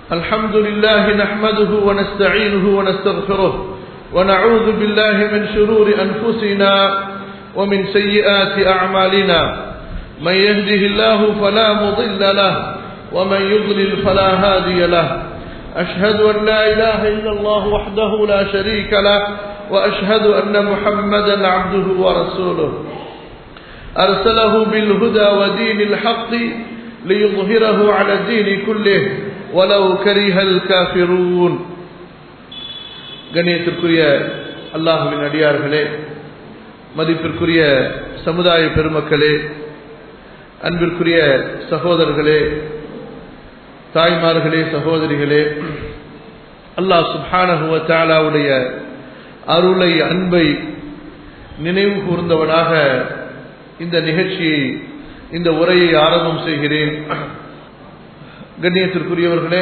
الحمد لله نحمده ونستعينه ونستغفره ونعوذ بالله من شرور أنفسنا ومن سيئات أعمالنا من يهده الله فلا مضل له ومن يضلل فلا هادي له أشهد أن لا إله إلا الله وحده لا شريك له وأشهد أن محمدا عبده ورسوله أرسله بالهدى ودين الحق ليظهره على الدين كله ولو كره الكافرون கண்ணியத்திற்குரிய அல்லாஹுவின் அடியார்களே மதிப்பிற்குரிய சமுதாய பெருமக்களே அன்பிற்குரிய சகோதரர்களே தாய்மார்களே சகோதரிகளே அல்லாஹ் சுப்ஹானஹுவ தாலாவுடைய அருளை அன்பை நினைவு கூர்ந்தவனாக இந்த நிகழ்ச்சியை இந்த உரையை ஆரம்பம் செய்கிறேன் கண்ணியத்திற்குரியவர்களே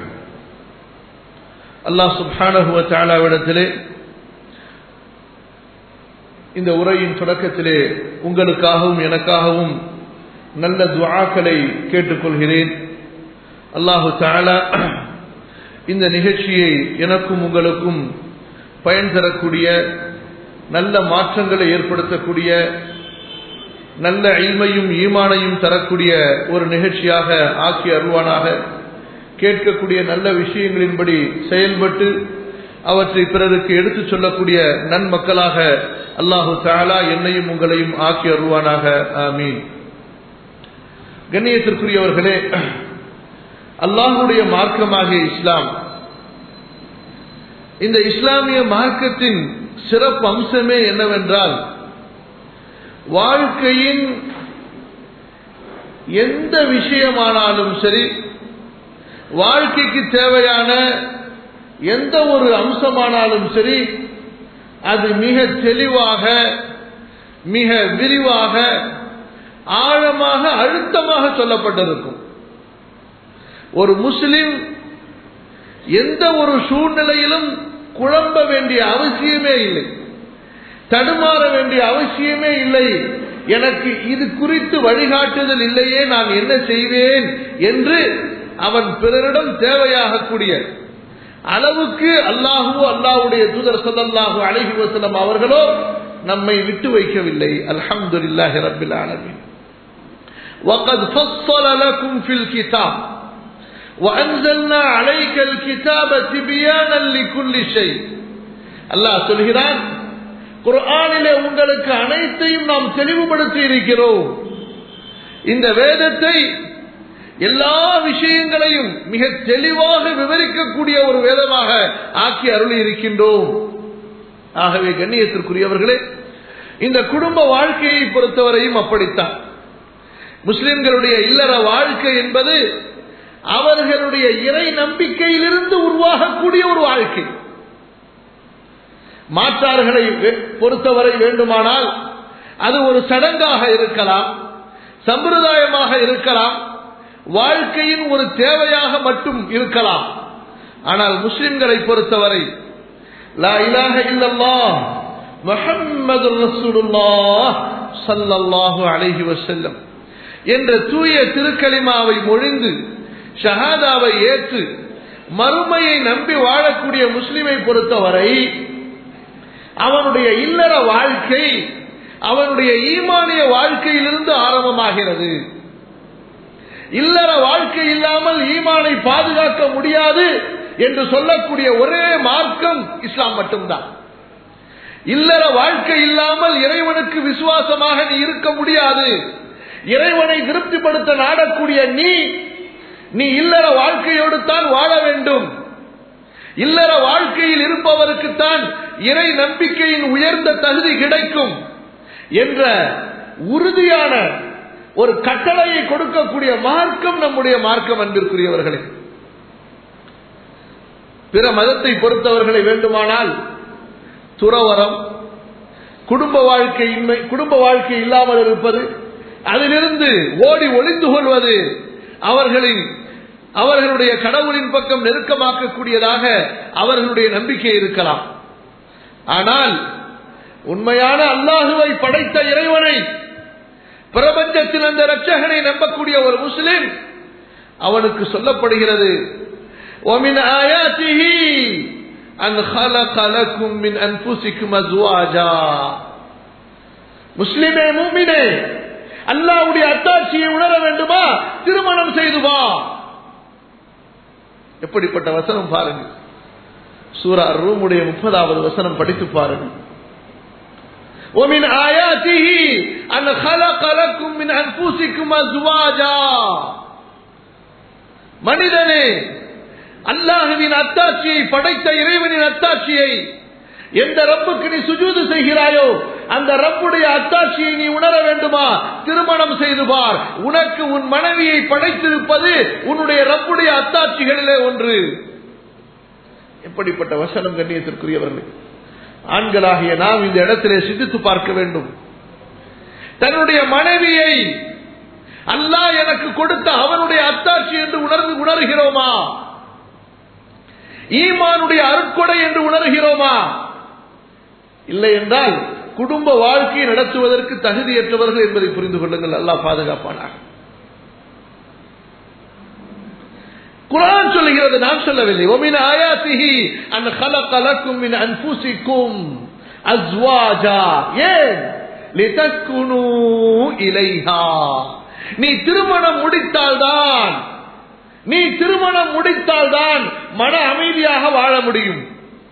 அல்லாஹ் சுப்ஹானஹுவ தாலாவிடத்திலே இந்த உரையின் தொடக்கத்திலே உங்களுக்காகவும் எனக்காகவும் நல்ல துவாக்களை கேட்டுக்கொள்கிறேன் அல்லாஹு தாலா இந்த நிகழ்ச்சியை எனக்கும் உங்களுக்கும் பயன் தரக்கூடிய நல்ல மாற்றங்களை ஏற்படுத்தக்கூடிய நல்ல இல்மையும் ஈமானையும் தரக்கூடிய ஒரு நிகழ்ச்சியாக ஆக்கி அருவானாக கேட்கக்கூடிய நல்ல விஷயங்களின்படி செயல்பட்டு அவற்றை பிறருக்கு எடுத்துச் சொல்லக்கூடிய நன்மக்களாக அல்லாஹு தாலா என்னையும் உங்களையும் ஆக்கி அருவானாக ஆமீன் கண்ணியத்திற்குரியவர்களே அல்லாஹுடைய மார்க்கமாகிய இஸ்லாம் இந்த இஸ்லாமிய மார்க்கத்தின் சிறப்பு அம்சமே என்னவென்றால் வாழ்க்கையின் எந்த விஷயமானாலும் சரி வாழ்க்கைக்கு தேவையான எந்த ஒரு அம்சமானாலும் சரி அது மிக தெளிவாக மிக விரிவாக ஆழமாக அழுத்தமாக சொல்லப்பட்டிருக்கும் ஒரு முஸ்லிம் எந்த ஒரு சூழ்நிலையிலும் குழம்ப வேண்டிய அவசியமே இல்லை தடுமாற வேண்டிய அவசியமே இல்லை எனக்கு இது குறித்து வழிகாட்டுதல் இல்லையே நான் என்ன செய்வேன் என்று அவன் பிறரிடம் தேவையாகக்கூடிய அளவுக்கு அல்லாஹுவோ அல்லாஹுடைய தூதர் சல்லாஹூ அழகி வசலம் அவர்களோ நம்மை விட்டு வைக்கவில்லை அல்ஹம்துலில்லாஹி ரப்பில் ஆலமீன் وقد فصل لكم في الكتاب وأنزلنا عليك الكتاب تبيانا لكل شيء அல்லாஹ் சொல்கிறான் குர்ஆனிலே உங்களுக்கு அனைத்தையும் நாம் தெளிவுபடுத்தி இருக்கிறோம் இந்த வேதத்தை எல்லா விஷயங்களையும் மிக தெளிவாக விவரிக்கக்கூடிய ஒரு வேதமாக ஆக்கி அருளி இருக்கின்றோம் ஆகவே கண்ணியத்திற்குரியவர்களே இந்த குடும்ப வாழ்க்கையை பொறுத்தவரையும் அப்படித்தான் முஸ்லிம்களுடைய இல்லற வாழ்க்கை என்பது அவர்களுடைய இறை நம்பிக்கையிலிருந்து உருவாகக்கூடிய ஒரு வாழ்க்கை மாற்றார்களை பொறுத்தவரை வேண்டுமானால் அது ஒரு சடங்காக இருக்கலாம் சம்பிரதாயமாக இருக்கலாம் வாழ்க்கையின் ஒரு தேவையாக மட்டும் இருக்கலாம் ஆனால் முஸ்லிம்களை பொறுத்தவரை லா இலாஹ இல்லல்லாஹ் முஹம்மது ரசூலுல்லாஹ் ஸல்லல்லாஹு அலைஹி வஸல்லம் என்ற தூய திருக்கலிமாவை மொழிந்து ஷஹாதாவை ஏற்று மறுமையை நம்பி வாழக்கூடிய முஸ்லிமை பொறுத்தவரை அவனுடைய இல்லற வாழ்க்கை அவனுடைய ஈமானிய வாழ்க்கையிலிருந்து ஆரம்பமாகிறது இல்லற வாழ்க்கை இல்லாமல் ஈமானை பாதுகாக்க முடியாது என்று சொல்லக்கூடிய ஒரே மார்க்கம் இஸ்லாம் மட்டும்தான் இல்லற வாழ்க்கை இல்லாமல் இறைவனுக்கு விசுவாசமாக நீ இருக்க முடியாது இறைவனை திருப்திப்படுத்த நாடக்கூடிய நீ நீ இல்லற வாழ்க்கையோடு தான் வாழ வேண்டும் இல்லற வாழ்க்கையில் இருப்பவருக்குத்தான் இறை நம்பிக்கையின் உயர்ந்த தகுதி கிடைக்கும் என்ற உறுதியான ஒரு கட்டளையை கொடுக்கக்கூடிய மார்க்கம் நம்முடைய மார்க்கம் அன்பிற்குரியவர்களே பிற மதத்தை பொறுத்தவர்களை வேண்டுமானால் துறவரம் குடும்ப வாழ்க்கை இன்மை குடும்ப வாழ்க்கை இல்லாமல் இருப்பது அதிலிருந்து ஓடி ஒளிந்து கொள்வது அவர்களின் அவர்களுடைய கடவுளின் பக்கம் நெருக்கமாக்கக்கூடியதாக அவர்களுடைய நம்பிக்கை இருக்கலாம் ஆனால் உண்மையான அல்லாஹுவை படைத்த இறைவனை பிரபஞ்சத்தில் அந்த ரட்சகனை நம்பக்கூடிய ஒரு முஸ்லிம் அவனுக்கு சொல்லப்படுகிறது ومن آياته أن خلق لكم من أنفسكم أزواجا முஸ்லிமே மூமினே அல்லாவுடைய அத்தாட்சியை உணர வேண்டுமா திருமணம் செய்து வா எப்படிப்பட்ட வசனம் பாருங்க சூரா ரூமுடைய முப்பதாவது வசனம் படித்து பாருங்க ومن آياته أن خلق لكم من أنفسكم أزواجا மனிதனே அல்லாஹுவின் அத்தாட்சியை படைத்த இறைவனின் அத்தாட்சியை எந்த ரப்புக்கு நீ சுஜூது செய்கிறாயோ அந்த ரப்புடைய அத்தாட்சியை நீ உணர வேண்டுமா திருமணம் செய்து பார் உனக்கு உன் மனைவியை படைத்திருப்பது உன்னுடைய ரப்புடைய அத்தாட்சிகளிலே ஒன்று எப்படிப்பட்ட வசனம் கண்ணியத்திற்குரியவர்கள் ஆண்களாகிய நாம் இந்த இடத்திலே சிந்தித்து பார்க்க வேண்டும் தன்னுடைய மனைவியை அல்லாஹ் எனக்கு கொடுத்த அவனுடைய அத்தாட்சி என்று உணர்ந்து உணர்கிறோமா ஈமானுடைய அருட்கொடை என்று உணர்கிறோமா இல்லை என்றால் குடும்ப வாழ்க்கையை நடத்துவதற்கு தகுதியற்றவர்கள் என்பதை புரிந்து கொள்ளுங்கள் அல்லாஹ் பாதுகாப்பானாக குரான் சொல்லுகிறது நான் சொல்லவில்லை ஒமின் ஆயாத்திஹி அன் கலக்கலக்கும் மின் அன்புசிக்கும் அஸ்வாஜா ஏன் லிதக்குனு இலைஹா நீ திருமணம் முடித்தால்தான் நீ திருமணம் முடித்தால்தான் மன அமைதியாக வாழ முடியும்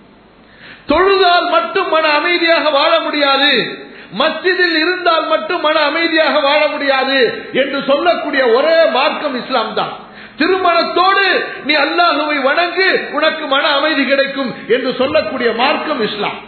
தொழுதால் மட்டும் மன அமைதியாக வாழ முடியாது மஸ்ஜிதில் இருந்தால் மட்டும் மன அமைதியாக வாழ முடியாது என்று சொல்லக்கூடிய ஒரே மார்க்கம் இஸ்லாம் தான் திருமணத்தோடு நீ அல்லாஹுவை வணங்கு உனக்கு மன அமைதி கிடைக்கும் என்று சொல்லக்கூடிய மார்க்கம் இஸ்லாம்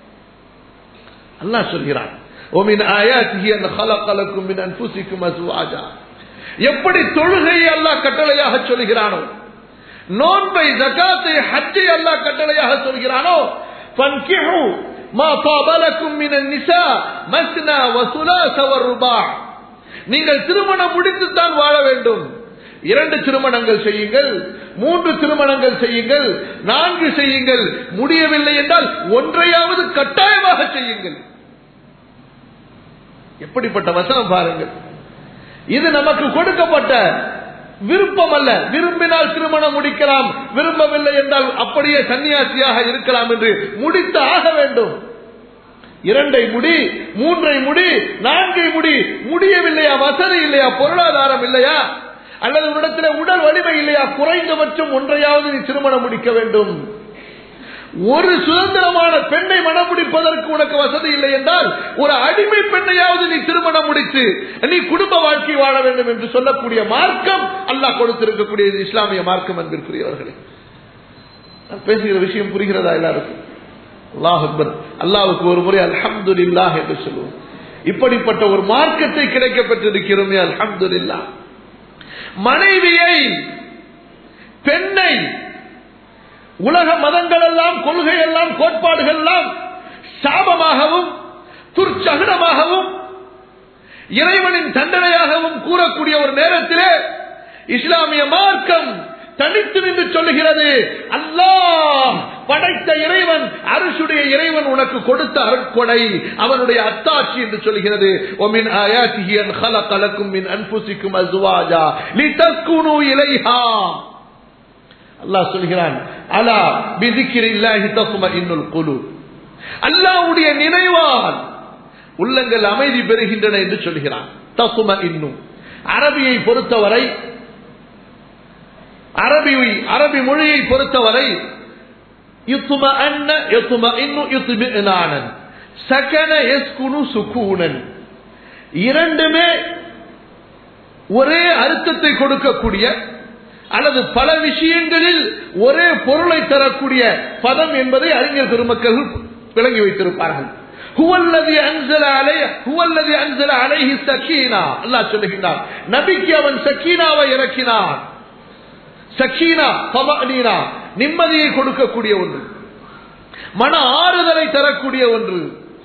அல்லாஹ் சொல்கிறான் ومن آياته أن خلق لكم من أنفسكم أزواجا எப்படி தொழுகையை அல்லாஹ் கட்டளையாக சொல்கிறானோ நோன்பை ஜகாத்தை ஹஜ்ஜை அல்லாஹ் கட்டளையாக சொல்கிறானோ فانكحوا ما طاب لكم من النساء مثنى وثلاث والرباع நீங்கள் திருமணம் முடித்துத்தான் வாழ வேண்டும் இரண்டு திருமணங்கள் செய்யுங்கள் மூன்று திருமணங்கள் செய்யுங்கள் நான்கு செய்யுங்கள் முடியவில்லை என்றால் ஒன்றையாவது கட்டாயமாக செய்யுங்கள் எப்படிப்பட்ட வசனம் பாருங்கள் இது நமக்கு கொடுக்கப்பட்ட விருப்பம் அல்ல விரும்பினால் திருமணம் முடிக்கலாம் விரும்பவில்லை என்றால் அப்படியே சன்னியாசியாக இருக்கலாம் என்று முடித்து ஆக வேண்டும் இரண்டை முடி மூன்றை முடி நான்கை முடி முடியவில்லையா வசதி இல்லையா பொருளாதாரம் இல்லையா அல்லது உன்னிடத்தில் உடல் வலிமை இல்லையா குறைந்தபட்சம் ஒன்றையாவது நீ திருமணம் முடிக்க வேண்டும் ஒரு சுதந்திரமான பெண்ணை மனம் முடிப்பதற்கு உனக்கு வசதி இல்லை என்றால் ஒரு அடிமை பெண்ணையாவது நீ திருமணம் முடித்து நீ குடும்ப வாழ்க்கை வாழ வேண்டும் என்று சொல்லக்கூடிய மார்க்கம் அல்லாஹ் கொடுத்திருக்கக்கூடிய இஸ்லாமிய மார்க்கம் அன்பிற்குரியவர்களே பேசுகிற விஷயம் புரிகிறதா எல்லாருக்கும் அல்லாஹ் அக்பர் அல்லாவுக்கு ஒரு முறை அல்ஹம்து இல்லாஹ் என்று சொல்லுவோம் இப்படிப்பட்ட ஒரு மார்க்கத்தை கிடைக்க பெற்றிருக்கிறோமே அல்ஹம்து இல்லா மனைவியை பெண்ணை உலக மதங்கள் எல்லாம் கொள்கை எல்லாம் கோட்பாடுகள் எல்லாம் சாபமாகவும் துர்ச்சகனமாகவும் இறைவனின் தண்டனையாகவும் கூறக்கூடிய ஒரு நேரத்திலே இஸ்லாமிய மார்க்கம் தனித்து நின்று சொல்லுகிறது அல்லாஹ் படைத்த இறைவன் அரசுடைய இறைவன் உனக்கு கொடுத்த அருட்கொடை அவனுடைய அத்தாட்சி என்று சொல்கிறது ஒமின் ஆயாத்திஹி அன் خلقلكم من انفسكم ازواجا لتسكنوا اليها அல்லாஹ் சொல்கிறான் அலா பிதிக்கிரில்லாஹி தஸ்மஇன்னுல் குலூப் அல்லாஹ்வுடைய நினைவால் உள்ளங்கள் அமைதி பெறுகின்றன என்று சொல்கிறான் தசும இன்னும் அரபியை பொறுத்தவரை அரபி அரபி மொழியை பொறுத்தவரை யுத்தும அன்ன யுத்தும இன்னு யுத்துமினானன் சகன எஸ்குனு சுகூனன் இரண்டுமே ஒரே அர்த்தத்தை கொடுக்கக்கூடிய அல்லது பல விஷயங்களில் ஒரே பொருளை தரக்கூடிய பதம் என்பதை அறிஞர் பெருமக்கள் விளங்கி வைத்திருப்பார்கள் சொல்லுகின்றார் நபிக்கு அவன் சக்கீனாவை இறக்கினான் சக்கீனா பமனீனா நிம்மதியை கொடுக்கக்கூடிய ஒன்று மன ஆறுதலை தரக்கூடிய ஒன்று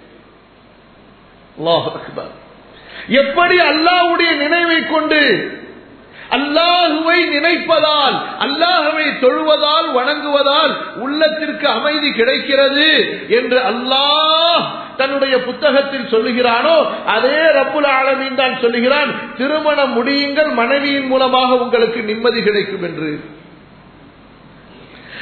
எப்படி அல்லாவுடைய நினைவை கொண்டு அல்லாஹுவை நினைப்பதால் அல்லாஹுவை தொழுவதால் வணங்குவதால் உள்ளத்திற்கு அமைதி கிடைக்கிறது என்று அல்லாஹ் தன்னுடைய புத்தகத்தில் சொல்லுகிறானோ அதே ரப்புல் ஆலமீன் தான் சொல்லுகிறான் திருமணம் முடியுங்கள் மனைவியின் மூலமாக உங்களுக்கு நிம்மதி கிடைக்கும் என்று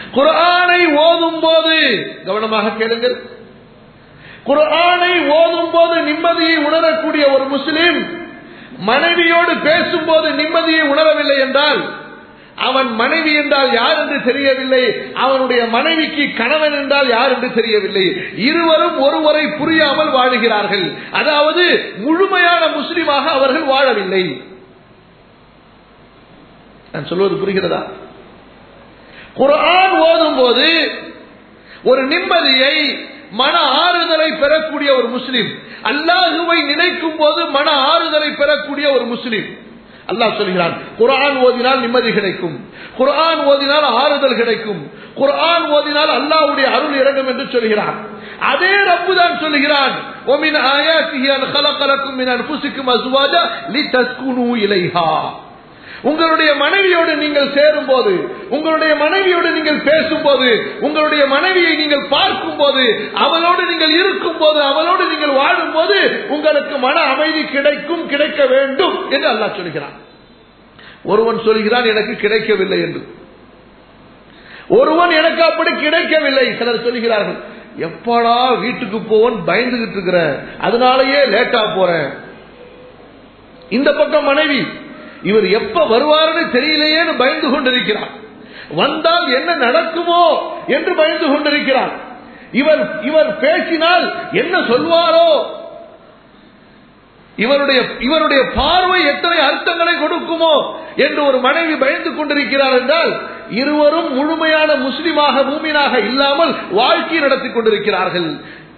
குர்ஆனை ஓதும் போது கவனமாக கேளுங்கள் குர்ஆனை ஓதும் போது நிம்மதியை உணரக்கூடிய ஒரு முஸ்லிம் மனைவியோடு பேசும்போது நிம்மதியை உணரவில்லை என்றால் அவன் மனைவி என்றால் யார் என்று தெரியவில்லை அவனுடைய மனைவிக்கு கணவன் என்றால் யார் என்று தெரியவில்லை இருவரும் ஒருவரை புரியாமல் வாழுகிறார்கள் அதாவது முழுமையான முஸ்லிமாக அவர்கள் வாழவில்லை நான் சொல்வது புரிகிறதா குரான் ஓதும் போது ஒரு நிம்மதியை மன ஆறுதலை பெறக்கூடிய ஒரு முஸ்லிம் அல்லாஹுவை நினைக்கும் போது மன ஆறுதலை பெறக்கூடிய ஒரு முஸ்லிம் அல்லாஹ் சொல்கிறான் குரான் ஓதினால் நிம்மதி கிடைக்கும் குரான் ஓதினால் ஆறுதல் கிடைக்கும் குரான் ஓதினால் அல்லாஹ்வுடைய அருள் இறங்கும் என்று சொல்கிறான் அதே ரப்பு தான் சொல்கிறான் وَمِنْ آيَاتِهِ أَنْ خَلَقَ لَكُم مِّنْ أَنفُسِكُمْ أَزْوَاجًا لِتَسْكُنُوا إِلَيْهَا உங்களுடைய மனைவியோடு நீங்கள் சேரும் போது உங்களுடைய மனைவியோடு நீங்கள் பேசும்போது உங்களுடைய மனைவியை நீங்கள் பார்க்கும் போது அவளோடு நீங்கள் இருக்கும் போது அவளோடு நீங்கள் வாழும் போது உங்களுக்கு மன அமைதி கிடைக்கும் கிடைக்க வேண்டும் என்று அல்லாஹ் சொல்கிறான் ஒருவன் சொல்கிறான் எனக்கு கிடைக்கவில்லை என்று ஒருவன் எனக்கு அப்படி கிடைக்கவில்லை சிலர் சொல்கிறார்கள் எப்படா வீட்டுக்கு போவன் பயந்துகிட்டு இருக்கிறேன் அதனாலயே லேட்டா போறேன் இந்த பக்கம் மனைவி இவர் எப்ப வருவாருன்னு தெரியலையேன்னு பயந்து கொண்டிருக்கிறார் வந்தால் என்ன நடக்குமோ என்று பயந்து கொண்டிருக்கிறார் இவர் இவர் பேசினால் என்ன சொல்வாரோ இவருடைய இவருடைய பார்வை எத்தனை அர்த்தங்களை கொடுக்குமோ என்று ஒரு மனைவி பயந்து கொண்டிருக்கிறார் என்றால் இருவரும் முழுமையான முஸ்லிமாக மூமினாக இல்லாமல் வாழ்க்கை நடத்தி கொண்டிருக்கிறார்கள்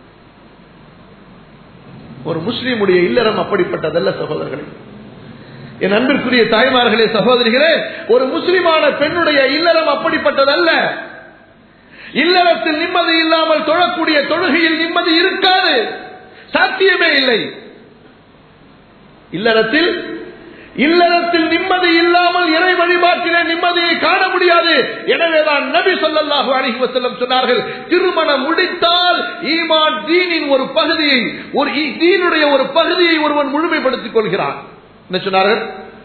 ஒரு முஸ்லீமுடைய இல்லறம் அப்படிப்பட்டதல்ல சகோதரர்களே என் அன்பிற்குரிய தாய்மார்களே சகோதரிகளே ஒரு முஸ்லிமான பெண்ணுடைய இல்லறம் அப்படிப்பட்டதல்ல இல்லறத்தில் நிம்மதி இல்லாமல் தொழக்கூடிய தொழுகையில் நிம்மதி இருக்காது சாத்தியமே இல்லை இல்லறத்தில் இல்லறத்தில் நிம்மதி இல்லாமல் இறை வழிபாட்டிலே நிம்மதியை காண முடியாது எனவேதான் நபி சொல்லல்லாஹு அலைஹி வஸல்லம் சொன்னார்கள் திருமணம் முடித்தால் ஈமான் தீனின் ஒரு பகுதியை ஒரு தீனுடைய ஒரு பகுதியை ஒருவன் முழுமைப்படுத்திக் கொள்கிறான் என்ன சொன்னார்கள்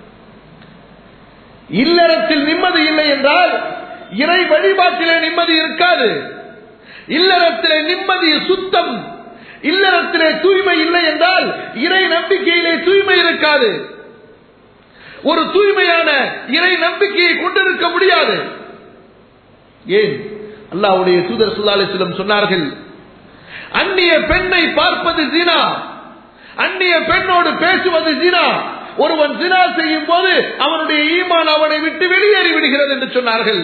இல்லறத்தில் நிம்மதி இல்லை என்றால் இறை வழிபாட்டிலே நிம்மதி இருக்காது இல்லறத்திலே நிம்மதி சுத்தம் இல்லறத்திலே தூய்மை இல்லை என்றால் இறை நம்பிக்கையிலே தூய்மை இருக்காது ஒரு தூய்மையான இறை நம்பிக்கையை கொண்டிருக்க முடியாது ஏன் அல்லாவுடைய தூதர் சுல்லாலிசிலம் சொன்னார்கள் அந்நிய பெண்ணை பார்ப்பது ஜினா அந்நிய பெண்ணோடு பேசுவது ஜினா ஒருவன் ஜினா செய்யும் போது அவனுடைய ஈமான் அவனை விட்டு வெளியேறி விடுகிறது என்று சொன்னார்கள்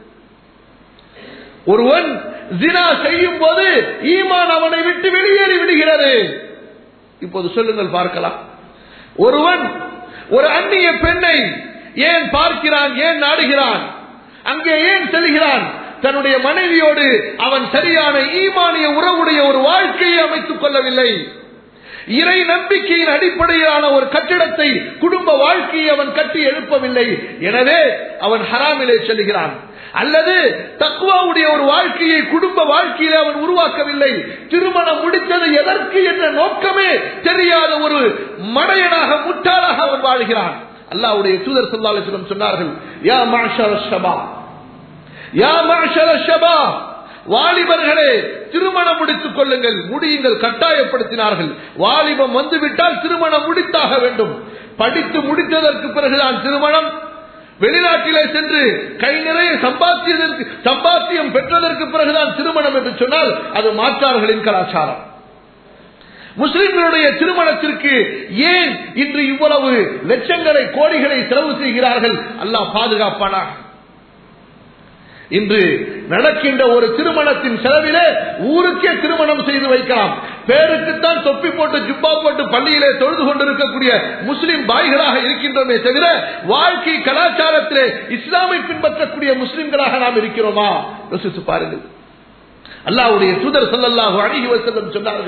ஒருவன் ஜினா செய்யும் போது ஈமான் அவனை விட்டு வெளியேறி விடுகிறது இப்போது சொல்லுங்கள் பார்க்கலாம் ஒருவன் ஒரு அந்நிய பெண்ணை ஏன் பார்க்கிறான் ஏன் நாடுகிறான் அங்கே ஏன் செல்கிறான் தன்னுடைய மனைவியோடு அவன் சரியான ஈமானிய உறவுடைய ஒரு வாழ்க்கையை அமைத்துக் கொள்ளவில்லை இறை நம்பிக்கையின் அடிப்படையிலான ஒரு கட்டிடத்தை குடும்ப வாழ்க்கையை அவன் கட்டி எழுப்பவில்லை எனவே அவன் ஹராமிலே செல்கிறான் அல்லது தக்குவாவுடைய ஒரு வாழ்க்கையை குடும்ப வாழ்க்கையில அவன் உருவாக்கவில்லை திருமணம் முடித்தது எதற்கு என்ற நோக்கமே தெரியாத ஒரு மடையனாக முட்டாளாக அவன் வாழ்கிறான் அல்லாவுடைய தூதர் சொல்லாலும் சொன்னார்கள் யா மாஷர ஷபா யா மாஷர ஷபா வாலிபர்களே திருமணம் முடித்துக் கொள்ளுங்கள் முடியுங்கள் கட்டாயப்படுத்தினார்கள் வாலிபம் வந்துவிட்டால் திருமணம் முடித்தாக வேண்டும் படித்து முடித்ததற்கு பிறகுதான் திருமணம் வெளிநாட்டிலே சென்று கை நிறைய சம்பாத்தியதற்கு சம்பாத்தியம் பெற்றதற்கு பிறகுதான் திருமணம் என்று சொன்னால் அது மாற்றார்களின் கலாச்சாரம் முஸ்லிம்களுடைய திருமணத்திற்கு ஏன் இன்று இவ்வளவு லட்சங்களை கோடிகளை செலவு செய்கிறார்கள் அல்லாஹ் பாதுகாப்பானா இன்று நடக்கின்ற ஒரு திருமணத்தின் செலவிலே ஊருக்கே திருமணம் செய்து வைக்கலாம் பேருக்குத்தான் தொப்பி போட்டு ஜுப்பா போட்டு பள்ளியிலே தொழுது கொண்டிருக்கக்கூடிய முஸ்லிம் பாய்களாக இருக்கின்றோமே தவிர வாழ்க்கை கலாச்சாரத்திலே இஸ்லாமை பின்பற்றக்கூடிய முஸ்லிம்களாக நாம் இருக்கிறோமா யோசித்து பாருங்கள் அல்லாவுடைய தூதர் சொல்லல்லாஹு அழகி வசல்லம் சொன்னார்கள்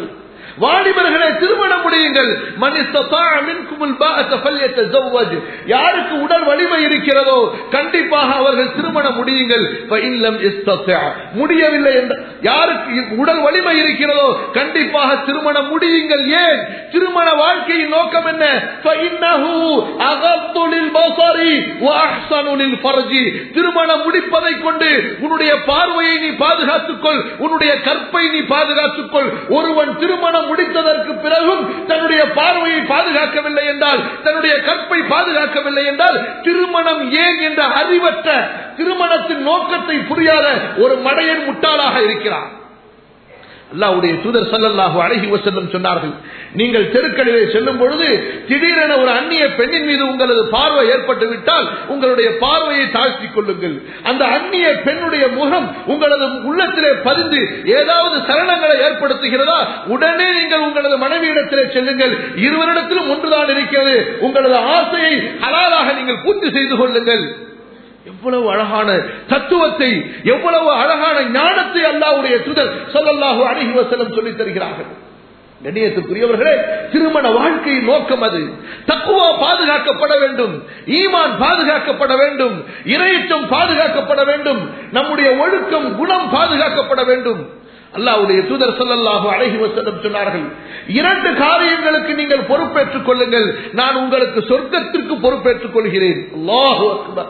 வாலிபர்களை திருமணம் முடியுங்கள் மன் இஸ்ததாஅ மின்குமுல் பாஅத ஃபல்யதஸவ்வஜ் யாருக்கு உடல் வலிமை இருக்கிறதோ கண்டிப்பாக அவர்கள் திருமணம் முடியுங்கள் ஃபஇன் லம் இஸ்ததஅ முடியவில்லை என்ற யாருக்கு உடல் வலிமை இருக்கிறதோ கண்டிப்பாக திருமணம் முடியுங்கள் ஏன் திருமண வாழ்க்கையின் நோக்கம் என்ன ஃபஇன்னஹு அகத்து லில் பஸரி வ அஹ்ஸனு லில் ஃபர்ஜி திருமணம் முடிப்பதை கொண்டு உன்னுடைய பார்வையை நீ பாதுகாத்துக் கொள் உன்னுடைய கற்பை நீ பாதுகாத்துக் கொள் ஒருவன் திருமணம் முடித்ததற்கு பிறகும் தன்னுடைய பார்வையை பாதுகாக்கவில்லை என்றால் தன்னுடைய கற்பை பாதுகாக்கவில்லை என்றால் திருமணம் ஏன் என்ற அறிவற்ற திருமணத்தின் நோக்கத்தை புரியாத ஒரு மடையன் முட்டாளாக இருக்கிறான் அல்லாவுடைய தூதர் சல்லல்லாஹு அழகி வசல்லம் சொன்னார்கள் நீங்கள் தெருக்களிலே செல்லும் பொழுது திடீரென ஒரு அந்நிய பெண்ணின் மீது உங்களது பார்வை ஏற்பட்டு விட்டால் உங்களுடைய பார்வையை தாழ்த்திக் கொள்ளுங்கள் அந்த அந்நிய பெண்ணுடைய முகம் உங்களது உள்ளத்திலே பதிந்து ஏதாவது சரணங்களை ஏற்படுத்துகிறதா உடனே நீங்கள் உங்களது மனைவியிடத்திலே செல்லுங்கள் இருவரிடத்திலும் ஒன்றுதான் இருக்கிறது உங்களது ஆசையை ஹலாலாக நீங்கள் பூர்த்தி செய்து கொள்ளுங்கள் எவ்வளவு அழகான தத்துவத்தை எவ்வளவு அழகான ஞானத்தை அல்லாவுடைய தூதர் சொல்லல்லாஹு அழகி வசலம் சொல்லித் தருகிறார்கள் கண்ணியத்துக்குரியவர்களே திருமண வாழ்க்கையின் நோக்கம் அது தக்குவா பாதுகாக்கப்பட வேண்டும் ஈமான் பாதுகாக்கப்பட வேண்டும் இரையச்சம் பாதுகாக்கப்பட வேண்டும் நம்முடைய ஒழுக்கம் குணம் பாதுகாக்கப்பட வேண்டும் அல்லாவுடைய தூதர் சொல்லல்லாஹு அழகி வசனம் சொன்னார்கள் இரண்டு காரியங்களுக்கு நீங்கள் பொறுப்பேற்றுக் கொள்ளுங்கள் நான் உங்களுக்கு சொர்க்கத்திற்கு பொறுப்பேற்றுக் கொள்கிறேன் அல்லாஹு அக்பர்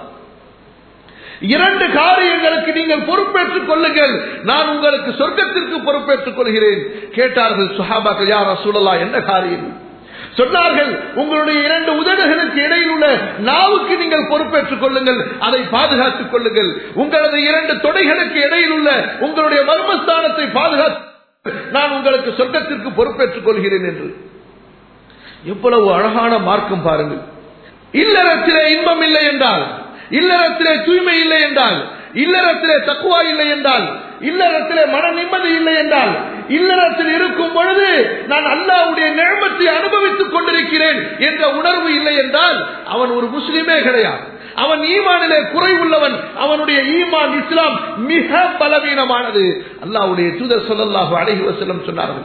இரண்டு காரியங்களுக்கு நீங்கள் பொறுப்பேற்றுக் கொள்ளுங்கள் நான் உங்களுக்கு சொர்க்கத்திற்கு பொறுப்பேற்றுக் கொள்கிறேன் கேட்டார்கள் சுஹாபாக்கள் யார் சூழலா என்ன காரியம் சொன்னார்கள் உங்களுடைய இரண்டு உதடுகளுக்கு இடையில் உள்ள நாவுக்கு நீங்கள் பொறுப்பேற்றுக் கொள்ளுங்கள் அதை பாதுகாத்துக் கொள்ளுங்கள் உங்களது இரண்டு தொடைகளுக்கு இடையில் உள்ள உங்களுடைய மர்மஸ்தானத்தை பாதுகாத்து நான் உங்களுக்கு சொர்க்கத்திற்கு பொறுப்பேற்றுக் கொள்கிறேன் என்று எவ்வளவு அழகான மார்க்கம் பாருங்கள் இல்லறத்திலே இன்பம் இல்லை என்றால் இல்லறத்திலே தூய்மை இல்லை என்றால் இல்லறத்திலே தக்குவா இல்லை என்றால் இல்லறத்திலே மன நிம்மதி இல்லை என்றால் இல்லறத்தில் இருக்கும் பொழுது நான் அல்லாவுடைய நிழமத்தை அனுபவித்துக் கொண்டிருக்கிறேன் என்ற உணர்வு இல்லை என்றால் அவன் ஒரு முஸ்லிமே கிடையாது அவன் ஈமானிலே குறைவுள்ளவன் அவனுடைய ஈமான் இஸ்லாம் மிக பலவீனமானது அல்லாவுடைய தூதர் சொல்லல்லாஹு அழகி வசலம் சொன்னார்கள்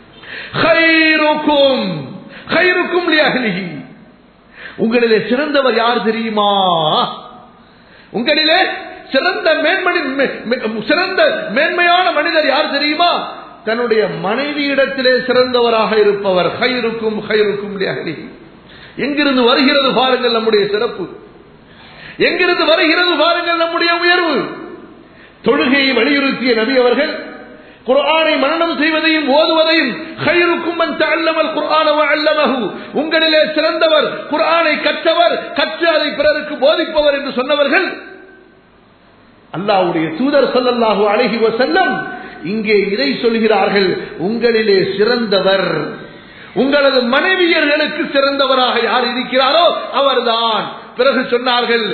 ஹைருக்கும் ஹைருக்கும் லியஹ்லிஹி உங்களிலே சிறந்தவர் யார் தெரியுமா உங்களிலே சிறந்த மேன்மணி சிறந்த மேன்மையான மனிதர் யார் தெரியுமா தன்னுடைய மனைவியிடத்திலே சிறந்தவராக இருப்பவர் ஹைருக்கும் ஹைருக்கும் எங்கிருந்து வருகிறது பாருங்கள் நம்முடைய சிறப்பு எங்கிருந்து வருகிறது பாருங்கள் நம்முடைய உயர்வு தொழுகையை வலியுறுத்திய நபி அவர்கள் குர்ஆனை மரணம் செய்வதையும் ஓதுவதையும் ஹைருக்கும் அல்லமல் குர்ஆன அல்லமஹு உங்களிலே சிறந்தவர் குர்ஆனை கற்றவர் கற்று அதை பிறருக்கு போதிப்பவர் என்று சொன்னவர்கள் அல்லாவுடைய தூதர் சொல்லல்லாஹு அழகி செல்லம் இங்கே இதை சொல்கிறார்கள் உங்களிலே சிறந்தவர் உங்களது மனைவியர்களுக்கு சிறந்தவராக யார் இருக்கிறாரோ அவர்தான் பிறகு சொன்னார்கள்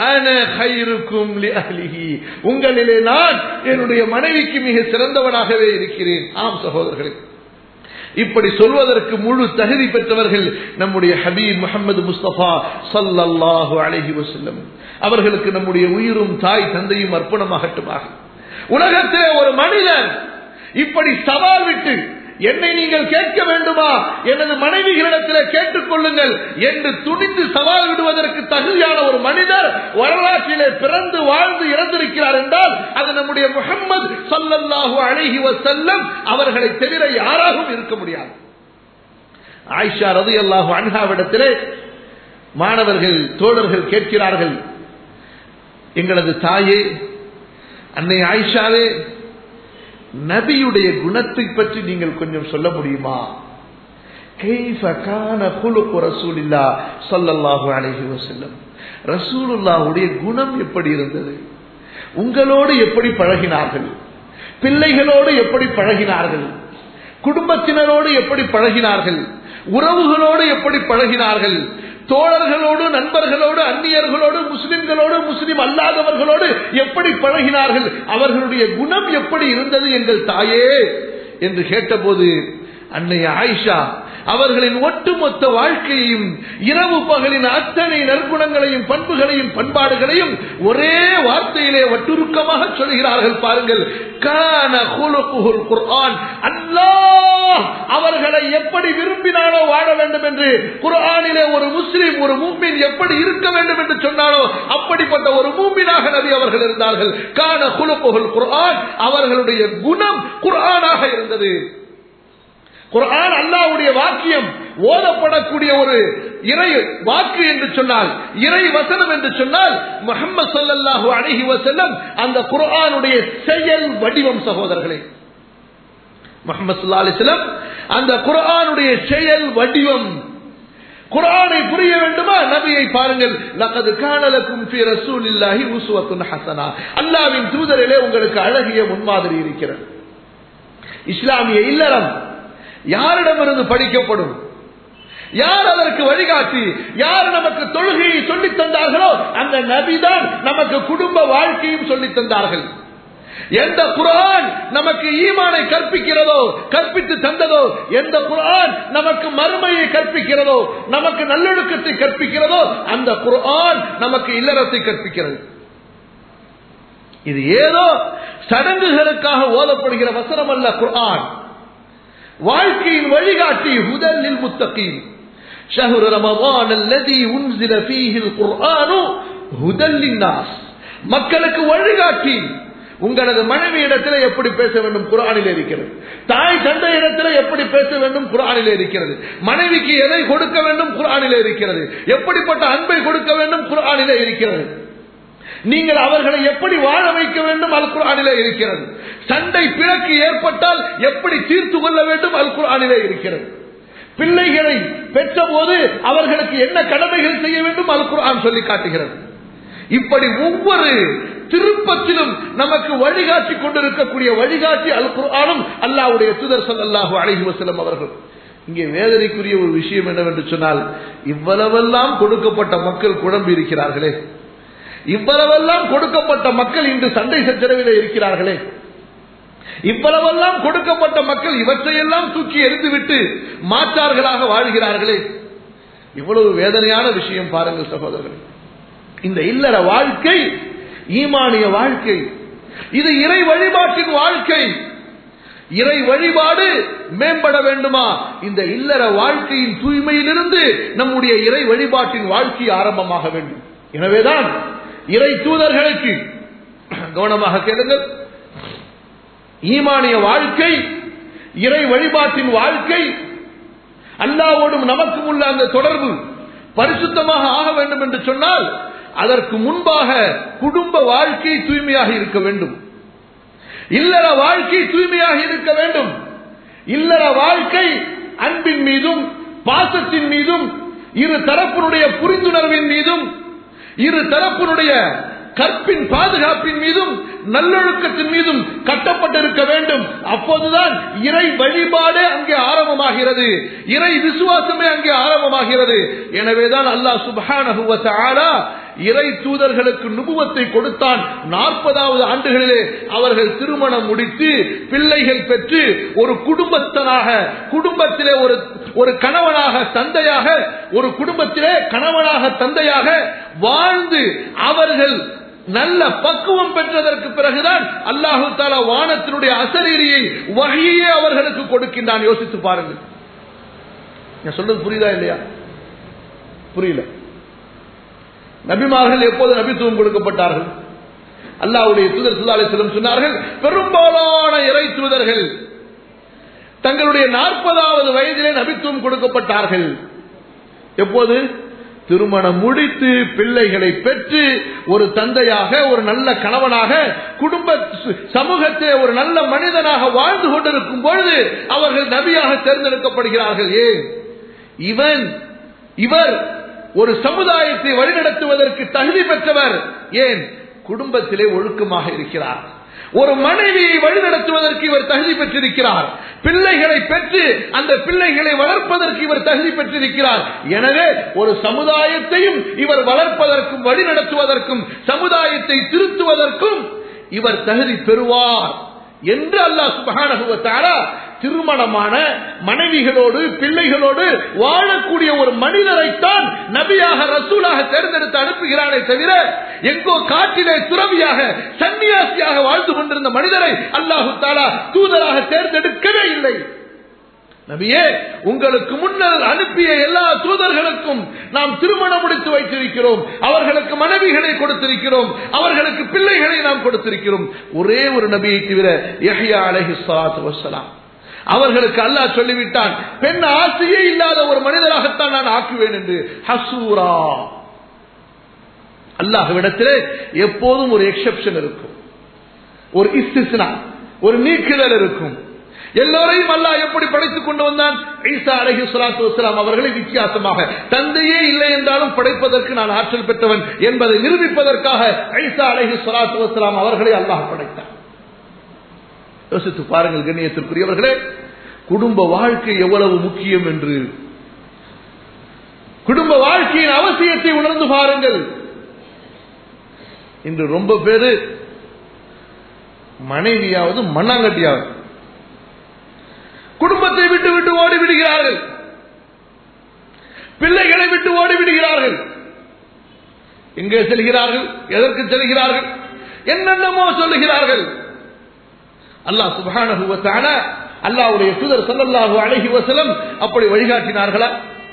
உங்களிலே நான் என்னுடைய மனைவிக்கு மிக சிறந்தவனாகவே இருக்கிறேன் ஆம் சகோதரர்களே இப்படி சொல்வதற்கு முழு தகுதி பெற்றவர்கள் நம்முடைய ஹபீப் முகமது முஸ்தபா சல்லல்லாஹு அலஹி வசல்லம் அவர்களுக்கு நம்முடைய உயிரும் தாய் தந்தையும் அர்ப்பணமாகட்டுமாக உலகத்திலே ஒரு மனிதன் இப்படி சவால் விட்டு என்னை நீங்கள் கேட்க வேண்டுமா எனது மனைவிகளிடத்தில் கேட்டுக் கொள்ளுங்கள் என்று துணிந்து சவால் விடுவதற்கு தகுதியான ஒரு மனிதர் வரலாற்றிலே பிறந்து வாழ்ந்து இறந்திருக்கிறார் என்றால் அது நம்முடைய முகம்மது சொல்லல்லாஹு அழகி செல்லம் அவர்களை தவிர யாராகவும் இருக்க முடியாது ஆயிஷா ரதி அல்லாஹு அன்ஹாவிடத்திலே மாணவர்கள் தோழர்கள் கேட்கிறார்கள் எங்களது தாயே அன்னை ஆயிஷாவே நபியுடைய குணத்தை பற்றி நீங்கள் கொஞ்சம் சொல்ல முடியுமா ரசூலுல்லாவுடைய குணம் எப்படி இருந்தது உங்களோடு எப்படி பழகினார்கள் பிள்ளைகளோடு எப்படி பழகினார்கள் குடும்பத்தினரோடு எப்படி பழகினார்கள் உறவுகளோடு எப்படி பழகினார்கள் தோழர்களோடு நண்பர்களோடு அந்நியர்களோடு முஸ்லிம்களோடு முஸ்லிம் அல்லாதவர்களோடு எப்படி பழகினார்கள் அவர்களுடைய குணம் எப்படி இருந்தது எங்கள் தாயே என்று கேட்டபோது அன்னை ஆயிஷா அவர்களின் ஒட்டுமொத்த வாழ்க்கையையும் இரவு பகலின் அத்தனை நற்குணங்களையும் பண்புகளையும் பண்பாடுகளையும் ஒரே வார்த்தையிலே வட்டுருக்கமாக சொல்கிறார்கள் பாருங்கள் கான குலுகுல் குர்ஆன் அல்லாஹ் அவர்களை எப்படி விரும்பினாலோ வாழ வேண்டும் என்று குர்ஆனிலே ஒரு முஸ்லிம் ஒரு மூமின் எப்படி இருக்க வேண்டும் என்று சொன்னாலோ அப்படிப்பட்ட ஒரு மூமினாக நபி அவர்கள் இருந்தார்கள் கான குலுகுல் குர்ஆன் அவர்களுடைய குணம் குர்ஆனாக இருந்தது குர்ஆன் அல்லாஹ்வுடைய வாக்கியம் ஓதப்படக்கூடிய ஒரு இறை வாக்கு என்று சொன்னால் இறை வசனம் என்று சொன்னால் முகமது ஸல்லல்லாஹு அலைஹி வஸல்லம் அந்த குர்ஆனுடைய செயல் வடிவம் சகோதரர்களே முகமது ஸல்லல்லாஹு அலைஹி வஸல்லம் அந்த குர்ஆனுடைய செயல் வடிவம் குர்ஆனை புரிய வேண்டுமா நபியை பாருங்கள் லகது கான லக்கும் ஃபீ ரசூலில்லாஹி உஸ்வத்துன் ஹஸனா அல்லாஹ்வின் தூதரிலே உங்களுக்கு அழகிய முன்மாதிரி இருக்கிறது இஸ்லாமிய இல்லறம் யாரிடமிருந்து படிக்கப்படும் யார் அதற்கு வழிகாட்டி யார் நமக்கு தொழுகையை சொல்லித் தந்தார்களோ அந்த நபிதான் நமக்கு குடும்ப வாழ்க்கையும் சொல்லித் தந்தார்கள் எந்த குரான் நமக்கு ஈமானை கற்பிக்கிறதோ கற்பித்து தந்ததோ எந்த குரான் நமக்கு மறுமையை கற்பிக்கிறதோ நமக்கு நல்லொழுக்கத்தை கற்பிக்கிறதோ அந்த குரான் நமக்கு இல்லறத்தை கற்பிக்கிறது இது ஏதோ சடங்குகளுக்காக ஓதப்படுகிற வசனம் அல்ல குர்ஆன் வாழ்க்கையின் வழிகாட்டி ஹுதலில் முத்தகீன் شهر رمضان الذي انزل فيه القرآن هدى للناس மக்களுக்கு வழிகாட்டி உங்களது மனைவி இடத்துல எப்படி பேச வேண்டும் குரானில் இருக்கிறது தாய் தந்தை இடத்துல எப்படி பேச வேண்டும் குரானில் இருக்கிறது மனைவிக்கு எதை கொடுக்க வேண்டும் குரானில் இருக்கிறது எப்படிப்பட்ட அன்பை கொடுக்க வேண்டும் குரானில் இருக்கிறது நீங்கள் அவர்களை எப்படி வாழ வைக்க வேண்டும் அல் குரானிலே இருக்கிறது சண்டை பிறக்கு ஏற்பட்டால் எப்படி தீர்த்து கொள்ள வேண்டும் அல் குரானிலே இருக்கிறது பிள்ளைகளை பெற்ற போது அவர்களுக்கு என்ன கடமைகள் செய்ய வேண்டும் அல் குரான் சொல்லி காட்டுகிறது இப்படி ஒவ்வொரு திருப்பத்திலும் நமக்கு வழிகாட்டி கொண்டிருக்கக்கூடிய வழிகாட்டி அல் குரானும் அல்லாவுடைய துதர் சல்லாஹூ அழகி வசலம் அவர்கள் இங்கே வேதனைக்குரிய ஒரு விஷயம் என்னவென்று சொன்னால் இவ்வளவெல்லாம் கொடுக்கப்பட்ட மக்கள் குழம்பி இருக்கிறார்களே இவ்வளவெல்லாம் கொடுக்கப்பட்ட மக்கள் இன்று சண்டை சச்சரவிலே இருக்கிறார்களே இவ்வளவெல்லாம் கொடுக்கப்பட்ட மக்கள் இவற்றையெல்லாம் தூக்கி எரிந்துவிட்டு மாற்றார்களாக வாழ்கிறார்களே இவ்வளவு வேதனையான விஷயம் பாருங்கள் சகோதரர்கள் இந்த இல்லற வாழ்க்கை ஈமானிய வாழ்க்கை இது இறை வழிபாட்டின் வாழ்க்கை இறை வழிபாடு மேம்பட வேண்டுமா இந்த இல்லற வாழ்க்கையின் தூய்மையிலிருந்து நம்முடைய இறை வழிபாட்டின் வாழ்க்கை ஆரம்பமாக வேண்டும் எனவேதான் இறை தூதர்களுக்கு கவனமாக கேளுங்கள் ஈமானிய வாழ்க்கை இறை வழிபாட்டின் வாழ்க்கை அல்லாவோடும் நமக்கும் உள்ள அந்த தொடர்பு பரிசுத்தமாக ஆக வேண்டும் என்று சொன்னால் அதற்கு முன்பாக குடும்ப வாழ்க்கை தூய்மையாக இருக்க வேண்டும் இல்லற வாழ்க்கை தூய்மையாக இருக்க வேண்டும் இல்லற வாழ்க்கை அன்பின் மீதும் பாசத்தின் மீதும் இரு தரப்பினுடைய புரிந்துணர்வின் மீதும் இரு தரப்பினுடைய கற்பின் பாதுகாப்பின் மீதும் நல்லொழுக்கத்தின் மீதும் கட்டப்பட்டிருக்க வேண்டும் அப்போதுதான் இறை வழிபாடே அங்கே ஆரம்பமாகிறது இறை விசுவாசமே அங்கே ஆரம்பமாகிறது எனவேதான் அல்லாஹ் சுபான இறை தூதர்களுக்கு நுபுவத்தை கொடுத்தான் நாற்பதாவது ஆண்டுகளிலே அவர்கள் திருமணம் முடித்து பிள்ளைகள் பெற்று ஒரு குடும்பத்தனாக குடும்பத்திலே ஒரு ஒரு கணவனாக தந்தையாக ஒரு குடும்பத்திலே கணவனாக தந்தையாக வாழ்ந்து அவர்கள் நல்ல பக்குவம் பெற்றதற்கு பிறகுதான் அல்லாஹு தாலா வானத்தினுடைய அசரீரியை வகையே அவர்களுக்கு கொடுக்கின்றான் யோசித்து பாருங்கள் நான் சொல்றது புரியுதா இல்லையா புரியல நபிமார்கள் எப்போது நபித்துவம் கொடுக்கப்பட்டார்கள் அல்லாவுடைய தூதர் சுல்லாலிசிலம் சொன்னார்கள் பெரும்பாலான இறை தூதர்கள் தங்களுடைய நாற்பதாவது வயதிலே நபித்துவம் கொடுக்கப்பட்டார்கள் எப்போது திருமணம் முடித்து பிள்ளைகளை பெற்று ஒரு தந்தையாக ஒரு நல்ல கணவனாக குடும்ப சமூகத்திலே ஒரு நல்ல மனிதனாக வாழ்ந்து கொண்டிருக்கும் பொழுது அவர்கள் நபியாக தேர்ந்தெடுக்கப்படுகிறார்கள் ஏன் இவன் இவர் ஒரு சமுதாயத்தை வழிநடத்துவதற்கு தகுதி பெற்றவர் ஏன் குடும்பத்திலே ஒழுக்கமாக இருக்கிறார் ஒரு மனைவியை வழிநடத்துவதற்கு இவர் தகுதி பெற்றிருக்கிறார் பிள்ளைகளை பெற்று அந்த பிள்ளைகளை வளர்ப்பதற்கு இவர் தகுதி பெற்றிருக்கிறார் எனவே ஒரு சமுதாயத்தையும் இவர் வளர்ப்பதற்கும் வழிநடத்துவதற்கும் சமுதாயத்தை திருத்துவதற்கும் இவர் தகுதி பெறுவார் என்று அல்லாஹ் சுபஹானஹு வ தஆலா திருமணமான மனைவிகளோடு பிள்ளைகளோடு வாழக்கூடிய ஒரு மனிதரைத்தான் நபியாக ரசூலாக தேர்ந்தெடுத்து அனுப்புகிறானே தவிர எங்கோ காட்டிலே துறவியாக சன்னியாசியாக வாழ்ந்து கொண்டிருந்த மனிதரை அல்லாஹு தாலா தூதராக தேர்ந்தெடுக்கவே இல்லை நபியே உங்களுக்கு முன்னர் அனுப்பிய எல்லா தூதர்களுக்கும் நாம் திருமணம் முடித்து வைத்திருக்கிறோம் அவர்களுக்கு மனைவிகளை கொடுத்திருக்கிறோம் அவர்களுக்கு பிள்ளைகளை நாம் கொடுத்திருக்கிறோம் ஒரே ஒரு நபியை தவிர யஹ்யா அலைஹி ஸலாத்து வஸ்ஸலாம் அவர்களுக்கு அல்லாஹ் சொல்லிவிட்டான் பெண் ஆசையே இல்லாத ஒரு மனிதராகத்தான் நான் ஆக்குவேன் என்று ஹசூரா அல்லாஹ்விடத்திலே எப்போதும் ஒரு எக்ஸெப்ஷன் இருக்கும் ஒரு இஸ்திஸ்னா ஒரு நீக்குதல் இருக்கும் எல்லோரையும் அல்லாஹ் எப்படி படைத்துக் கொண்டு வந்தான் ஈசா அலஹி சுலாத்து வசலாம் அவர்களை வித்தியாசமாக தந்தையே இல்லை என்றாலும் படைப்பதற்கு நான் ஆற்றல் பெற்றவன் என்பதை நிரூபிப்பதற்காக ஈசா அலஹி சுலாத்து வசலாம் அவர்களை அல்லாஹ் படைத்தான் யோசித்து பாருங்கள் கண்ணியத்திற்குரியவர்களே குடும்ப வாழ்க்கை எவ்வளவு முக்கியம் என்று குடும்ப வாழ்க்கையின் அவசியத்தை உணர்ந்து பாருங்கள் இன்று ரொம்ப பேரு மனைவியாவது மண்ணாங்கட்டியாவது குடும்பத்தை விட்டு விட்டு ஓடி விடுகிறார்கள் பிள்ளைகளை விட்டு ஓடி விடுகிறார்கள் எங்கே செல்கிறார்கள் எதற்கு செல்கிறார்கள் என்னென்னமோ சொல்லுகிறார்கள் அல்லாஹ் சுபான அல்லாவுடைய சுதர் சல்லல்லாஹு அழகி வசலம் அப்படி வழிகாட்டினார்களா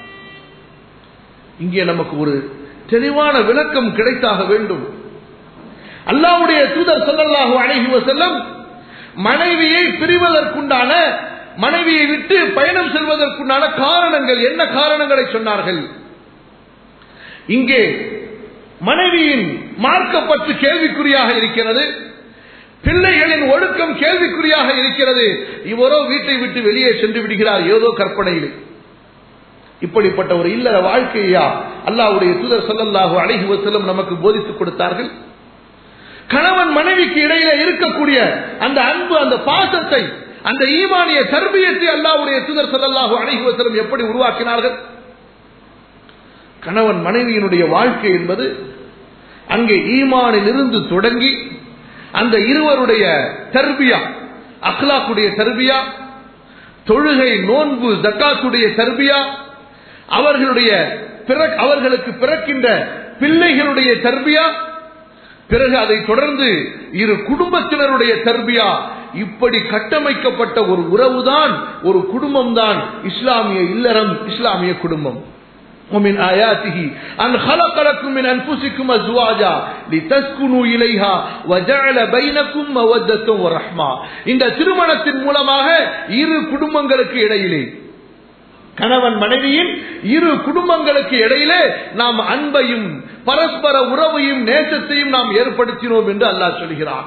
இங்கே நமக்கு ஒரு தெளிவான விளக்கம் கிடைத்தாக வேண்டும் அல்லாவுடைய தூதர் சல்லல்லாஹு அழகி வசல்லம் மனைவியை பிரிவதற்குண்டான மனைவியை விட்டு பயணம் செல்வதற்குண்டான காரணங்கள் என்ன காரணங்களை சொன்னார்கள் இங்கே மனைவியின் மார்க்கப்பட்டு கேள்விக்குறியாக இருக்கிறது பிள்ளைகளின் ஒழுக்கம் கேள்விக்குறியாக இருக்கிறது இவரோ வீட்டை விட்டு வெளியே சென்று விடுகிறார் ஏதோ கற்பனையில் இப்படிப்பட்ட ஒரு இல்லற வாழ்க்கையா அல்லாவுடைய தூதர் சொல்லல்லாஹு அழகி வசலம் நமக்கு போதித்துக் கொடுத்தார்கள் கணவன் மனைவிக்கு இடையில இருக்கக்கூடிய அந்த அன்பு அந்த பாசத்தை அந்த ஈமானிய தர்பியத்தை அல்லாவுடைய தூதர் சல்லாஹு அழகி வசலம் எப்படி உருவாக்கினார்கள் கணவன் மனைவியினுடைய வாழ்க்கை என்பது அங்கே ஈமானில் இருந்து தொடங்கி அந்த இருவருடைய தர்பியா அஹ்லாக்குடைய தர்பியா தொழுகை நோன்பு ஜக்காத்துடைய தர்பியா அவர்களுடைய அவர்களுக்கு பிறக்கின்ற பிள்ளைகளுடைய தர்பியா பிறகு அதை தொடர்ந்து இரு குடும்பத்தினருடைய தர்பியா இப்படி கட்டமைக்கப்பட்ட ஒரு உறவுதான் ஒரு குடும்பம் தான் இஸ்லாமிய இல்லறம் இஸ்லாமிய குடும்பம் ومن آياته أن خلق لكم من أنفسكم أزواجا لتسكنوا إليها وجعل بينكم مودة ورحمة இந்த திருமணத்தின் மூலமாக இரு குடும்பங்களுக்கு இடையிலே கணவன் மனைவியின் இரு குடும்பங்களுக்கு இடையிலே நாம் அன்பையும் பரஸ்பர உறவையும் நேசத்தையும் நாம் ஏற்படுத்தினோம் என்று அல்லாஹ் சொல்கிறார்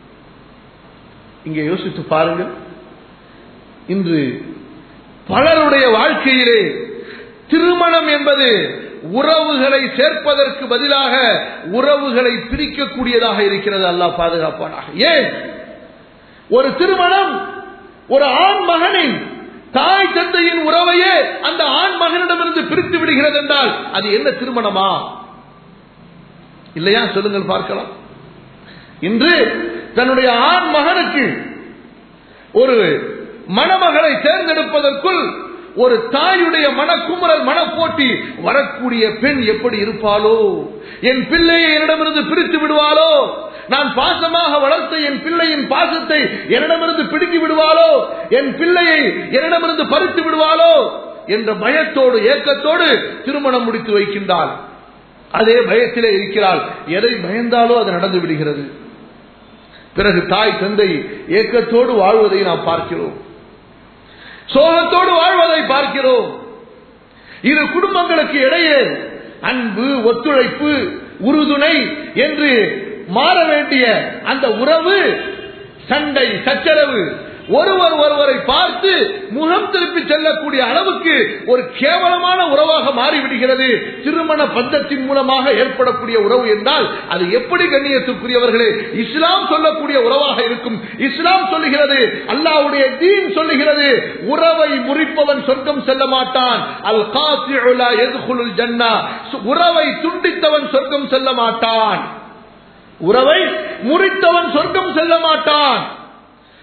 இங்கே யோசித்து பாருங்கள் இன்று பலருடைய வாழ்க்கையிலே திருமணம் என்பது உறவுகளை சேர்ப்பதற்கு பதிலாக உறவுகளை பிரிக்கக்கூடியதாக இருக்கிறது அல்லாஹ் பாதுகாப்பானாக ஏன் ஒரு திருமணம் ஒரு ஆண் மகனின் தாய் தந்தையின் உறவையே அந்த ஆண் மகனிடமிருந்து பிரித்து விடுகிறது என்றால் அது என்ன திருமணமா இல்லையா சொல்லுங்கள் பார்க்கலாம் இன்று தன்னுடைய ஆண் மகனுக்கு ஒரு மணமகளை தேர்ந்தெடுப்பதற்குள் ஒரு தாயுடைய மனக்குமுறல் மனப்போட்டி வரக்கூடிய பெண் எப்படி இருப்பாளோ என் பிள்ளையை என்னிடமிருந்து பிரித்து விடுவாளோ நான் பாசமாக வளர்த்த என் பிள்ளையின் பாசத்தை என்னிடமிருந்து பிடுங்கி விடுவாளோ என் பிள்ளையை என்னிடமிருந்து பறித்து விடுவாளோ என்ற பயத்தோடு ஏக்கத்தோடு திருமணம் முடித்து வைக்கின்றாள் அதே பயத்திலே இருக்கிறாள் எதை பயந்தாலோ அது நடந்து விடுகிறது பிறகு தாய் தந்தை ஏக்கத்தோடு வாழ்வதை நாம் பார்க்கிறோம் சோகத்தோடு வாழ்வதை பார்க்கிறோம் இரு குடும்பங்களுக்கு இடையே அன்பு ஒத்துழைப்பு உறுதுணை என்று மாற வேண்டிய அந்த உறவு சண்டை சச்சரவு ஒருவர் ஒருவரை பார்த்து முகம் திருப்பி செல்லக்கூடிய அளவுக்கு ஒரு கேவலமான உறவாக மாறிவிடுகிறது திருமண பந்தத்தின் மூலமாக ஏற்படக்கூடிய உறவு என்றால் அது எப்படி கண்ணியத்துக்குரியவர்களே இஸ்லாம் சொல்லக்கூடிய உறவாக இருக்கும் இஸ்லாம் சொல்லுகிறது அல்லாவுடைய தீன் சொல்லுகிறது உறவை முறிப்பவன் சொர்க்கம் செல்ல மாட்டான் அல் காசி ஜன்னா உறவை துண்டித்தவன் சொர்க்கம் செல்ல மாட்டான் உறவை முறித்தவன் சொர்க்கம் செல்ல மாட்டான்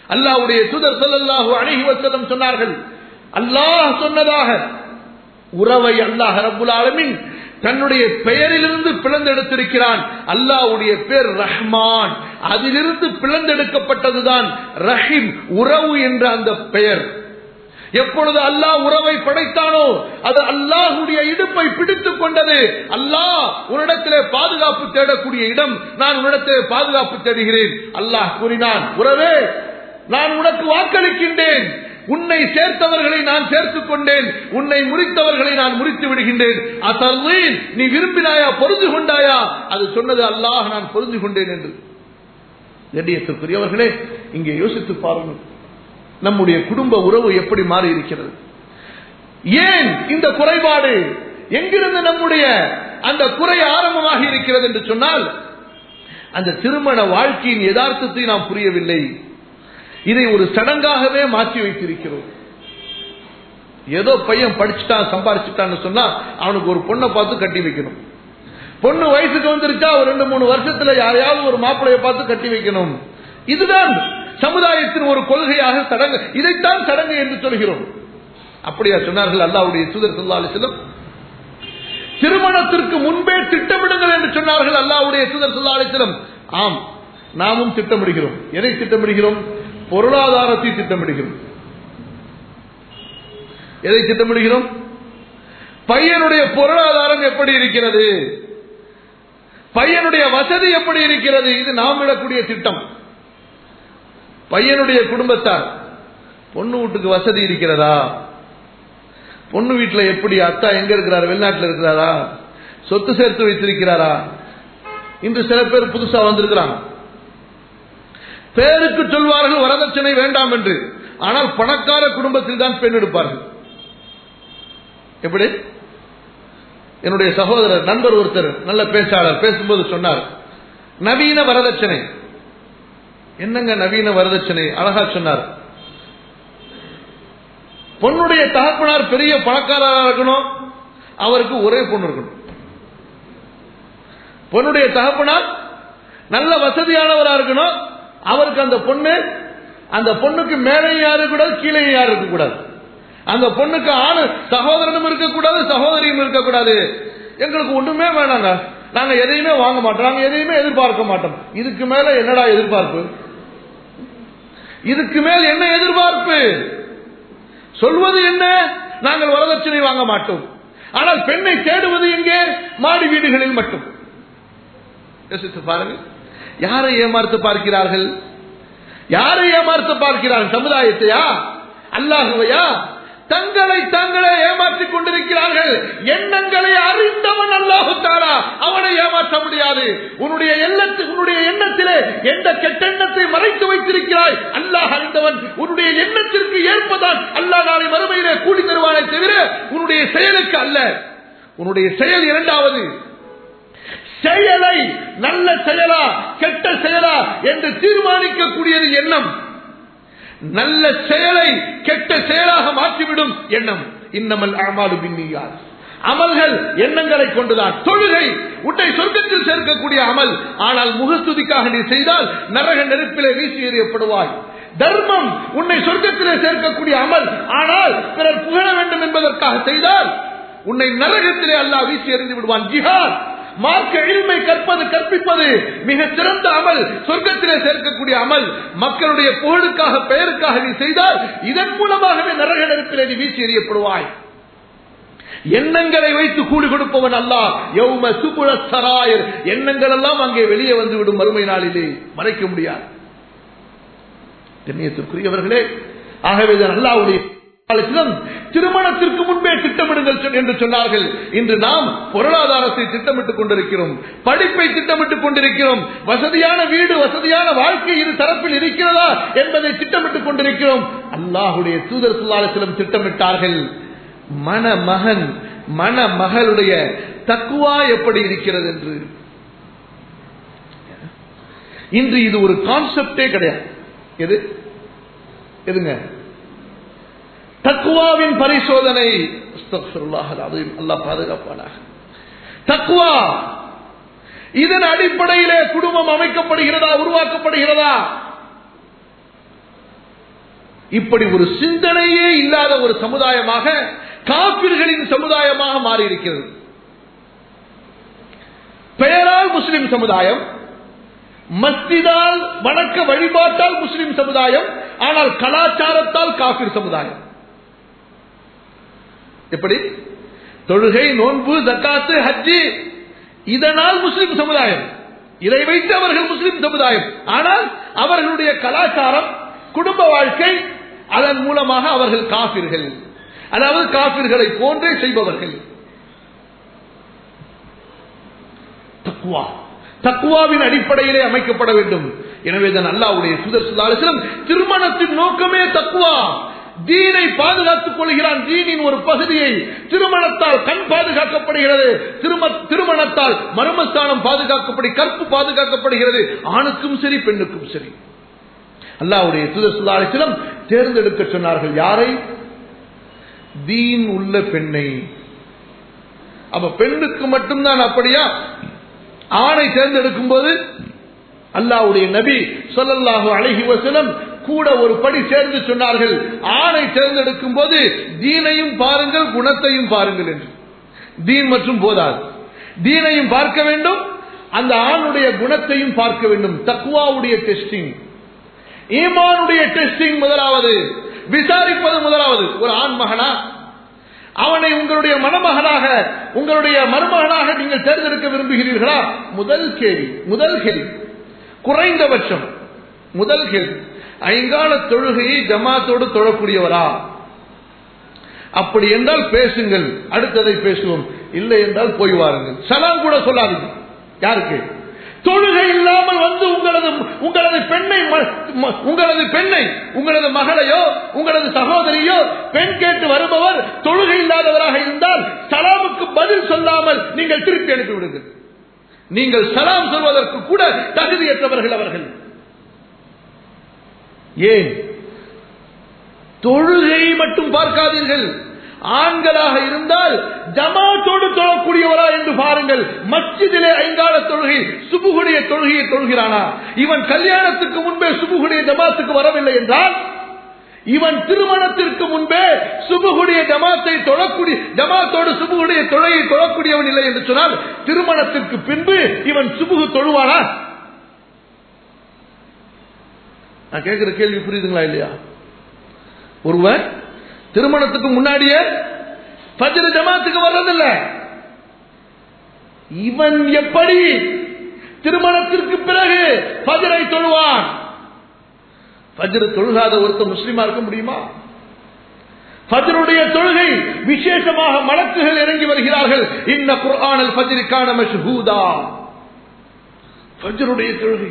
அல்லாஹ்வுடைய தூதர் ஸல்லல்லாஹு அலைஹி வஸல்லம் சொன்னார்கள் அல்லாஹ் சொன்னதாக உறவை அல்லாஹ் ரப்புல் ஆலமீன் தன்னுடைய பெயரிலிருந்து பிளந்தெடுத்திருக்கிறான் அல்லாஹ்வுடைய பேர் ரஹ்மான் அதிலிருந்து பிளந்தெடுக்கப்பட்டதுதான் ரஹீம் உறவு என்ற அந்த பெயர் எப்பொழுது அல்லாஹ் உறவை படைத்தானோ அது அல்லாஹுடைய இடுப்பை பிடித்துக் கொண்டது அல்லாஹ் உன்னிடத்திலே பாதுகாப்பு தேடக்கூடிய இடம் நான் உன்னிடத்திலே பாதுகாப்பு தேடுகிறேன் அல்லாஹ் கூறினான் உறவே நான் உனக்கு வாக்களிக்கின்றேன் உன்னை சேர்த்தவர்களை நான் சேர்த்துக் கொண்டேன் உன்னை முறித்தவர்களை நான் முறித்து விடுகின்றேன் அசர்வீன் நீ விரும்பினாயா பொருந்து கொண்டாயா அது சொன்னது அல்லாஹ் நான் பொருந்து கொண்டேன் என்று கண்ணியத்திற்குரியவர்களே இங்கே யோசித்து பாருங்கள் நம்முடைய குடும்ப உறவு எப்படி மாறி இருக்கிறது ஏன் இந்த குறைபாடு எங்கிருந்து நம்முடைய அந்த குறை ஆரம்பமாக இருக்கிறது என்று சொன்னால் அந்த திருமண வாழ்க்கையின் யதார்த்தத்தை நாம் புரியவில்லை இதை ஒரு சடங்காகவே மாற்றி வைத்திருக்கிறோம் ஏதோ பையன் படிச்சுட்டான் சம்பாரிச்சுட்டான்னு சொன்னா அவனுக்கு ஒரு பொண்ணை பார்த்து கட்டி வைக்கணும் பொண்ணு வயசுக்கு வந்துருச்சா ஒரு ரெண்டு மூணு வருஷத்துல யாரையாவது ஒரு மாப்பிளைய பார்த்து கட்டி வைக்கணும் இதுதான் சமுதாயத்தின் ஒரு கொள்கையாக சடங்கு இதைத்தான் சடங்கு என்று சொல்கிறோம் அப்படியா சொன்னார்கள் அல்லாவுடைய தூதர் சொல்லா அலிஸ்லம் திருமணத்திற்கு முன்பே திட்டமிடுங்கள் என்று சொன்னார்கள் அல்லாவுடைய தூதர் சொல்லா அலிஸ்லம் ஆம் நாமும் திட்டமிடுகிறோம் எதை திட்டமிடுகிறோம் பொருளாதாரத்தை திட்டமிடுகிறோம் எதை திட்டமிடுகிறோம் பையனுடைய பொருளாதாரம் எப்படி இருக்கிறது பையனுடைய வசதி எப்படி இருக்கிறது இது நாம் விடக்கூடிய திட்டம் பையனுடைய குடும்பத்தார் பொண்ணு வீட்டுக்கு வசதி இருக்கிறதா பொண்ணு வீட்டில் எப்படி அத்தா எங்க இருக்கிறார் வெளிநாட்டில் இருக்கிறாரா சொத்து சேர்த்து வைத்திருக்கிறாரா இன்று சில பேர் புதுசா வந்திருக்கிறாங்க பேருக்கு சொல்வார்கள் வரதட்சணை வேண்டாம் என்று ஆனால் பணக்கார குடும்பத்தில் தான் பெண் எடுப்பார்கள் எப்படி என்னுடைய சகோதரர் நண்பர் ஒருத்தர் நல்ல பேச்சாளர் பேசும்போது சொன்னார் நவீன வரதட்சணை என்னங்க நவீன வரதட்சணை அழகா சொன்னார் பொண்ணுடைய தகப்பனார் பெரிய பணக்காரராக இருக்கணும் அவருக்கு ஒரே பொண்ணு இருக்கணும் பொண்ணுடைய தகப்பனார் நல்ல வசதியானவரா இருக்கணும் அவருக்கு அந்த பொண்ணு அந்த பொண்ணுக்கு மேலே யாரு கூடாது கீழே யாரு இருக்கக்கூடாது அந்த பொண்ணுக்கு ஆணு சகோதரனும் இருக்கக்கூடாது சகோதரியும் இருக்கக்கூடாது எங்களுக்கு ஒண்ணுமே வேணாங்க நாங்க எதையுமே வாங்க மாட்டோம் நாங்க எதையுமே எதிர்பார்க்க மாட்டோம் இதுக்கு மேல என்னடா எதிர்பார்ப்பு இதுக்கு மேல் என்ன எதிர்பார்ப்பு சொல்வது என்ன நாங்கள் வரதட்சணை வாங்க மாட்டோம் ஆனால் பெண்ணை தேடுவது எங்கே மாடி வீடுகளில் மட்டும் யோசித்து பாருங்கள் யாரை ஏமாற்ற பார்க்கிறார்கள் யாரை ஏமாற்ற பார்க்கிறார்கள் சமுதாயத்தையா அல்லாஹுவையா தங்களை தங்களை ஏமாற்றிக் கொண்டிருக்கிறார்கள் எண்ணங்களை அறிந்தவன் அல்லாஹு தாரா அவனை ஏமாற்ற முடியாது உன்னுடைய எண்ணத்து உன்னுடைய எண்ணத்திலே எந்த கெட்டெண்ணத்தை மறைத்து வைத்திருக்கிறாய் அல்லாஹ் அறிந்தவன் உன்னுடைய எண்ணத்திற்கு ஏற்பதான் அல்லாஹ் நாளை மறுமையிலே கூடி தருவானே தவிர உன்னுடைய செயலுக்கு அல்ல உன்னுடைய செயல் இரண்டாவது செயலை நல்ல செயலா கெட்ட செயலா என்று தீர்மானிக்கக்கூடியது எண்ணம் நல்ல செயலை கெட்ட செயலாக மாற்றிவிடும் எண்ணம் இன்னமல் அமாலு பின்னியார் அமல்கள் எண்ணங்களை கொண்டுதான் தொழுகை உன்னை சொர்க்கத்தில் சேர்க்கக்கூடிய அமல் ஆனால் முகஸ்துதிக்காக நீ செய்தால் நரக நெருப்பிலே வீசி எறியப்படுவாய் தர்மம் உன்னை சொர்க்கத்திலே சேர்க்கக்கூடிய அமல் ஆனால் பிறர் புகழ வேண்டும் என்பதற்காக செய்தால் உன்னை நரகத்திலே அல்லாஹ் வீசி எறிந்து விடுவான் ஜிஹாத் மார்க்க எளிமை கற்பது கற்பிப்பது மிக சிறந்த அமல் சொர்க்கத்திலே சேர்க்கக்கூடிய அமல் மக்களுடைய புகழுக்காக பெயருக்காக நீ செய்தால் இதன் மூலமாகவே நரக நெருப்பிலே நீ வீசி எறியப்படுவாய் எண்ணங்களை வைத்து கூலி கொடுப்பவன் அல்ல யௌம சுபுழ சராயர் எண்ணங்கள் எல்லாம் அங்கே வெளியே வந்து விடும் மறுமை நாளிலே மறைக்க முடியாது கண்ணியத்திற்குரியவர்களே ஆகவே அல்லாவுடைய திருமணத்திற்கு முன்பே திட்டமிடுங்கள் என்று சொன்னார்கள் இன்று நாம் பொருளாதாரத்தை திட்டமிட்டுக் கொண்டிருக்கிறோம் படிப்பை திட்டமிட்டுக் கொண்டிருக்கிறோம் வசதியான வீடு வசதியான வாழ்க்கை இரு தரப்பில் இருக்கிறதா என்பதை திட்டமிட்டுக் கொண்டிருக்கிறோம் அல்லாஹுடைய தூதர் சுல்லாலத்திலும் திட்டமிட்டார்கள் மணமகன் மணமகளுடைய தக்குவா எப்படி இருக்கிறது என்று இன்று இது ஒரு கான்செப்டே கிடையாது எது எதுங்க தக்குவாவின் பரிசோதனை அல்லா பாதுகாப்பானாக தக்குவா இதன் அடிப்படையிலே குடும்பம் அமைக்கப்படுகிறதா உருவாக்கப்படுகிறதா இப்படி ஒரு சிந்தனையே இல்லாத ஒரு சமுதாயமாக காப்பிர்களின் சமுதாயமாக மாறி இருக்கிறது பெயரால் முஸ்லிம் சமுதாயம் மஸ்திதால் வணக்க வழிபாட்டால் முஸ்லிம் சமுதாயம் ஆனால் கலாச்சாரத்தால் காபிர் சமுதாயம் எப்படி தொழுகை நோன்பு ஜக்காத்து ஹஜ்ஜி இதனால் முஸ்லிம் சமுதாயம் இதை வைத்து அவர்கள் முஸ்லிம் சமுதாயம் ஆனால் அவர்களுடைய கலாச்சாரம் குடும்ப வாழ்க்கை அதன் மூலமாக அவர்கள் காபிர்கள் அதாவது காபிர்களை போன்றே செய்பவர்கள் தக்குவா தக்குவாவின் அடிப்படையிலே அமைக்கப்பட வேண்டும் எனவே தான் அல்லாவுடைய சுதர் சுதாரிசனம் திருமணத்தின் நோக்கமே தக்குவா தீனை பாதுகாத்துக் கொள்கிறான் தீனின் ஒரு பகுதியை திருமணத்தால் கண் பாதுகாக்கப்படுகிறது திருமணத்தால் மர்மஸ்தானம் பாதுகாக்கப்படி கற்பு பாதுகாக்கப்படுகிறது ஆணுக்கும் சரி பெண்ணுக்கும் சரி அல்லாவுடைய சுதர் சுதாரிசனம் தேர்ந்தெடுக்க சொன்னார்கள் யாரை தீன் உள்ள பெண்ணை அப்ப பெண்ணுக்கு மட்டும்தான் அப்படியா ஆணை தேர்ந்தெடுக்கும் போது அல்லாவுடைய நபி சொல்லல்லாஹு அழகி வசனம் கூட ஒரு படி சேர்ந்து சொன்னார்கள் ஆணை தேர்ந்தெடுக்கும் போது தீனையும் பாருங்கள் குணத்தையும் பாருங்கள் என்று தீன் மற்றும் போதாது தீனையும் பார்க்க வேண்டும் அந்த ஆணுடைய குணத்தையும் பார்க்க வேண்டும் தக்குவாவுடைய டெஸ்டிங் ஈமானுடைய டெஸ்டிங் முதலாவது விசாரிப்பது முதலாவது ஒரு ஆண் மகனா அவனை உங்களுடைய மணமகனாக உங்களுடைய மருமகனாக நீங்கள் தேர்ந்தெடுக்க விரும்புகிறீர்களா முதல் கேள்வி முதல் கேள்வி குறைந்தபட்சம் முதல் கேள்வி ஐங்கால தொழுகையை ஜமாத்தோடு தொழக்கூடியவரா அப்படி என்றால் பேசுங்கள் அடுத்ததை பேசுவோம் இல்லை என்றால் போய் வாருங்கள் சலாம் கூட சொல்லாதீங்க யாருக்கு தொழுகை இல்லாமல் வந்து உங்களது உங்களது பெண்ணை உங்களது பெண்ணை உங்களது மகளையோ உங்களது சகோதரியோ பெண் கேட்டு வருபவர் தொழுகை இல்லாதவராக இருந்தால் சலாமுக்கு பதில் சொல்லாமல் நீங்கள் திருப்பி அனுப்பி விடுங்கள் நீங்கள் சலாம் சொல்வதற்கு கூட தகுதியற்றவர்கள் அவர்கள் ஏன் தொழுகை மட்டும் பார்க்காதீர்கள் ஆண்களாக இருந்தால் ஜமாத்தோடு தொழக்கூடியவரா என்று பாருங்கள் மஸ்ஜிதிலே ஐங்கால தொழுகை சுபுகுடைய தொழுகையை தொழுகிறானா இவன் கல்யாணத்துக்கு முன்பே சுபுகுடைய ஜமாத்துக்கு வரவில்லை என்றால் இவன் திருமணத்திற்கு முன்பே சுபுகுடைய ஜமாத்தை தொழக்கூடிய ஜமாத்தோடு சுபுகுடைய தொழையை தொழக்கூடியவன் இல்லை என்று சொன்னால் திருமணத்திற்கு பின்பு இவன் சுபுகு தொழுவானா நான் கேட்கிற கேள்வி புரியுதுங்களா இல்லையா ஒருவன் திருமணத்துக்கு முன்னாடியே பஜ்ர ஜமாத்துக்கு வர்றதில்ல இவன் எப்படி திருமணத்திற்கு பிறகு பஜரை தொழுவான் பஜ்ரு தொழுகாத ஒருத்தர் முஸ்லீமா இருக்க முடியுமா ஃபஜ்ருடைய தொழுகை விசேஷமாக மலக்குகள் இறங்கி வருகிறார்கள் இன்ன குர்ஆனல் ஃபஜ்ருக்கான மஷ்ஹூதா ஃபஜ்ருடைய தொழுகை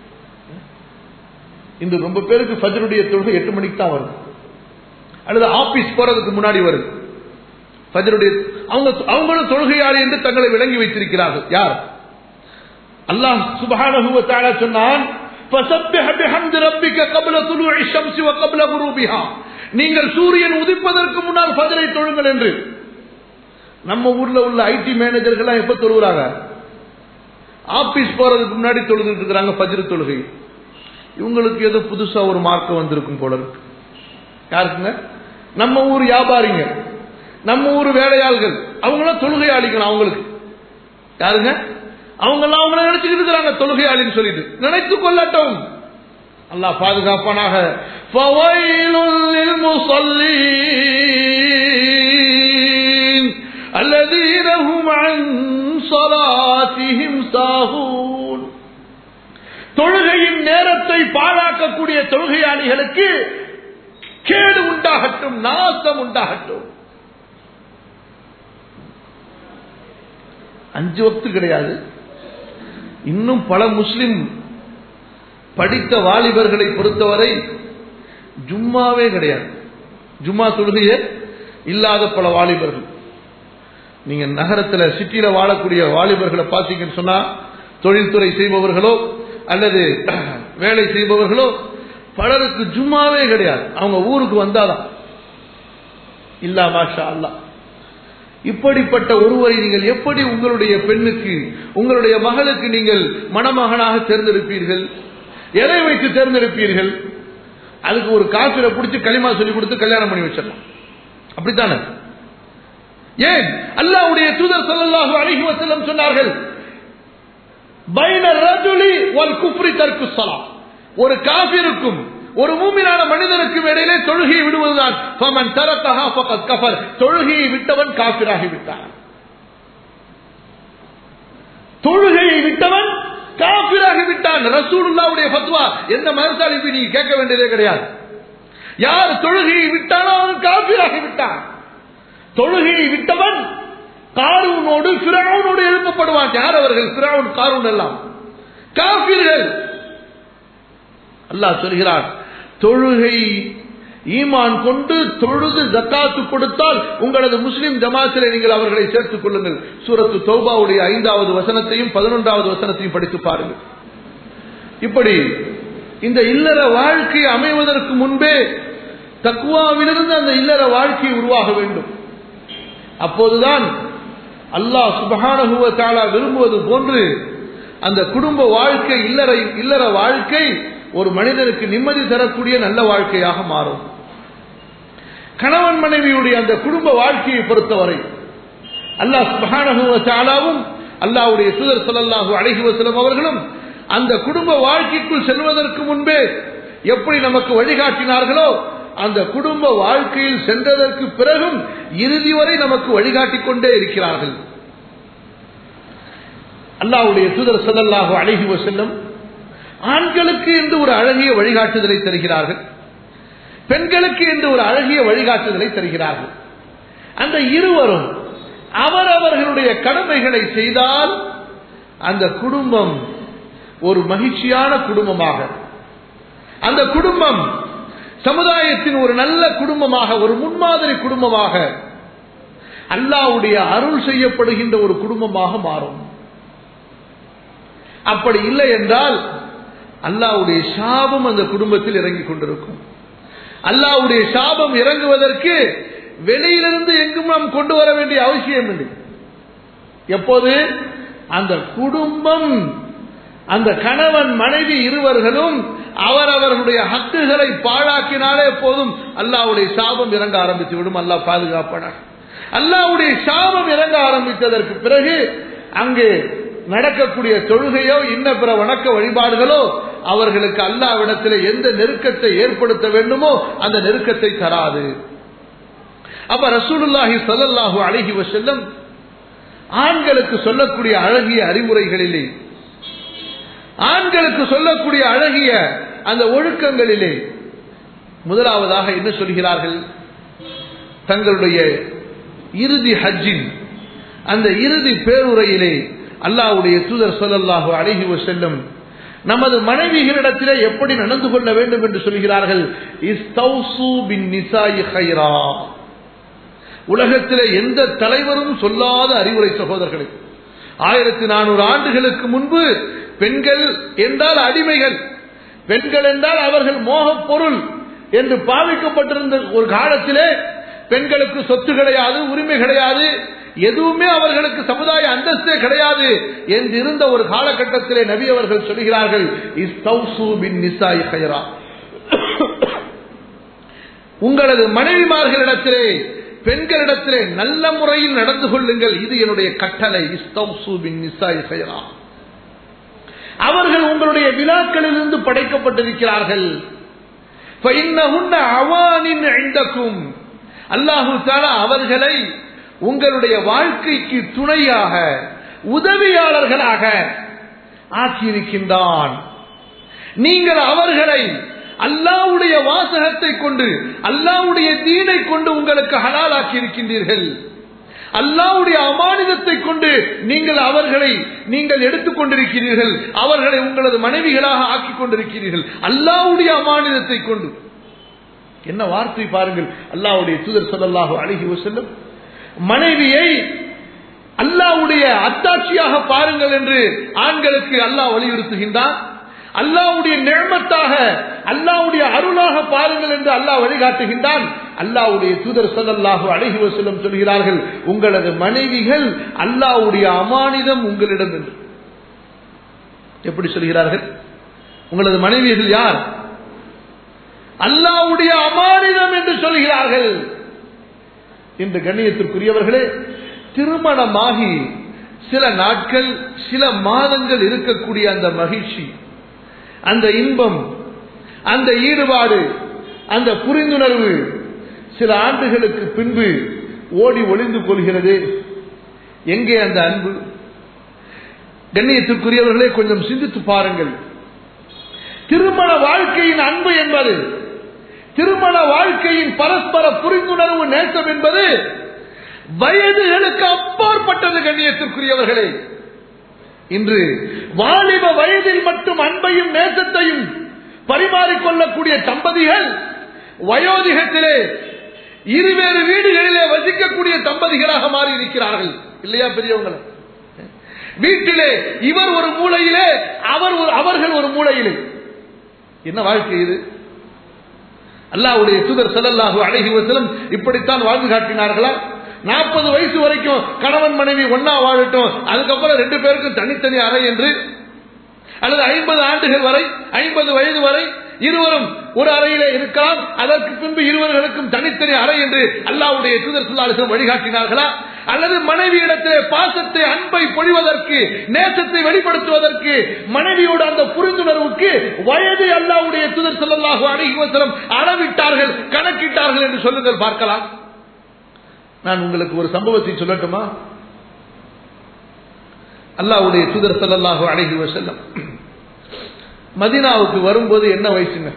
இந்த ரொம்ப பேருக்கு ஃபஜ்ருடைய தொழுகை எட்டு மணிக்கு தான் வருது அல்லது ஆபீஸ் போறதுக்கு முன்னாடி வருது ஃபஜ்ருடைய அவங்க அவங்களும் தொழுகையாளி என்று தங்களை விளங்கி வைத்திருக்கிறார்கள் யார் அல்லாஹ் சுப்ஹானஹு வ தஆலா சொன்னான் فسبح بحمد ربك قبل طلوع الشمس وقبل غروبها நீங்கள் சூரியன் உதிப்பதற்கு முன்னால் ஃபஜ்ரை தொழுங்கள் என்று நம்ம ஊர்ல உள்ள ஐடி மேனேஜர்கள் எப்ப தொழுகிறாங்க ஆபீஸ் போறதுக்கு முன்னாடி தொழுதுட்டு இருக்கிறாங்க ஃபஜ்ரு தொழுகை இவங்களுக்கு ஏதோ புதுசா ஒரு மார்க்கம் வந்திருக்கும் போல இருக்கு யாருக்குங்க நம்ம ஊர் வியாபாரிங்க நம்ம ஊர் வேலையாள்கள் அவங்களாம் தொழுகையாளிகள் அவங்களுக்கு யாருங்க அவங்க எல்லாம் அவங்கள நினைச்சுக்கிட்டு இருக்கிறாங்க தொழுகையாளின்னு சொல்லிட்டு நினைத்து கொள்ளட்டும் அல்லாஹ் பாதுகாப்பானாக فَوَيْلٌ لِلْمُصَلِّينَ الَّذِينَ هُمْ عَنْ صَلَاتِهِمْ سَاهُونَ தொழுகையின் நேரத்தை பாழாக்கக்கூடிய தொழுகையாளிகளுக்கு கேடு உண்டாகட்டும் நாசம் உண்டாகட்டும் அஞ்சு வக்து கிடையாது இன்னும் பல முஸ்லிம் படித்த வாலிபர்களை பொறுத்தவரை ஜும்மாவே கிடையாது ஜும்மா தொழுகையே இல்லாத பல வாலிபர்கள் நீங்க நகரத்துல சிட்டியில வாழக்கூடிய வாலிபர்களை பார்த்தீங்கன்னு சொன்னா தொழில்துறை செய்பவர்களோ அல்லது வேலை செய்பவர்களோ பலருக்கு ஜும்மாவே கிடையாது அவங்க ஊருக்கு வந்தாதான் இல்லா மாஷா அல்லா இப்படிப்பட்ட ஒருவரை நீங்கள் எப்படி உங்களுடைய பெண்ணுக்கு உங்களுடைய மகளுக்கு நீங்கள் மணமகனாக தேர்ந்தெடுப்பீர்கள் எதை வைத்து தேர்ந்தெடுப்பீர்கள் அதுக்கு ஒரு காஃபிரை பிடிச்சி களிமா சொல்லி கொடுத்து கல்யாணம் பண்ணி வச்சிடலாம் அப்படித்தானே ஏன் அல்லாஹ்வுடைய தூதர் ஸல்லல்லாஹு அலைஹி வஸல்லம் சொன்னார்கள் பைன ரஜுலி வல் குஃப்ரி தர்க்கு ஸலாத் ஒரு காஃபிருக்கும் ஒரு மூமினான மனிதனுக்கும் இடையிலே தொழுகையை விடுவதுதான் ஃபமன் தரக்கஹா ஃபகத் கஃபர் தொழுகையை விட்டவன் காஃபிராகி விட்டான் தொழுகையை விட்டவன் காபிராகி விட்டான் ரசூலுல்லாவுடைய ஃபத்வா எந்த மதத்தாலிப்பி நீங்க கேட்க வேண்டியதே கிடையாது யார் தொழுகையை விட்டானோ அவன் காபிராகி விட்டான் தொழுகையை விட்டவன் காரூனோடு பிராவுனோடு எழுப்பப்படுவான் யார் அவர்கள் பிராவுன் காரூன் எல்லாம் காபிர்கள் அல்லாஹ் சொல்கிறான் தொழுகை ஈமான் கொண்டு தொழுது ஜக்காத்து கொடுத்தால் உங்களது முஸ்லிம் ஜமாத்திலே நீங்கள் அவர்களை சேர்த்துக் கொள்ளுங்கள் சூரத்து தௌபாவுடைய ஐந்தாவது வசனத்தையும் பதினொன்றாவது வசனத்தையும் படித்து பாருங்கள் இப்படி இந்த இல்லற வாழ்க்கை அமைவதற்கு முன்பே தக்குவாவிலிருந்து அந்த இல்லற வாழ்க்கை உருவாக வேண்டும் அப்போதுதான் அல்லாஹ் சுபஹானஹுவ தாலா விரும்புவது போன்று அந்த குடும்ப வாழ்க்கை இல்லற இல்லற வாழ்க்கை ஒரு மனிதனுக்கு நிம்மதி தரக்கூடிய நல்ல வாழ்க்கையாக மாறும் கணவன் மனைவியுடைய அந்த குடும்ப வாழ்க்கையை பொறுத்தவரை அல்லாஹ் சுபஹானஹுவ தாலாவும் அல்லாஹ்வுடைய தூதர் ஸல்லல்லாஹு அலைஹி வஸல்லம் அவர்களும் அந்த குடும்ப வாழ்க்கைக்குள் செல்வதற்கு முன்பே எப்படி நமக்கு வழிகாட்டினார்களோ அந்த குடும்ப வாழ்க்கையில் சென்றதற்கு பிறகும் இறுதி வரை நமக்கு வழிகாட்டிக் கொண்டே இருக்கிறார்கள் அல்லாஹ்வுடைய தூதர் ஸல்லல்லாஹு அலைஹி வஸல்லம் ஆண்களுக்கு என்று ஒரு அழகிய வழிகாட்டுதலை தருகிறார்கள் பெண்களுக்கு என்று ஒரு அழகிய வழிகாட்டுதலை தருகிறார்கள் அந்த இருவரும் அவரவர்களுடைய கடமைகளை செய்தால் அந்த குடும்பம் ஒரு மகிழ்ச்சியான குடும்பமாக அந்த குடும்பம் சமுதாயத்தின் ஒரு நல்ல குடும்பமாக ஒரு முன்மாதிரி குடும்பமாக அல்லாவுடைய அருள் செய்யப்படுகின்ற ஒரு குடும்பமாக மாறும் அப்படி இல்லை என்றால் அல்லாவுடைய சாபம் அந்த குடும்பத்தில் இறங்கிக் கொண்டிருக்கும் அல்லாவுடைய சாபம் இறங்குவதற்கு வெளியிலிருந்து எங்கும் நாம் கொண்டு வர வேண்டிய அவசியம் இல்லை எப்போது அந்த குடும்பம் அந்த கணவன் மனைவி இருவர்களும் அவரவர்களுடைய ஹக்குகளை பாழாக்கினாலே போதும் அல்லாவுடைய சாபம் இறங்க ஆரம்பித்து விடும் அல்லாஹ் பாதுகாப்பானார் அல்லாவுடைய சாபம் இறங்க ஆரம்பித்ததற்கு பிறகு அங்கே நடக்கக்கூடிய தொழுகையோ இன்ன பிற வணக்க வழிபாடுகளோ அவர்களுக்கு அல்லாவிடத்தில் எந்த நெருக்கத்தை ஏற்படுத்த வேண்டுமோ அந்த நெருக்கத்தை தராது அப்ப ரசூலுல்லாஹி ஸல்லல்லாஹு அலைஹி வஸல்லம் ஆண்களுக்கு சொல்லக்கூடிய அழகிய அறிவுரைகளிலே ஆண்களுக்கு சொல்லக்கூடிய அழகிய அந்த ஒழுக்கங்களிலே முதலாவதாக என்ன சொல்கிறார்கள் தங்களுடைய இறுதி ஹஜ்ஜின் அந்த இறுதி பேருரையிலே அல்லாவுடைய தூதர் சொல்லல்லாஹு அழகி செல்லும் நமது மனைவிகளிடத்திலே எப்படி நடந்து கொள்ள வேண்டும் என்று சொல்கிறார்கள் உலகத்திலே எந்த தலைவரும் சொல்லாத அறிவுரை சகோதரர்களே ஆயிரத்தி நானூறு ஆண்டுகளுக்கு முன்பு பெண்கள் என்றால் அடிமைகள் பெண்கள் என்றால் அவர்கள் மோகப் பொருள் என்று பாவிக்கப்பட்டிருந்த ஒரு காலத்திலே பெண்களுக்கு சொத்து கிடையாது உரிமை கிடையாது எதுவுமே அவர்களுக்கு சமுதாய அந்தஸ்தே கிடையாது என்று இருந்த ஒரு காலகட்டத்திலே நபி அவர்கள் சொல்கிறார்கள் உங்களது மனைவிமார்களிடத்திலே பெண்களிடத்திலே நல்ல முறையில் நடந்து கொள்ளுங்கள் இது என்னுடைய கட்டளை அவர்கள் உங்களுடைய விழாக்களிலிருந்து படைக்கப்பட்டிருக்கிறார்கள் அல்லாஹு தாலா அவர்களை உங்களுடைய வாழ்க்கைக்கு துணையாக உதவியாளர்களாக ஆக்கியிருக்கின்றான் நீங்கள் அவர்களை அல்லாவுடைய வாசகத்தை கொண்டு அல்லாவுடைய தீனை கொண்டு உங்களுக்கு ஹலாலாக்கி இருக்கின்றீர்கள் அல்லாவுடைய அமானிதத்தை கொண்டு நீங்கள் அவர்களை நீங்கள் எடுத்துக் கொண்டிருக்கிறீர்கள் அவர்களை உங்களது மனைவிகளாக ஆக்கிக் கொண்டிருக்கிறீர்கள் அல்லாவுடைய அமானிதத்தை கொண்டு என்ன வார்த்தை பாருங்கள் அல்லாவுடைய தூதர் சொல்லல்லாஹு அழகி செல்லும் மனைவியை அல்லாவுடைய அத்தாட்சியாக பாருங்கள் என்று ஆண்களுக்கு அல்லாஹ் வலியுறுத்துகின்றான் அல்லாவுடைய நேர்மத்தாக அல்லாவுடைய அருளாக பாருங்கள் என்று அல்லாஹ் வழிகாட்டுகின்றான் அல்லாவுடைய தூதர் சதல்லாஹு அழகி செல்லும் சொல்கிறார்கள் உங்களது மனைவிகள் அல்லாவுடைய அமானிதம் உங்களிடம் என்று எப்படி சொல்கிறார்கள் உங்களது மனைவிகள் யார் அல்லாவுடைய அமானிதம் என்று சொல்கிறார்கள் இந்த கண்ணியத்திற்குரியவர்களே திருமணமாகி சில நாட்கள் சில மாதங்கள் இருக்கக்கூடிய அந்த மகிழ்ச்சி அந்த இன்பம் அந்த ஈடுபாடு அந்த புரிந்துணர்வு சில ஆண்டுகளுக்கு பின்பு ஓடி ஒளிந்து கொள்கிறது எங்கே அந்த அன்பு கண்ணியத்திற்குரியவர்களே கொஞ்சம் சிந்தித்து பாருங்கள் திருமண வாழ்க்கையின் அன்பு என்பது திருமண வாழ்க்கையின் பரஸ்பர புரிந்துணர்வு நேசம் என்பது வயதுகளுக்கு அப்பாற்பட்டது கண்ணியத்திற்குரியவர்களே இன்று வாலிப வயதில் மட்டும் அன்பையும் நேசத்தையும் பரிமாறிக்கொள்ளக்கூடிய தம்பதிகள் வயோதிகத்திலே இருவேறு வீடுகளிலே வசிக்கக்கூடிய தம்பதிகளாக மாறி இருக்கிறார்கள் இல்லையா பெரியவங்களை வீட்டிலே இவர் ஒரு மூலையிலே அவர் ஒரு அவர்கள் ஒரு மூலையிலே என்ன வாழ்க்கை இது அல்லாவுடைய தூதர் செல்லல்லாஹு அழகி வசலம் இப்படித்தான் வாழ்ந்து காட்டினார்களா நாற்பது வயசு வரைக்கும் கணவன் மனைவி ஒன்னா வாழட்டும் அதுக்கப்புறம் ரெண்டு பேருக்கும் தனித்தனி அறை என்று அல்லது ஐம்பது ஆண்டுகள் வரை ஐம்பது வயது வரை இருவரும் ஒரு அறையிலே இருக்கலாம் அதற்கு பின்பு இருவர்களுக்கும் தனித்தனி அறை என்று அல்லாவுடைய தூதர் சுல்லாலிசம் வழிகாட்டினார்களா அல்லது மனைவியிடத்திலே பாசத்தை அன்பை பொழிவதற்கு நேசத்தை வெளிப்படுத்துவதற்கு மனைவியோடு அந்த புரிந்துணர்வுக்கு வயது அல்லாவுடைய தூதர் சொல்லலாக அணுகிவசலம் அளவிட்டார்கள் கணக்கிட்டார்கள் என்று சொல்லுங்கள் பார்க்கலாம் நான் உங்களுக்கு ஒரு சம்பவத்தை சொல்லட்டுமா அல்லாவுடைய தூதர் சொல்லலாக அழகி வசல்லம் மதினாவுக்கு வரும்போது என்ன வயசுங்க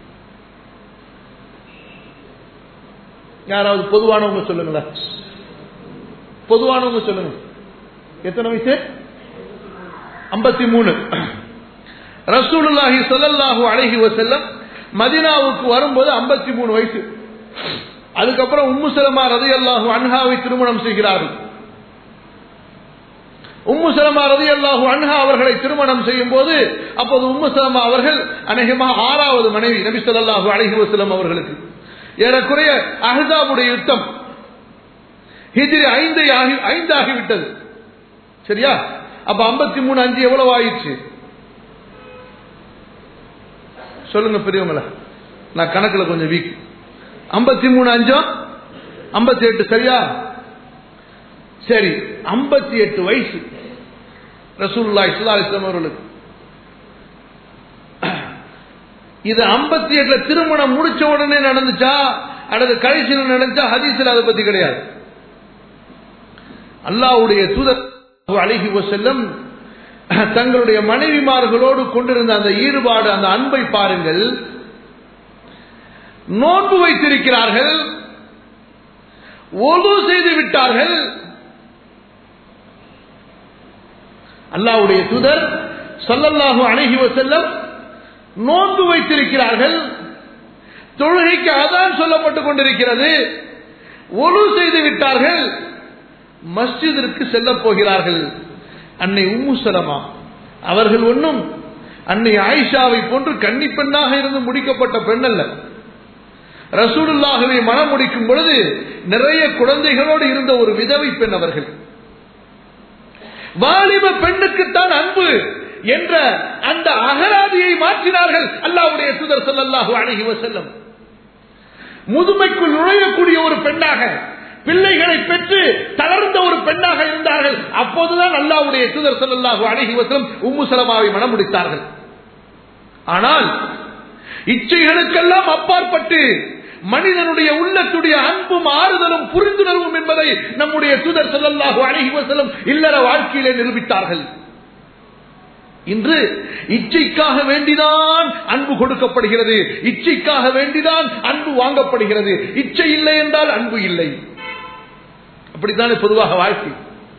யாராவது பொதுவானவங்க சொல்லுங்களா பொதுவானவங்க சொல்லுங்க எத்தனை வயசு ஐம்பத்தி மூணு ரசூலுல்லாஹி சொல்லல்லாஹு அழகி வசல்லம் மதினாவுக்கு வரும்போது ஐம்பத்தி மூணு வயசு அதுக்கப்புறம் உம்மு சலமா ரதி அல்லாஹு அன்ஹாவை திருமணம் செய்கிறார்கள் உம்மு சலமா ரதி அல்லாஹு அன்ஹா அவர்களை திருமணம் செய்யும் போது அப்போது உம்மு சலமா அவர்கள் அநேகமாக ஆறாவது மனைவி நபி சொல்லாஹு அலஹி வசலம் அவர்களுக்கு ஏறக்குறைய அஹாபுடைய யுத்தம் ஹிஜ்ரி ஐந்து ஆகி ஐந்து ஆகிவிட்டது சரியா அப்ப ஐம்பத்தி மூணு அஞ்சு எவ்வளவு ஆயிடுச்சு சொல்லுங்க பெரியவங்கள நான் கணக்குல கொஞ்சம் வீக் ஐம்பத்தி மூணு அஞ்சோ ஐம்பத்தி எட்டு சரியா சரி ஐம்பத்தி எட்டு வயசு ரசூல்லா இஸ்லாம் அவர்களுக்கு இது ஐம்பத்தி எட்டுல திருமணம் முடிச்ச உடனே நடந்துச்சா அல்லது கடைசியில் நடந்துச்சா ஹதீஸில் அதை பத்தி கிடையாது அல்லாவுடைய தூதர் அழகி செல்லும் தங்களுடைய மனைவிமார்களோடு கொண்டிருந்த அந்த ஈடுபாடு அந்த அன்பை பாருங்கள் நோன்பு வைத்திருக்கிறார்கள் ஒது செய்து விட்டார்கள் அல்லாவுடைய தூதர் சொல்லல்லாஹு அணுகி செல்லம் நோன்பு வைத்திருக்கிறார்கள் தொழுகைக்கு அதான் சொல்லப்பட்டுக் கொண்டிருக்கிறது ஒழு செய்து விட்டார்கள் மஸ்ஜிதிற்கு செல்ல போகிறார்கள் அன்னை உம்மு சலமா அவர்கள் ஒன்றும் அன்னை ஆயிஷாவை போன்று கன்னி பெண்ணாக இருந்து முடிக்கப்பட்ட பெண் அல்ல ரசூலுல்லாகவே மனம் முடிக்கும் பொழுது நிறைய குழந்தைகளோடு இருந்த ஒரு விதவை பெண் அவர்கள் வாலிப பெண்ணுக்குத்தான் அன்பு என்ற அந்த அகராதியை மாற்றினார்கள் அல்லாவுடைய சுதர் சொல்லல்லாஹு அழகி செல்லும் முதுமைக்குள் நுழையக்கூடிய ஒரு பெண்ணாக பிள்ளைகளை பெற்று தளர்ந்த ஒரு பெண்ணாக இருந்தார்கள் அப்போதுதான் அல்லாவுடைய சுதர் சொல்லல்லாஹு அழகி வசலம் உம்மு சலமாவை மனம் முடித்தார்கள் ஆனால் இச்சைகளுக்கெல்லாம் அப்பாற்பட்டு மனிதனுடைய உள்ளத்துடைய அன்பும் ஆறுதலும் புரிந்துணர்வும் என்பதை நம்முடைய சுதர் செல்லல்லாஹு அழகி வசலம் இல்லற வாழ்க்கையிலே நிரூபித்தார்கள் இன்று இச்சைக்காக வேண்டிதான் அன்பு கொடுக்கப்படுகிறது இச்சைக்காக வேண்டிதான் அன்பு வாங்கப்படுகிறது இச்சை இல்லை என்றால் அன்பு இல்லை அப்படித்தானே பொதுவாக வாழ்க்கை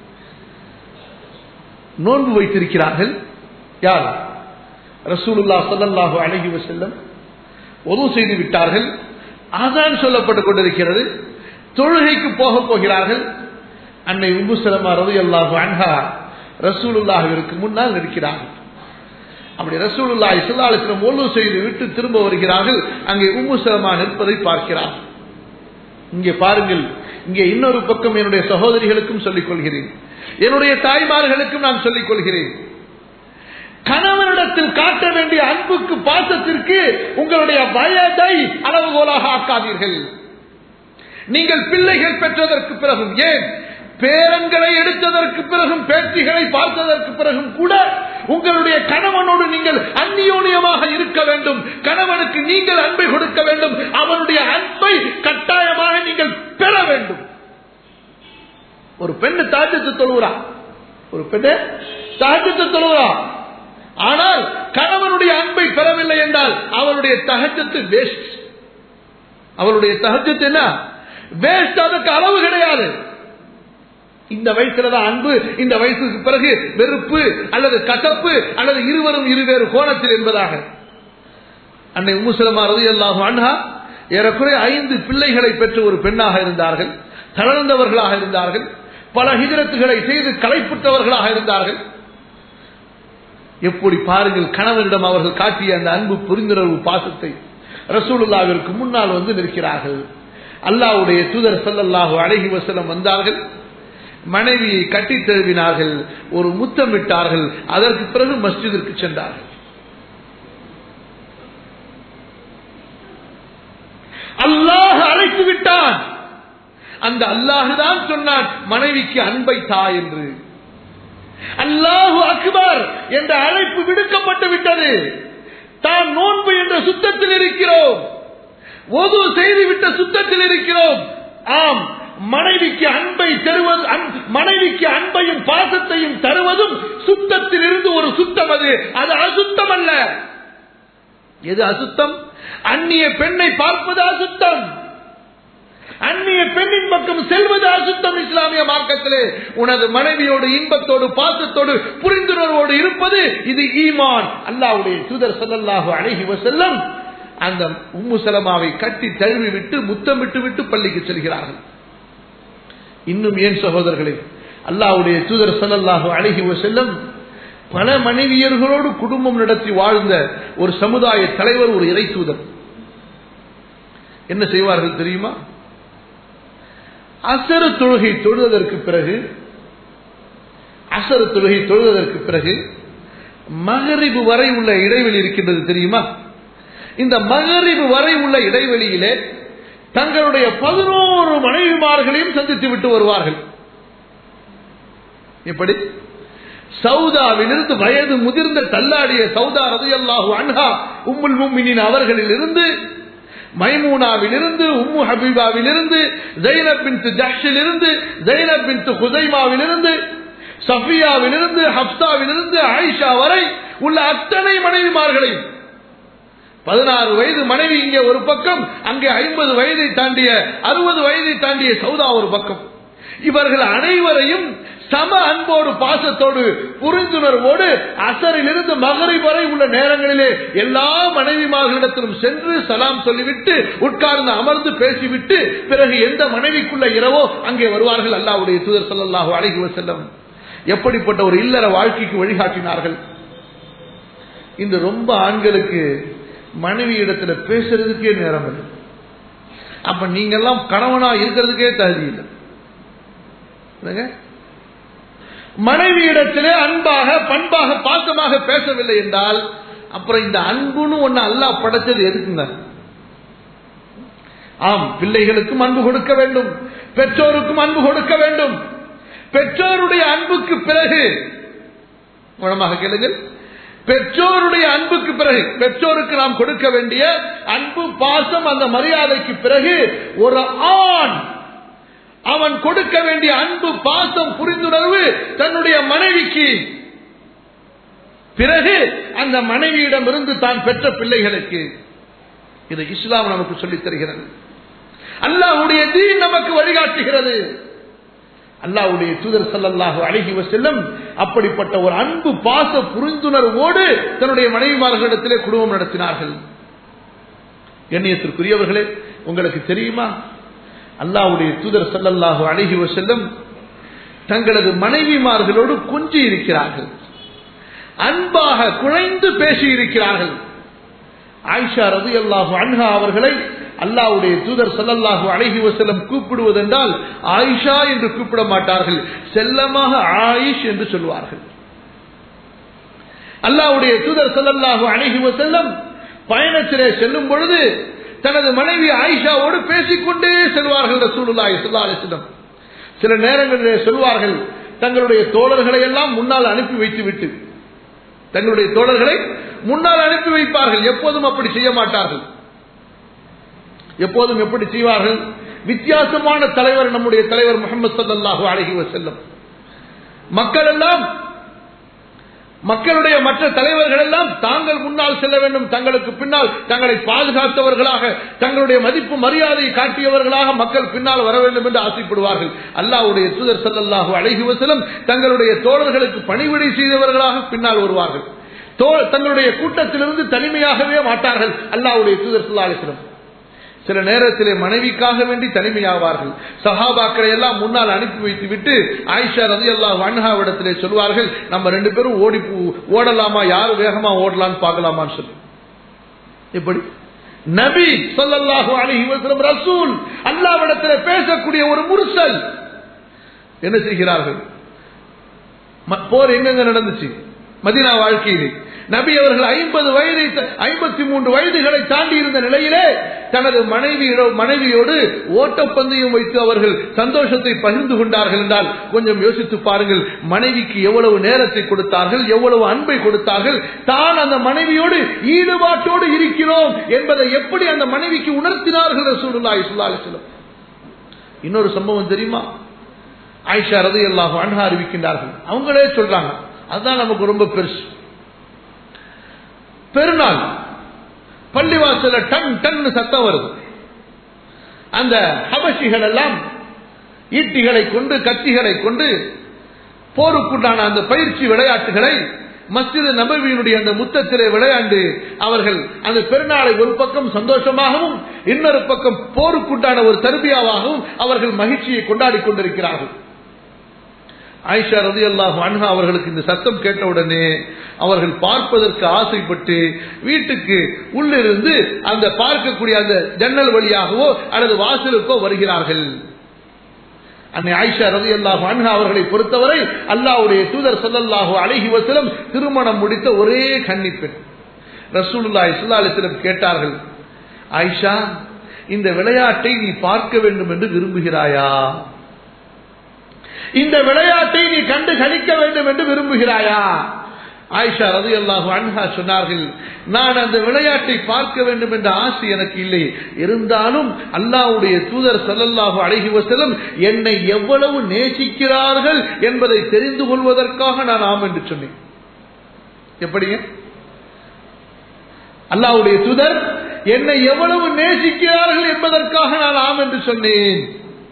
நோன்பு வைத்திருக்கிறார்கள் யார் ரசூலுல்லா சல்லாஹு அழகி செல்லம் ஒது செய்து விட்டார்கள் அதான் சொல்லப்பட்டுக் கொண்டிருக்கிறது தொழுகைக்கு போக போகிறார்கள் அன்னை உம்பு சலமா ரவி அல்லாஹு அன்ஹா ரசூலுல்லாஹிற்கு முன்னால் இருக்கிறார்கள் அப்படி ரசூலுல்லா இஸ்லாலிஸ்லம் ஒழு செய்து விட்டு திரும்ப வருகிறார்கள் அங்கே உம்மு சலமா நிற்பதை பார்க்கிறார் இங்கே பாருங்கள் இங்கே இன்னொரு பக்கம் என்னுடைய சகோதரிகளுக்கும் சொல்லிக் கொள்கிறேன் என்னுடைய தாய்மார்களுக்கும் நான் சொல்லிக் கொள்கிறேன் கணவனிடத்தில் காட்ட வேண்டிய அன்புக்கு பாசத்திற்கு உங்களுடைய வயதை அளவுகோலாக ஆக்காதீர்கள் நீங்கள் பிள்ளைகள் பெற்றதற்கு பிறகும் ஏன் பேரன்களை எடுத்ததற்கு பிறகும் பேட்டிகளை பார்த்ததற்கு பிறகும் கூட உங்களுடைய கணவனோடு நீங்கள் அந்நியோனியமாக இருக்க வேண்டும் கணவனுக்கு நீங்கள் அன்பை கொடுக்க வேண்டும் அவனுடைய அன்பை கட்டாயமாக நீங்கள் பெற வேண்டும் ஒரு பெண்ணு தாஜத்து தொழுகிறா ஒரு பெண்ணு தாஜத்து தொழுகிறா ஆனால் கணவனுடைய அன்பை பெறவில்லை என்றால் அவளுடைய தகஜத்து வேஸ்ட் அவளுடைய தகஜத்து என்ன வேஸ்ட் அதுக்கு அளவு கிடையாது இந்த வயசுல தான் அன்பு இந்த வயசுக்கு பிறகு வெறுப்பு அல்லது கசப்பு அல்லது இருவரும் இருவேறு கோணத்தில் என்பதாக அன்னை உமுசலமா ரதி அல்லாஹு அன்ஹா ஏறக்குறைய ஐந்து பிள்ளைகளை பெற்ற ஒரு பெண்ணாக இருந்தார்கள் தளர்ந்தவர்களாக இருந்தார்கள் பல ஹிஜரத்துகளை செய்து களைப்புற்றவர்களாக இருந்தார்கள் எப்படி பாருங்கள் கணவனிடம் அவர்கள் காட்டிய அந்த அன்பு புரிந்துணர்வு பாசத்தை ரசூலுல்லாவிற்கு முன்னால் வந்து நிற்கிறார்கள் அல்லாவுடைய தூதர் சல்லல்லாஹு அழகி வசலம் வந்தார்கள் மனைவியை கட்டி தழுவினார்கள் ஒரு முத்தமிட்டார்கள் அதற்கு பிறகு மஸ்ஜிதிற்கு சென்றார்கள் அல்லாஹ் அழைத்து விட்டான் அந்த அல்லாஹு தான் சொன்னான் மனைவிக்கு அன்பை தா என்று அல்லாஹு அக்பர் என்ற அழைப்பு விடுக்கப்பட்டு விட்டது தான் நோன்பு என்ற சுத்தத்தில் இருக்கிறோம் ஒது செய்துவிட்ட சுத்தத்தில் இருக்கிறோம் ஆம் மனைவிக்கு அன்பை தருவது மனைவிக்கு அன்பையும் பாசத்தையும் தருவதும் சுத்தத்தில் இருந்து ஒரு சுத்தம் அது அது அசுத்தம் அல்ல எது அசுத்தம் அந்நிய பெண்ணை பார்ப்பது அசுத்தம் அந்நிய பெண்ணின் பக்கம் செல்வது அசுத்தம் இஸ்லாமிய மார்க்கத்திலே உனது மனைவியோடு இன்பத்தோடு பாசத்தோடு புரிந்துணர்வோடு இருப்பது இது ஈமான் அல்லாவுடைய தூதர் சொல்லல்லாஹு அழகி செல்லம் அந்த உம்மு சலமாவை கட்டி தழுவி விட்டு முத்தமிட்டு விட்டு பள்ளிக்கு செல்கிறார்கள் இன்னும் ஏன் சகோதரர்களே அல்லாவுடைய தூதர் சல்லல்லாஹு அழகி செல்லம் பல மனைவியர்களோடு குடும்பம் நடத்தி வாழ்ந்த ஒரு சமுதாய தலைவர் ஒரு இறை தூதர் என்ன செய்வார்கள் தெரியுமா அசரு தொழுகை தொழுவதற்கு பிறகு அசரு தொழுகை தொழுவதற்கு பிறகு மகரிபு வரை உள்ள இடைவெளி இருக்கின்றது தெரியுமா இந்த மகரிபு வரை உள்ள இடைவெளியிலே தங்களுடைய பதினோரு மனைவிமார்களையும் சந்தித்து விட்டு வருவார்கள் எப்படி சவுதாவிலிருந்து வயது முதிர்ந்த தள்ளாடிய சவுதா ரதையல்லாஹு அன்ஹா உம்முல் மும்மினின் அவர்களில் இருந்து மைமூனாவில் இருந்து உம்மு ஹபீபாவில் இருந்து ஜெயினப் பின் ஜக்ஷில் இருந்து ஜெயினப் பின் ஹுசைமாவில் இருந்து சஃபியாவில் இருந்து ஹப்சாவில் இருந்து ஆயிஷா வரை உள்ள அத்தனை மனைவிமார்களையும் பதினாறு வயது மனைவி இங்கே ஒரு பக்கம் அங்கே ஐம்பது வயதை தாண்டிய அறுபது வயதை தாண்டிய சவுதா ஒரு பக்கம் இவர்கள் அனைவரையும் சம அன்போடு பாசத்தோடு புரிந்துணர்வோடு அசரிலிருந்து மகரி வரை உள்ள நேரங்களிலே எல்லா மனைவிமார்களிடத்திலும் சென்று சலாம் சொல்லிவிட்டு உட்கார்ந்து அமர்ந்து பேசிவிட்டு பிறகு எந்த மனைவிக்குள்ள இரவோ அங்கே வருவார்கள் அல்லாவுடைய தூதர் சொல்லல்லாஹு அழகி செல்லம் எப்படிப்பட்ட ஒரு இல்லற வாழ்க்கைக்கு வழிகாட்டினார்கள் இந்த ரொம்ப ஆண்களுக்கு மனைவி இடத்துல பேசுறதுக்கே நேரம் இல்லை அப்ப நீங்க எல்லாம் கணவனா இருக்கிறதுக்கே தகுதி இல்லை மனைவி இடத்திலே அன்பாக பண்பாக பாசமாக பேசவில்லை என்றால் அப்புறம் இந்த அன்புன்னு ஒண்ணு அல்லா படைச்சது எதுக்குங்க ஆம் பிள்ளைகளுக்கும் அன்பு கொடுக்க வேண்டும் பெற்றோருக்கும் அன்பு கொடுக்க வேண்டும் பெற்றோருடைய அன்புக்கு பிறகு குணமாக கேளுங்கள் பெற்றோருடைய அன்புக்கு பிறகு பெற்றோருக்கு நாம் கொடுக்க வேண்டிய அன்பு பாசம் அந்த மரியாதைக்கு பிறகு ஒரு ஆண் அவன் கொடுக்க வேண்டிய அன்பு பாசம் புரிந்துணர்வு தன்னுடைய மனைவிக்கு பிறகு அந்த மனைவியிடம் இருந்து தான் பெற்ற பிள்ளைகளுக்கு இது இஸ்லாம் நமக்கு சொல்லித் தருகிறது அல்லாஹுடைய தீன் நமக்கு வழிகாட்டுகிறது அல்லாவுடைய தூதர் சல்லல்லாஹு அழகி செல்லும் அப்படிப்பட்ட ஒரு அன்பு பாச புரிந்துணர்வோடு தன்னுடைய மனைவிமார்களிடத்திலே குடும்பம் நடத்தினார்கள் கண்ணியத்திற்குரியவர்களே உங்களுக்கு தெரியுமா அல்லாவுடைய தூதர் சல்லல்லாஹு அழகி செல்லும் தங்களது மனைவிமார்களோடு கொஞ்சி இருக்கிறார்கள் அன்பாக குழைந்து பேசி இருக்கிறார்கள் ஆயிஷா ரதி அல்லாஹு அன்ஹா அவர்களை அல்லாவுடைய தூதர் சல்லல்லாஹு அழகி வசலம் கூப்பிடுவதென்றால் ஆயிஷா என்று கூப்பிட மாட்டார்கள் செல்லமாக ஆயிஷ் என்று சொல்வார்கள் அல்லாவுடைய தூதர் ஸல்லல்லாஹு அலைஹி வஸல்லம் பயணத்திலே செல்லும் பொழுது தனது மனைவி ஆயிஷாவோடு பேசிக்கொண்டே செல்வார்கள் ரசூலுல்லாஹி ஸல்லல்லாஹு அலைஹி வஸல்லம் சில நேரங்களிலே சொல்வார்கள் தங்களுடைய தோழர்களை எல்லாம் முன்னால் அனுப்பி வைத்து விட்டு தங்களுடைய தோழர்களை முன்னால் அனுப்பி வைப்பார்கள் எப்போதும் அப்படி செய்ய மாட்டார்கள் எப்போதும் எப்படி செய்வார்கள் வித்தியாசமான தலைவர் நம்முடைய தலைவர் முகமது சல்லாஹூ அலஹி வசல்லம் மக்கள் எல்லாம் மக்களுடைய மற்ற தலைவர்கள் எல்லாம் தாங்கள் முன்னால் செல்ல வேண்டும் தங்களுக்கு பின்னால் தங்களை பாதுகாத்தவர்களாக தங்களுடைய மதிப்பு மரியாதையை காட்டியவர்களாக மக்கள் பின்னால் வர வேண்டும் என்று ஆசைப்படுவார்கள் அல்லாவுடைய தூதர் சல்லாஹூ அழகி வசலம் தங்களுடைய தோழர்களுக்கு பணிவிடை செய்தவர்களாக பின்னால் வருவார்கள் தங்களுடைய கூட்டத்திலிருந்து தனிமையாகவே மாட்டார்கள் அல்லாவுடைய தூதர் சல்லா அலிஸ்லம் சில நேரத்திலே மனைவிக்காக வேண்டி தனிமையாவார்கள் சஹாபாக்களை எல்லாம் முன்னால் அனுப்பி வைத்து விட்டு ஆயிஷா ரதி அல்லா வன்ஹாவிடத்திலே சொல்வார்கள் நம்ம ரெண்டு பேரும் ஓடி ஓடலாமா யாரு வேகமா ஓடலான்னு பார்க்கலாமான்னு சொல்லி எப்படி நபி சொல்லல்லாஹு அலஹி வசலம் ரசூல் அல்லாவிடத்தில் பேசக்கூடிய ஒரு முருசல் என்ன செய்கிறார்கள் போர் எங்கெங்க நடந்துச்சு மதினா வாழ்க்கையிலே நபி அவர்கள் ஐம்பது வயதை ஐம்பத்தி மூன்று வயதுகளை தாண்டி இருந்த நிலையிலே தனது மனைவி மனைவியோடு ஓட்டப்பந்தயம் வைத்து அவர்கள் சந்தோஷத்தை பகிர்ந்து கொண்டார்கள் என்றால் கொஞ்சம் யோசித்து பாருங்கள் மனைவிக்கு எவ்வளவு நேரத்தை கொடுத்தார்கள் எவ்வளவு அன்பை கொடுத்தார்கள் தான் அந்த மனைவியோடு ஈடுபாட்டோடு இருக்கிறோம் என்பதை எப்படி அந்த மனைவிக்கு உணர்த்தினார்கள் ரசூலுல்லாஹி ஸல்லல்லாஹு அலைஹி வஸல்லம் இன்னொரு சம்பவம் தெரியுமா ஆயிஷா ரதி அல்லாஹ் அன்ஹா அறிவிக்கின்றார்கள் அவங்களே சொல்றாங்க அதுதான் நமக்கு ரொம்ப பெருசு பெருநாள் பள்ளிவாசல டன் டன் சத்தம் வருது அந்த ஹபசிகள் எல்லாம் ஈட்டிகளை கொண்டு கத்திகளை கொண்டு போருக்குண்டான அந்த பயிற்சி விளையாட்டுகளை மஸ்ஜித் நபவியினுடைய அந்த முத்தத்திலே விளையாண்டு அவர்கள் அந்த பெருநாளை ஒரு பக்கம் சந்தோஷமாகவும் இன்னொரு பக்கம் போருக்குண்டான ஒரு தருபியாவாகவும் அவர்கள் மகிழ்ச்சியை கொண்டாடி கொண்டிருக்கிறார்கள் ஆயிஷா ரதி அல்லாஹ் அன்ஹா அவர்களுக்கு இந்த சத்தம் கேட்டவுடனே அவர்கள் பார்ப்பதற்கு ஆசைப்பட்டு வீட்டுக்கு உள்ளிருந்து அந்த பார்க்கக்கூடிய அந்த ஜன்னல் வழியாகவோ அல்லது வாசலுக்கோ வருகிறார்கள் அன்னை ஆயிஷா ரதி அல்லாஹ் அன்ஹா அவர்களை பொறுத்தவரை அல்லாவுடைய தூதர் சல்லல்லாஹு அழகி வசலம் திருமணம் முடித்த ஒரே கன்னிப்பெண் ரசூலுல்லா இஸ்லா அலிஸ்லம் கேட்டார்கள் ஆயிஷா இந்த விளையாட்டை நீ பார்க்க வேண்டும் என்று விரும்புகிறாயா இந்த விளையாட்டை நீ கண்டு கணிக்க வேண்டும் என்று விரும்புகிறாயா ஆயிஷா ரதி அல்லாஹு அன்ஹா சொன்னார்கள் நான் அந்த விளையாட்டை பார்க்க வேண்டும் என்ற ஆசை எனக்கு இல்லை இருந்தாலும் அல்லாவுடைய தூதர் சல்லல்லாஹு அழகி வசலம் என்னை எவ்வளவு நேசிக்கிறார்கள் என்பதை தெரிந்து கொள்வதற்காக நான் ஆம் என்று சொன்னேன் எப்படிங்க அல்லாவுடைய தூதர் என்னை எவ்வளவு நேசிக்கிறார்கள் என்பதற்காக நான் ஆம் என்று சொன்னேன்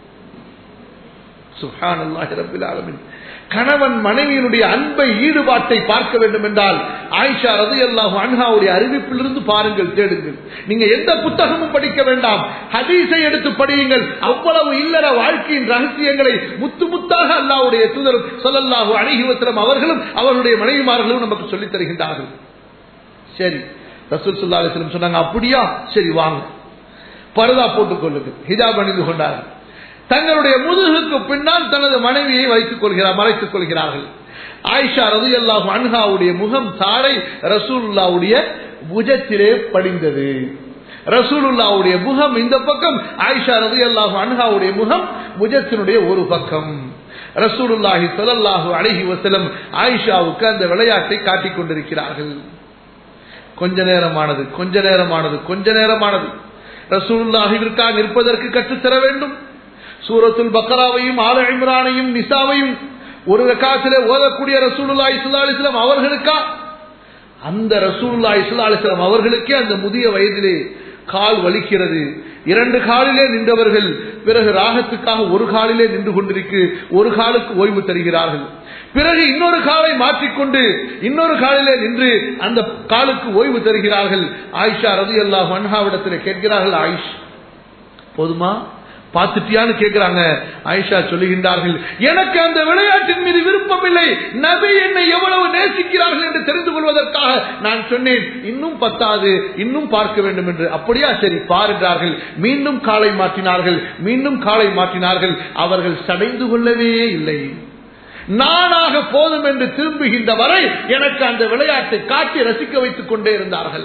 சுஹான் அல்லாஹி ரபில் ஆலமின் கணவன் மனைவியினுடைய அன்பை ஈடுபாட்டை பார்க்க வேண்டும் என்றால் ஆயிஷா ரது அல்லாஹ் அன்ஹாவுடைய அறிவிப்பிலிருந்து பாருங்கள் தேடுங்கள் நீங்க எந்த புத்தகமும் படிக்க வேண்டாம் ஹதீஸை எடுத்து படியுங்கள் அவ்வளவு இல்லற வாழ்க்கையின் ரகசியங்களை முத்து முத்தாக அல்லாவுடைய தூதர் சொல்லல்லாஹு அணிகிவத்திரம் அவர்களும் அவருடைய மனைவிமார்களும் நமக்கு சொல்லித் தருகின்றார்கள் சரி ரசூல் சுல்லா அலிஸ்லம் சொன்னாங்க அப்படியா சரி வாங்க பரதா போட்டுக் கொள்ளுங்கள் ஹிஜாப் அணிந்து கொண்டார்கள் தங்களுடைய முதுகுக்கு பின்னால் தனது மனைவியை வைத்துக் கொள்கிறார் மறைத்துக் கொள்கிறார்கள் ஆயிஷா ரது அல்லாஹ் அன்ஹாவுடைய முகம் தாடை ரசூலுல்லாவுடைய புஜத்திலே படிந்தது ரசூலுல்லாவுடைய முகம் இந்த பக்கம் ஆயிஷா ரது அல்லாஹ் அன்ஹாவுடைய முகம் புஜத்தினுடைய ஒரு பக்கம் ரசூலுல்லாஹி சொல்லல்லாஹு அழகி வசலம் ஆயிஷாவுக்கு அந்த விளையாட்டை காட்டிக் கொண்டிருக்கிறார்கள் கொஞ்ச நேரமானது கொஞ்ச நேரமானது கொஞ்ச நேரமானது ரசூலுல்லாஹிற்காக நிற்பதற்கு கற்றுத்தர வேண்டும் சூரத்துல் பக்கராவையும் ஆல இம்ரானையும் நிசாவையும் ஒரு ரக்காசிலே ஓதக்கூடிய ரசூலுல்லா இஸ்லா அலிஸ்லாம் அவர்களுக்கா அந்த ரசூலுல்லா இஸ்லா அலிஸ்லாம் அவர்களுக்கே அந்த முதிய வயதிலே கால் வலிக்கிறது இரண்டு காலிலே நின்றவர்கள் பிறகு ராகத்துக்காக ஒரு காலிலே நின்று கொண்டிருக்கு ஒரு காலுக்கு ஓய்வு தருகிறார்கள் பிறகு இன்னொரு காலை மாற்றிக்கொண்டு இன்னொரு காலிலே நின்று அந்த காலுக்கு ஓய்வு தருகிறார்கள் ஆயிஷா ரதி அல்லாஹ் அன்ஹாவிடத்தில் கேட்கிறார்கள் ஆயிஷ் போதுமா பார்த்துட்டியான்னு கேட்கிறாங்க ஆயிஷா சொல்லுகின்றார்கள் எனக்கு அந்த விளையாட்டின் மீது விருப்பம் இல்லை நபி என்னை எவ்வளவு நேசிக்கிறார்கள் என்று தெரிந்து கொள்வதற்காக நான் சொன்னேன் இன்னும் பத்தாது இன்னும் பார்க்க வேண்டும் என்று அப்படியா சரி பாருகிறார்கள் மீண்டும் காலை மாற்றினார்கள் மீண்டும் காலை மாற்றினார்கள் அவர்கள் சடைந்து கொள்ளவே இல்லை நானாக போதும் என்று திரும்புகின்ற வரை எனக்கு அந்த விளையாட்டை காட்டி ரசிக்க வைத்துக் கொண்டே இருந்தார்கள்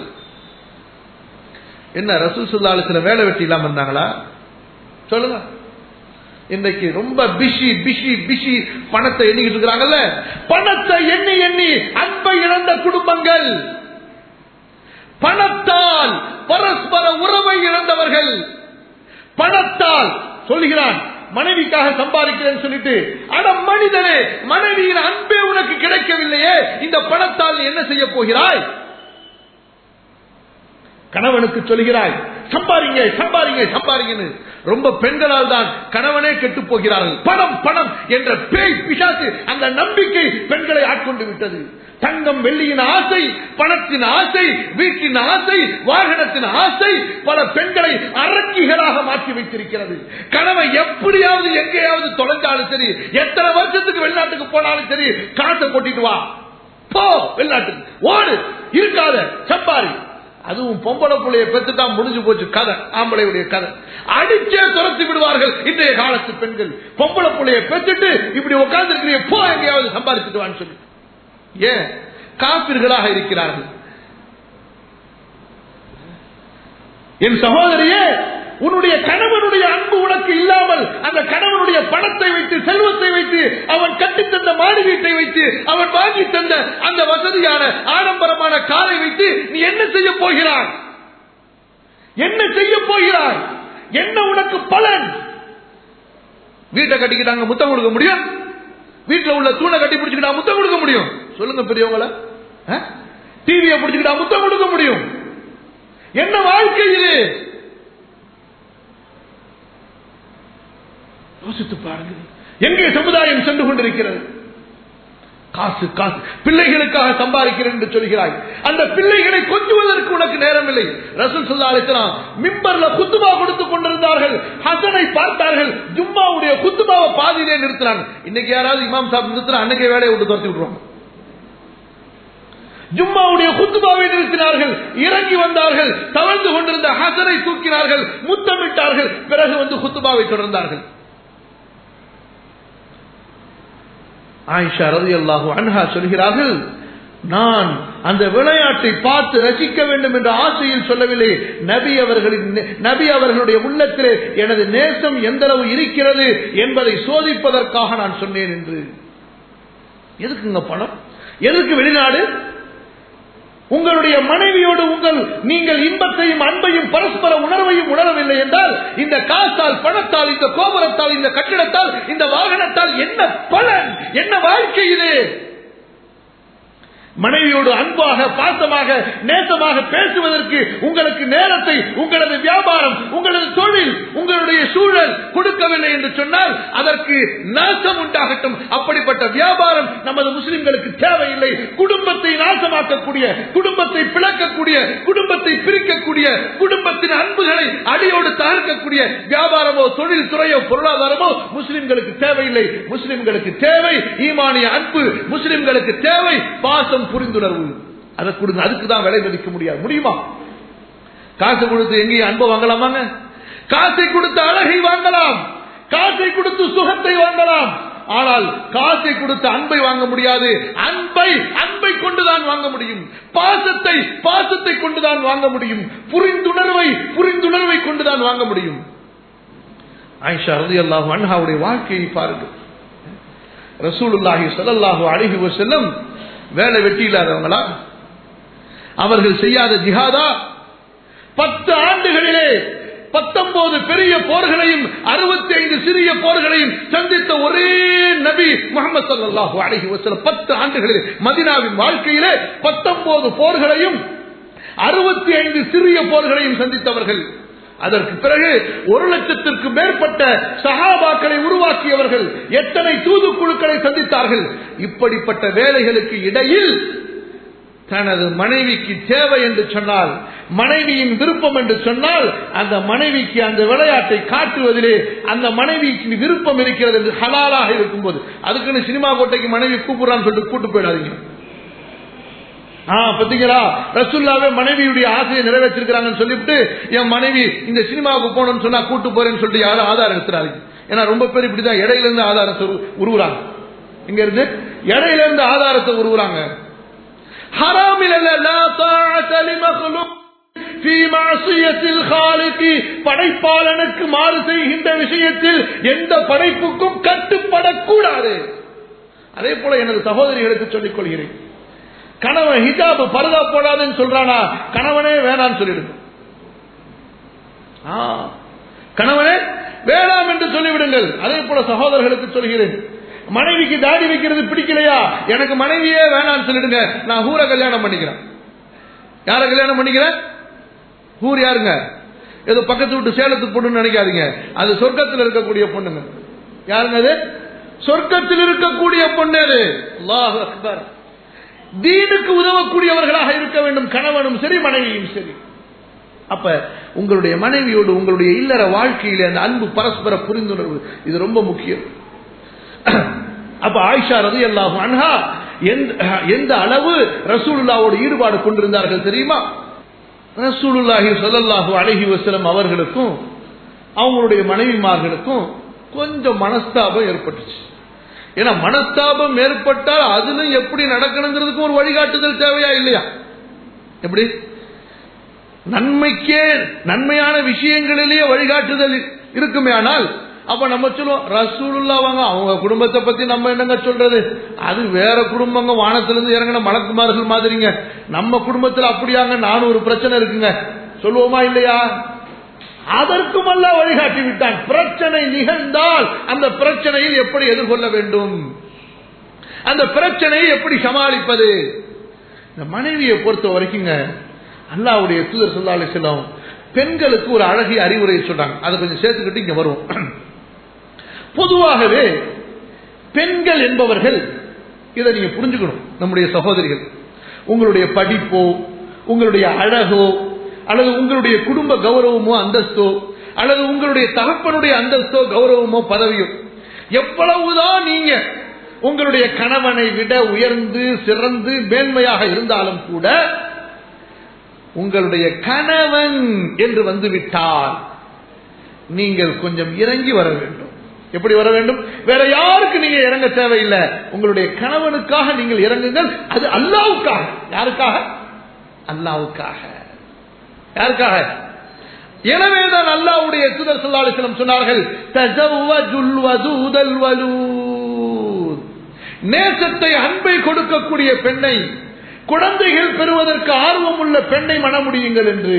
என்ன ரசூல் சுல்லாலத்துல வேலை வெட்டி இல்லாம இருந்தாங்களா சொல்லுங்க இன்றைக்கு ரொம்ப பிஷி பிஷி பிஷி பணத்தை எண்ணிக்கிட்டு இருக்கிறாங்கல்ல பணத்தை எண்ணி எண்ணி அன்பை இழந்த குடும்பங்கள் பணத்தால் பரஸ்பர உறவை இழந்தவர்கள் பணத்தால் சொல்லுகிறான் மனைவிக்காக சம்பாதிக்கிறேன்னு சொல்லிட்டு அட மனிதனே மனைவியின் அன்பே உனக்கு கிடைக்கவில்லையே இந்த பணத்தால் நீ என்ன செய்ய போகிறாய் கணவனுக்கு சொல்கிறாய் சம்பாரிங்க சம்பாரிங்க சம்பாரிங்கன்னு ரொம்ப பெண்களால் தான் கணவனே கெட்டு போகிறார்கள் பணம் பணம் என்ற பேய் பிசாசு அந்த நம்பிக்கை பெண்களை ஆட்கொண்டு விட்டது தங்கம் வெள்ளியின் ஆசை பணத்தின் ஆசை வீட்டின் ஆசை வாகனத்தின் ஆசை பல பெண்களை அரக்கிகளாக மாற்றி வைத்திருக்கிறது கணவன் எப்படியாவது எங்கேயாவது தொலைஞ்சாலும் சரி எத்தனை வருஷத்துக்கு வெளிநாட்டுக்கு போனாலும் சரி காசை கொட்டிட்டு வா போ வெளிநாட்டுக்கு ஓடு இருக்காத சம்பாரி அதுவும் பொம்பளை பிள்ளைய பெற்றுட்டா முடிஞ்சு போச்சு கதை ஆம்பளையுடைய கதை அடிச்சே துரத்தி விடுவார்கள் இன்றைய காலத்து பெண்கள் பொம்பளை பிள்ளைய பெற்றுட்டு இப்படி உட்கார்ந்து இருக்கிறீங்க போ எங்கேயாவது சம்பாதிச்சுட்டு வான்னு சொல்லி ஏன் காப்பிர்களாக இருக்கிறார்கள் என் சகோதரியே உன்னுடைய கணவனுடைய அன்பு உனக்கு இல்லாமல் அந்த கணவனுடைய பணத்தை வைத்து செல்வத்தை வைத்து அவன் கட்டித்தந்த மாடி வீட்டை வைத்து அவன் வாங்கி தந்த அந்த வசதியான ஆடம்பரமான காரை வைத்து நீ என்ன செய்ய போகிறாய் என்ன செய்ய போகிறாய் என்ன உனக்கு பலன் வீட்டை கட்டிக்கிட்டாங்க முத்தம் கொடுக்க முடியும் வீட்டுல உள்ள தூணை கட்டி பிடிச்சுக்கிட்டா முத்தம் கொடுக்க முடியும் சொல்லுங்க பெரியவங்கள டிவியை பிடிச்சுக்கிட்டா முத்தம் கொடுக்க முடியும் என்ன வாழ்க்கை இது யோசித்து பாருங்க எங்கே சமுதாயம் சென்று கொண்டிருக்கிறது காசு காசு பிள்ளைகளுக்காக சம்பாதிக்கிறேன் என்று சொல்கிறாய் அந்த பிள்ளைகளை கொஞ்சுவதற்கு உனக்கு நேரம் இல்லை ரசூல் சொல்லா அலிஸ்லாம் மிம்பர்ல குத்துபா கொடுத்துக் கொண்டிருந்தார்கள் ஹசனை பார்த்தார்கள் ஜும்மாவுடைய குத்துபாவை பாதியிலே நிறுத்தினாங்க இன்னைக்கு யாராவது இமாம் சாப் நிறுத்தினா அன்னைக்கே வேலையை விட்டு துரத்தி விட்டுருவாங்க ஜும்மாவுடைய குத்துபாவை நிறுத்தினார்கள் இறங்கி வந்தார்கள் தவழ்ந்து கொண்டிருந்த ஹசனை தூக்கினார்கள் முத்தமிட்டார்கள் பிறகு வந்து குத்துபாவை தொடர்ந்தார்கள் ஆயிஷா ரதி அல்லாஹு அன்ஹா சொல்கிறார்கள் நான் அந்த விளையாட்டை பார்த்து ரசிக்க வேண்டும் என்ற ஆசையில் சொல்லவில்லை நபி அவர்களின் நபி அவர்களுடைய உள்ளத்திலே எனது நேசம் எந்த அளவு இருக்கிறது என்பதை சோதிப்பதற்காக நான் சொன்னேன் என்று எதுக்குங்க பணம் எதுக்கு வெளிநாடு உங்களுடைய மனைவியோடு உங்கள் நீங்கள் இன்பத்தையும் அன்பையும் பரஸ்பர உணர்வையும் உணரவில்லை என்றால் இந்த காசால் பணத்தால் இந்த கோபுரத்தால் இந்த கட்டிடத்தால் இந்த வாகனத்தால் என்ன பலன் என்ன வாழ்க்கை இது மனைவியோடு அன்பாக பாசமாக நேசமாக பேசுவதற்கு உங்களுக்கு நேரத்தை உங்களது வியாபாரம் உங்களது தொழில் உங்களுடைய சூழல் கொடுக்கவில்லை என்று சொன்னால் அதற்கு நாசம் உண்டாகட்டும் அப்படிப்பட்ட வியாபாரம் நமது முஸ்லிம்களுக்கு தேவையில்லை குடும்பத்தை நாசமாக்கக்கூடிய குடும்பத்தை பிளக்கக்கூடிய குடும்பத்தை பிரிக்கக்கூடிய குடும்பத்தின் அன்புகளை அடியோடு தகர்க்கக்கூடிய வியாபாரமோ தொழில் துறையோ பொருளாதாரமோ முஸ்லிம்களுக்கு தேவையில்லை முஸ்லிம்களுக்கு தேவை ஈமானிய அன்பு முஸ்லிம்களுக்கு தேவை பாசம் புரிந்துணர்வு அதை கொடுங்க அதுக்கு தான் விலை மதிக்க முடியாது முடியுமா காசு கொடுத்து எங்கேயும் அன்பை வாங்கலாமாங்க காசை கொடுத்து அழகை வாங்கலாம் காசை கொடுத்து சுகத்தை வாங்கலாம் ஆனால் காசை கொடுத்து அன்பை வாங்க முடியாது அன்பை அன்பை கொண்டுதான் வாங்க முடியும் பாசத்தை பாசத்தை கொண்டுதான் வாங்க முடியும் புரிந்துணர்வை புரிந்துணர்வை கொண்டுதான் வாங்க முடியும் ஆயிஷா ரதி அல்லாஹு அன்ஹாவுடைய வாழ்க்கையை பாருங்கள் ரசூலுல்லாஹி ஸல்லல்லாஹு அலைஹி வஸல்லம் வேலை வெட்டி இல்லாதவங்களா அவர்கள் செய்யாத ஜிஹாதா பத்து ஆண்டுகளிலே பத்தொன்பது பெரிய போர்களையும் அறுபத்தி ஐந்து சிறிய போர்களையும் சந்தித்த ஒரே நபி முகமது சல்லாஹூ அலஹி வசலம் பத்து ஆண்டுகளிலே மதினாவின் வாழ்க்கையிலே பத்தொன்பது போர்களையும் அறுபத்தி ஐந்து சிறிய போர்களையும் சந்தித்தவர்கள் அதற்கு பிறகு ஒரு லட்சத்திற்கு மேற்பட்ட சகாபாக்களை உருவாக்கியவர்கள் எத்தனை தூதுக்குழுக்களை சந்தித்தார்கள் இப்படிப்பட்ட வேலைகளுக்கு இடையில் தனது மனைவிக்கு தேவை என்று சொன்னால் மனைவியின் விருப்பம் என்று சொன்னால் அந்த மனைவிக்கு அந்த விளையாட்டை காட்டுவதிலே அந்த மனைவிக்கு விருப்பம் இருக்கிறது என்று ஹலாலாக இருக்கும்போது அதுக்குன்னு சினிமா கோட்டைக்கு மனைவி கூப்பிடுறான்னு சொல்லிட்டு கூட்டு போயிடாதீங்க பாத்தீங்களா ரசுல்லாவே மனைவியுடைய ஆசையை நிறைவேற்றிருக்கிறாங்கன்னு சொல்லிவிட்டு என் மனைவி இந்த சினிமாவுக்கு போகணும்னு சொன்னா கூட்டு போறேன்னு சொல்லிட்டு யாரும் ஆதாரம் எடுத்துறாங்க ஏன்னா ரொம்ப பேர் இப்படிதான் இடையில இருந்து ஆதாரம் உருவுறாங்க இங்க இருந்து இடையில இருந்து ஆதாரத்தை உருவுறாங்க ஹராமில் அல்ல லா தாஅத லிமக்லூக் ஃபீ மஅசியத்தில் காலிகி படைப்பாளனுக்கு மாறு செய்கின்ற விஷயத்தில் எந்த படைப்புக்கும் கட்டுப்படக்கூடாது அதே போல எனது சகோதரிகளுக்கு சொல்லிக் கொள்கிறேன் கணவன் ஹிஜாப் பரதா போடாதுன்னு சொல்றானா கணவனே வேணான்னு சொல்லிடுங்க ஆ, கணவனே வேணாம் என்று சொல்லிவிடுங்கள் அதே போல சகோதரர்களுக்கு சொல்கிறேன் மனைவிக்கு தாடி வைக்கிறது பிடிக்கலையா எனக்கு மனைவியே வேணாம்னு சொல்லிடுங்க நான் ஹூர கல்யாணம் பண்ணிக்கிறேன் யார கல்யாணம் பண்ணிக்கிறேன் ஹூர் யாருங்க ஏதோ பக்கத்து விட்டு சேலத்து பொண்ணுன்னு நினைக்காதீங்க அது சொர்க்கத்தில் இருக்கக்கூடிய பொண்ணுங்க யாருங்க அது சொர்க்கத்தில் இருக்கக்கூடிய பொண்ணு அது அல்லாஹ் அக்பர் தீனுக்கு உதவக்கூடியவர்களாக இருக்க வேண்டும் கணவனும் சரி மனைவியும் சரி அப்ப உங்களுடைய மனைவியோடு உங்களுடைய இல்லற வாழ்க்கையில அந்த அன்பு பரஸ்பர புரிந்துணர்வு இது ரொம்ப முக்கியம் அப்ப ஆயிஷா ரதி அல்லாஹு அன்ஹா எந்த எந்த அளவு ரசூலுல்லாவோடு ஈடுபாடு கொண்டிருந்தார்கள் தெரியுமா ரசூலுல்லாஹி ஸல்லல்லாஹு அலைஹி வஸல்லம் அவர்களுக்கும் அவங்களுடைய மனைவிமார்களுக்கும் கொஞ்சம் மனஸ்தாபம் ஏற்பட்டுச்சு ஏன்னா மனஸ்தாபம் ஏற்பட்டால் அதிலும் எப்படி நடக்கணுங்கிறதுக்கு ஒரு வழிகாட்டுதல் தேவையா இல்லையா எப்படி நன்மைக்கே நன்மையான விஷயங்களிலேயே வழிகாட்டுதல் இருக்குமே ஆனால் அப்ப நம்ம சொல்லுவோம் ரசூலுல்லா வாங்க அவங்க குடும்பத்தை பத்தி நம்ம என்னங்க சொல்றது அது வேற குடும்பங்க வானத்திலிருந்து இறங்கின மலக்குமார்கள் மாதிரிங்க நம்ம குடும்பத்துல அப்படியாங்க நானூறு பிரச்சனை இருக்குங்க சொல்லுவோமா இல்லையா அதற்கும் அல்ல வழிகாட்டி விட்டான் பிரச்சனை நிகழ்ந்தால் அந்த பிரச்சனையில் எப்படி எதிர்கொள்ள வேண்டும் அந்த பிரச்சனையை எப்படி சமாளிப்பது இந்த மனைவியை பொறுத்த வரைக்குங்க அல்லாவுடைய தூதர் சொல்லா செல்லம் பெண்களுக்கு ஒரு அழகிய அறிவுரை சொல்றாங்க அதை கொஞ்சம் சேர்த்துக்கிட்டு இங்க வருவோம் பொதுவாகவே பெண்கள் என்பவர்கள் இதை நீங்க புரிஞ்சுக்கணும் நம்முடைய சகோதரிகள் உங்களுடைய படிப்போ உங்களுடைய அழகோ அல்லது உங்களுடைய குடும்ப கௌரவமோ அந்தஸ்தோ அல்லது உங்களுடைய தகப்பனுடைய அந்தஸ்தோ கௌரவமோ பதவியோ எவ்வளவுதான் நீங்க உங்களுடைய கணவனை விட உயர்ந்து சிறந்து மேன்மையாக இருந்தாலும் கூட உங்களுடைய கணவன் என்று வந்துவிட்டால் நீங்கள் கொஞ்சம் இறங்கி வர வேண்டும் எப்படி வர வேண்டும் வேற யாருக்கு நீங்க இறங்க தேவையில்லை உங்களுடைய கணவனுக்காக நீங்கள் இறங்குங்கள் அது அல்லாவுக்காக யாருக்காக அல்லாவுக்காக யாருக்காக எனவேதான் அல்லாவுடைய சுதர் சொல்லாலிசலம் சொன்னார்கள் தஜவ்வஜுல் வதூதல் வலூத். நேசத்தை அன்பை கொடுக்கக்கூடிய பெண்ணை குழந்தைகள் பெறுவதற்கு ஆர்வம் உள்ள பெண்ணை மண முடியுங்கள் என்று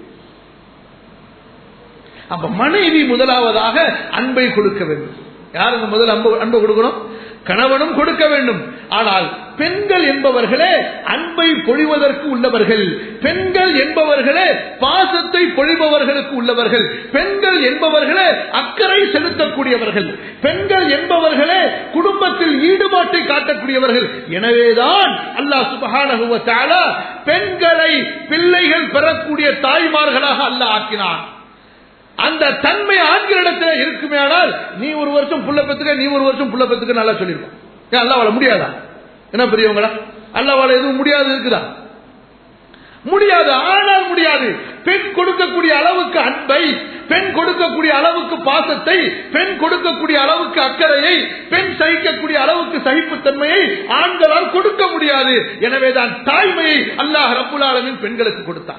அப்ப மனைவி முதலாவதாக அன்பை கொடுக்க வேண்டும் யாருக்கு முதல் அன்பு அன்பை கொடுக்கணும் கணவனும் கொடுக்க வேண்டும் ஆனால் பெண்கள் என்பவர்களே அன்பை பொழிவதற்கு உள்ளவர்கள் பெண்கள் என்பவர்களே பாசத்தை பொழிபவர்களுக்கு உள்ளவர்கள் பெண்கள் என்பவர்களே அக்கறை செலுத்தக்கூடியவர்கள் பெண்கள் என்பவர்களே குடும்பத்தில் ஈடுபாட்டை காட்டக்கூடியவர்கள் எனவேதான் அல்லாஹ் சுபஹானஹு வ தஆலா பெண்களை பிள்ளைகள் பெறக்கூடிய தாய்மார்களாக அல்லாஹ் ஆக்கினான் அந்த தன்மை ஆண்களிடத்தில் இருக்குமே ஆனால் நீ ஒரு வருஷம் புள்ள பெத்துக்க நீ ஒரு வருஷம் புள்ள பெத்துக்க நல்லா சொல்லிருப்பான் ஏன் அல்லாவால முடியாதா என்ன பெரியவங்களா அல்லாவால எதுவும் முடியாது இருக்குதா முடியாது ஆனால் முடியாது பெண் கொடுக்கக்கூடிய அளவுக்கு அன்பை பெண் கொடுக்கக்கூடிய அளவுக்கு பாசத்தை பெண் கொடுக்கக்கூடிய அளவுக்கு அக்கறையை பெண் சகிக்கக்கூடிய அளவுக்கு சகிப்புத்தன்மையை ஆண்களால் கொடுக்க முடியாது எனவேதான் தாய்மையை அல்லாஹ் ரப்புல் ஆலமீன் பெண்களுக்கு கொடுத்தான்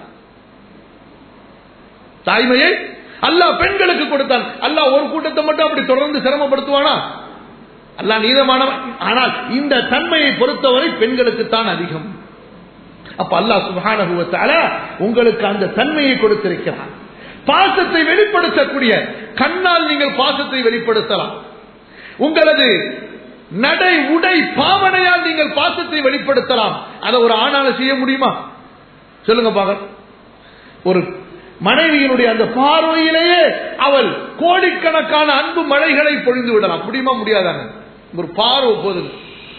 தாய்மையை அல்லாஹ் பெண்களுக்கு கொடுத்தான் அல்லாஹ் ஒரு கூட்டத்தை மட்டும் அப்படி தொடர்ந்து சிரமப்படுத்துவானா அல்லாஹ் நீதமானவன் ஆனால் இந்த தன்மையை பொறுத்தவரை பெண்களுக்கு தான் அதிகம் அப்ப அல்லாஹ் சுப்ஹானஹு வ தஆலா உங்களுக்கு அந்த தன்மையை கொடுத்திருக்கிறார் பாசத்தை வெளிப்படுத்தக்கூடிய கண்ணால் நீங்கள் பாசத்தை வெளிப்படுத்தலாம் உங்களது நடை உடை பாவனையால் நீங்கள் பாசத்தை வெளிப்படுத்தலாம் அதை ஒரு ஆணால செய்ய முடியுமா சொல்லுங்க பாக்க ஒரு மனைவியினுடைய அந்த பார்வையிலேயே அவள் கோடிக்கணக்கான அன்பு மழைகளை பொழிந்து விடலாம் முடியுமா முடியாதாங்க ஒரு பார்வை போதும்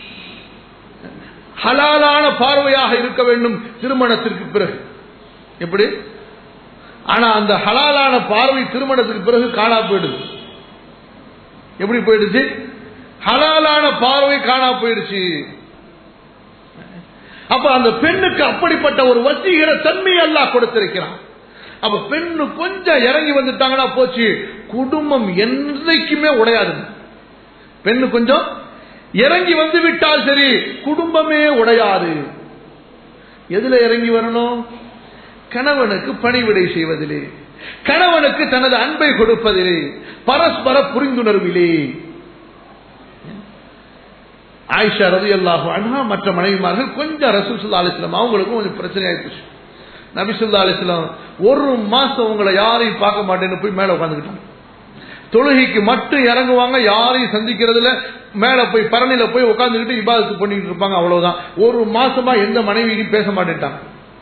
ஹலாலான பார்வையாக இருக்க வேண்டும் திருமணத்திற்கு பிறகு எப்படி ஆனா அந்த ஹலாலான பார்வை திருமணத்துக்கு பிறகு காணா போயிடுது எப்படி போயிடுச்சு ஹலாலான பார்வை காணா போயிடுச்சு அப்ப அந்த பெண்ணுக்கு அப்படிப்பட்ட ஒரு வசீகர தன்மை அல்லாஹ் கொடுத்திருக்கிறான் அப்ப பெண்ணு கொஞ்சம் இறங்கி வந்துட்டாங்கன்னா போச்சு குடும்பம் என்றைக்குமே உடையாது பெண்ணு கொஞ்சம் இறங்கி வந்து விட்டால் சரி குடும்பமே உடையாது எதுல இறங்கி வரணும் கணவனுக்கு பணிவிடை செய்வதிலே கணவனுக்கு தனது அன்பை கொடுப்பதிலே பரஸ்பர புரிந்துணர்விலே ஆயிஷா ரவி அல்லாஹு அண்ணா மற்ற மனைவிமார்கள் கொஞ்சம் ரசூசுல்லா அலிஸ்லாம் அவங்களுக்கும் கொஞ்சம் பிரச்சனை ஆயிடுச்சு நபிசுல்லா அலிஸ்லாம் ஒரு மாசம் உங்களை யாரையும் பார்க்க மாட்டேன்னு போய் மேல உட்காந்துக்கிட்டாங்க தொழுகைக்கு மட்டும் இறங்குவாங்க யாரையும் சந்திக்கிறதுல மேல போய் பரணில போய் உட்காந்துக்கிட்டு இபாதத்து பண்ணிட்டு இருப்பாங்க அவ்வளவுதான் ஒரு மாசமா எந்த மனைவியும் பேச மாட்டேன்ட்டாங்க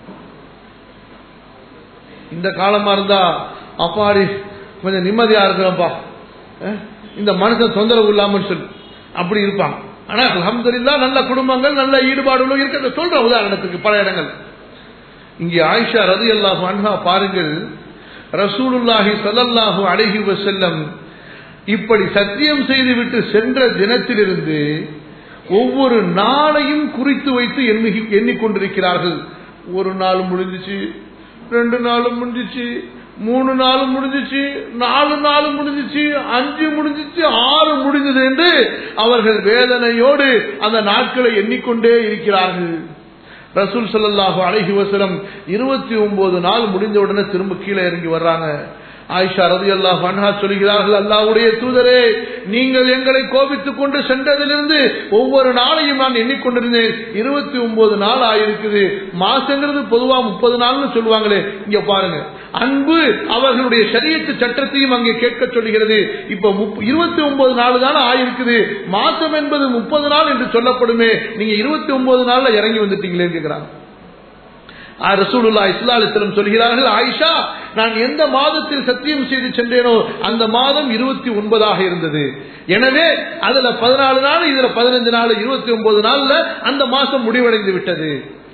இந்த காலமா இருந்தா அப்பாடி கொஞ்சம் நிம்மதியா இருக்கிறப்பா இந்த மனுஷன் தொந்தரவு இல்லாமல் சொல்லு அப்படி இருப்பாங்க ஆனா அலமதுல்லா நல்ல குடும்பங்கள் நல்ல ஈடுபாடுகளும் இருக்கிறத சொல்ற உதாரணத்துக்கு பல இடங்கள் இங்கே ஆயிஷா ரதி அல்லாஹு அன்ஹா பாருங்கள் ரசூலுல்லாஹி சல்லல்லாஹு அழகி செல்லம் இப்படி சத்தியம் செய்துவிட்டு சென்ற தினத்திலிருந்து ஒவ்வொரு நாளையும் குறித்து வைத்து எண்ணி எண்ணிக்கொண்டிருக்கிறார்கள் ஒரு நாள் முடிஞ்சிச்சு ரெண்டு நாளும் முடிஞ்சிச்சு மூணு நாளும் முடிஞ்சிச்சு நாலு நாள் முடிஞ்சிச்சு அஞ்சு முடிஞ்சிச்சு ஆறு முடிஞ்சது என்று அவர்கள் வேதனையோடு அந்த நாட்களை எண்ணிக்கொண்டே இருக்கிறார்கள் ரசூல் சல்லாஹு அலஹி வசலம் இருபத்தி ஒன்பது நாள் முடிந்த உடனே திரும்ப கீழே இறங்கி வர்றாங்க ஆயிஷா ரதி அல்லாஹ் அன்ஹா சொல்கிறார்கள் அல்லாவுடைய தூதரே நீங்கள் எங்களை கோபித்துக் கொண்டு சென்றதிலிருந்து ஒவ்வொரு நாளையும் நான் எண்ணிக்கொண்டிருந்தேன் இருபத்தி ஒன்பது நாள் ஆயிருக்குது மாசங்கிறது பொதுவா முப்பது நாள்னு சொல்லுவாங்களே இங்க பாருங்க அன்பு அவர்களுடைய சரியத்து சட்டத்தையும் அங்கே கேட்க சொல்லுகிறது இப்ப இருபத்தி ஒன்பது நாள் தானே ஆயிருக்குது மாசம் என்பது முப்பது நாள் என்று சொல்லப்படுமே நீங்க இருபத்தி ஒன்பது நாள்ல இறங்கி வந்துட்டீங்களே கேட்கிறாங்க ரசூலுல்லா இஸ்லாலிஸ்லம் சொல்கிறார்கள் ஆயிஷா நான் எந்த மாதத்தில் சத்தியம் செய்து சென்றேனோ அந்த மாதம் இருபத்தி ஒன்பதாக இருந்தது எனவே அதுல பதினாலு நாள் இதுல பதினஞ்சு நாள் இருபத்தி ஒன்பது நாள்ல அந்த மாசம் முடிவடைந்து விட்டது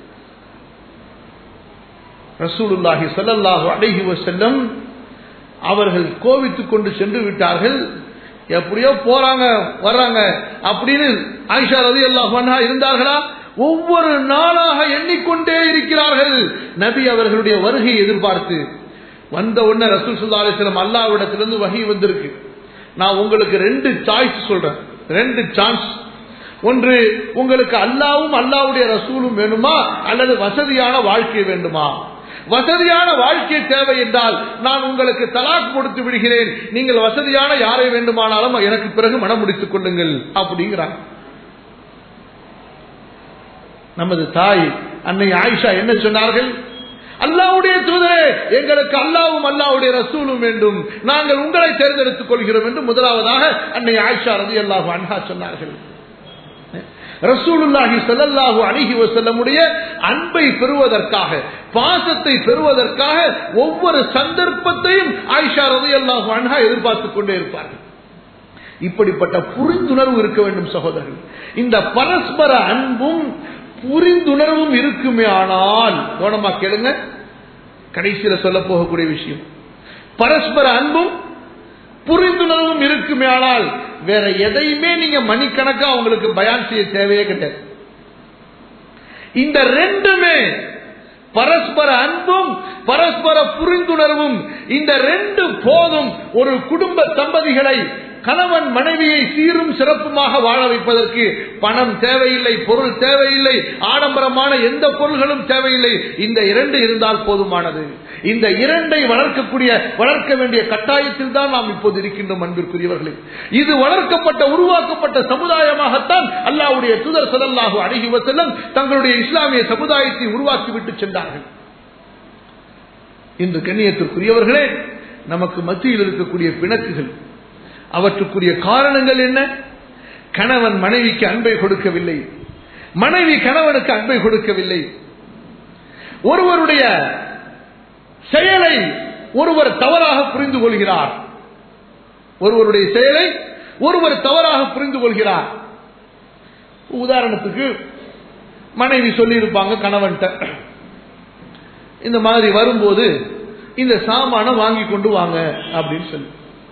ரசூலுல்லாஹி சல்லல்லாஹு அலைஹி வஸல்லம் அவர்கள் கோவித்துக் கொண்டு சென்று விட்டார்கள் எப்படியோ போறாங்க வர்றாங்க அப்படின்னு ஆயிஷா ரதி அல்லாஹ் இருந்தார்களா ஒவ்வொரு நாளாக எண்ணிக்கொண்டே இருக்கிறார்கள் நபி அவர்களுடைய வருகை எதிர்பார்த்து வந்த உடனே ரசூல் சுல்லா அலிஸ்லம் அல்லாவிடத்திலிருந்து வகை வந்திருக்கு நான் உங்களுக்கு ரெண்டு சாய்ஸ் சொல்றேன் ரெண்டு சான்ஸ் ஒன்று உங்களுக்கு அல்லாவும் அல்லாவுடைய ரசூலும் வேணுமா அல்லது வசதியான வாழ்க்கை வேண்டுமா வசதியான வாழ்க்கை தேவை என்றால் நான் உங்களுக்கு தலாக் கொடுத்து விடுகிறேன் நீங்கள் வசதியான யாரை வேண்டுமானாலும் எனக்கு பிறகு மனம் முடித்துக் கொள்ளுங்கள் அப்படிங்கிறாங்க நமது தாய் அன்னை ஆயிஷா என்ன சொன்னார்கள் அல்லாவுடைய தூதரே எங்களுக்கு அல்லாவும் அல்லாவுடைய ரசூலும் வேண்டும் நாங்கள் உங்களை தேர்ந்தெடுத்துக் கொள்கிறோம் என்று முதலாவதாக அன்னை ஆயிஷா ரதி அல்லாஹு அன்ஹா சொன்னார்கள் ரசூலுல்லாஹி ஸல்லல்லாஹு அலைஹி வஸல்லமுடைய அன்பை பெறுவதற்காக பாசத்தை பெறுவதற்காக ஒவ்வொரு சந்தர்ப்பத்தையும் ஆயிஷா ரலியல்லாஹு அன்ஹா எதிர்பார்த்துக் கொண்டே இருப்பார்கள் இப்படிப்பட்ட புரிந்துணர்வு இருக்க வேண்டும் சகோதரர்கள் இந்த பரஸ்பர அன்பும் புரிந்துணர்வும் இருக்குமே ஆனால் கவனமா கேளுங்க கடைசியில சொல்ல போகக்கூடிய விஷயம் பரஸ்பர அன்பும் புரிந்துணர்வும் இருக்குமே ஆனால் வேற எதையுமே நீங்க மணிக்கணக்கா அவங்களுக்கு பயான் செய்ய தேவையே கிடையாது இந்த ரெண்டுமே பரஸ்பர அன்பும் பரஸ்பர புரிந்துணர்வும் இந்த ரெண்டு போதும் ஒரு குடும்ப தம்பதிகளை கணவன் மனைவியை சீரும் சிறப்புமாக வாழ வைப்பதற்கு பணம் தேவையில்லை பொருள் தேவையில்லை ஆடம்பரமான எந்த பொருள்களும் தேவையில்லை இந்த இரண்டு இருந்தால் போதுமானது இந்த இரண்டை வளர்க்கக்கூடிய வளர்க்க வேண்டிய கட்டாயத்தில் தான் நாம் இப்போது இருக்கின்றோம் அன்பிற்குரியவர்களே இது வளர்க்கப்பட்ட உருவாக்கப்பட்ட சமுதாயமாகத்தான் அல்லாவுடைய தூதர் சதல்லாஹு அழகி வசல்லம் தங்களுடைய இஸ்லாமிய சமுதாயத்தை உருவாக்கிவிட்டு சென்றார்கள் இன்று கண்ணியத்திற்குரியவர்களே நமக்கு மத்தியில் இருக்கக்கூடிய பிணக்குகள் அவற்றுக்குரிய காரணங்கள் என்ன கணவன் மனைவிக்கு அன்பை கொடுக்கவில்லை மனைவி கணவனுக்கு அன்பை கொடுக்கவில்லை ஒருவருடைய செயலை ஒருவர் தவறாக புரிந்து கொள்கிறார் ஒருவருடைய செயலை ஒருவர் தவறாக புரிந்து கொள்கிறார் உதாரணத்துக்கு மனைவி சொல்லியிருப்பாங்க கணவன்கிட்ட இந்த மாதிரி வரும்போது இந்த சாமான வாங்கி கொண்டு வாங்க அப்படின்னு சொல்லி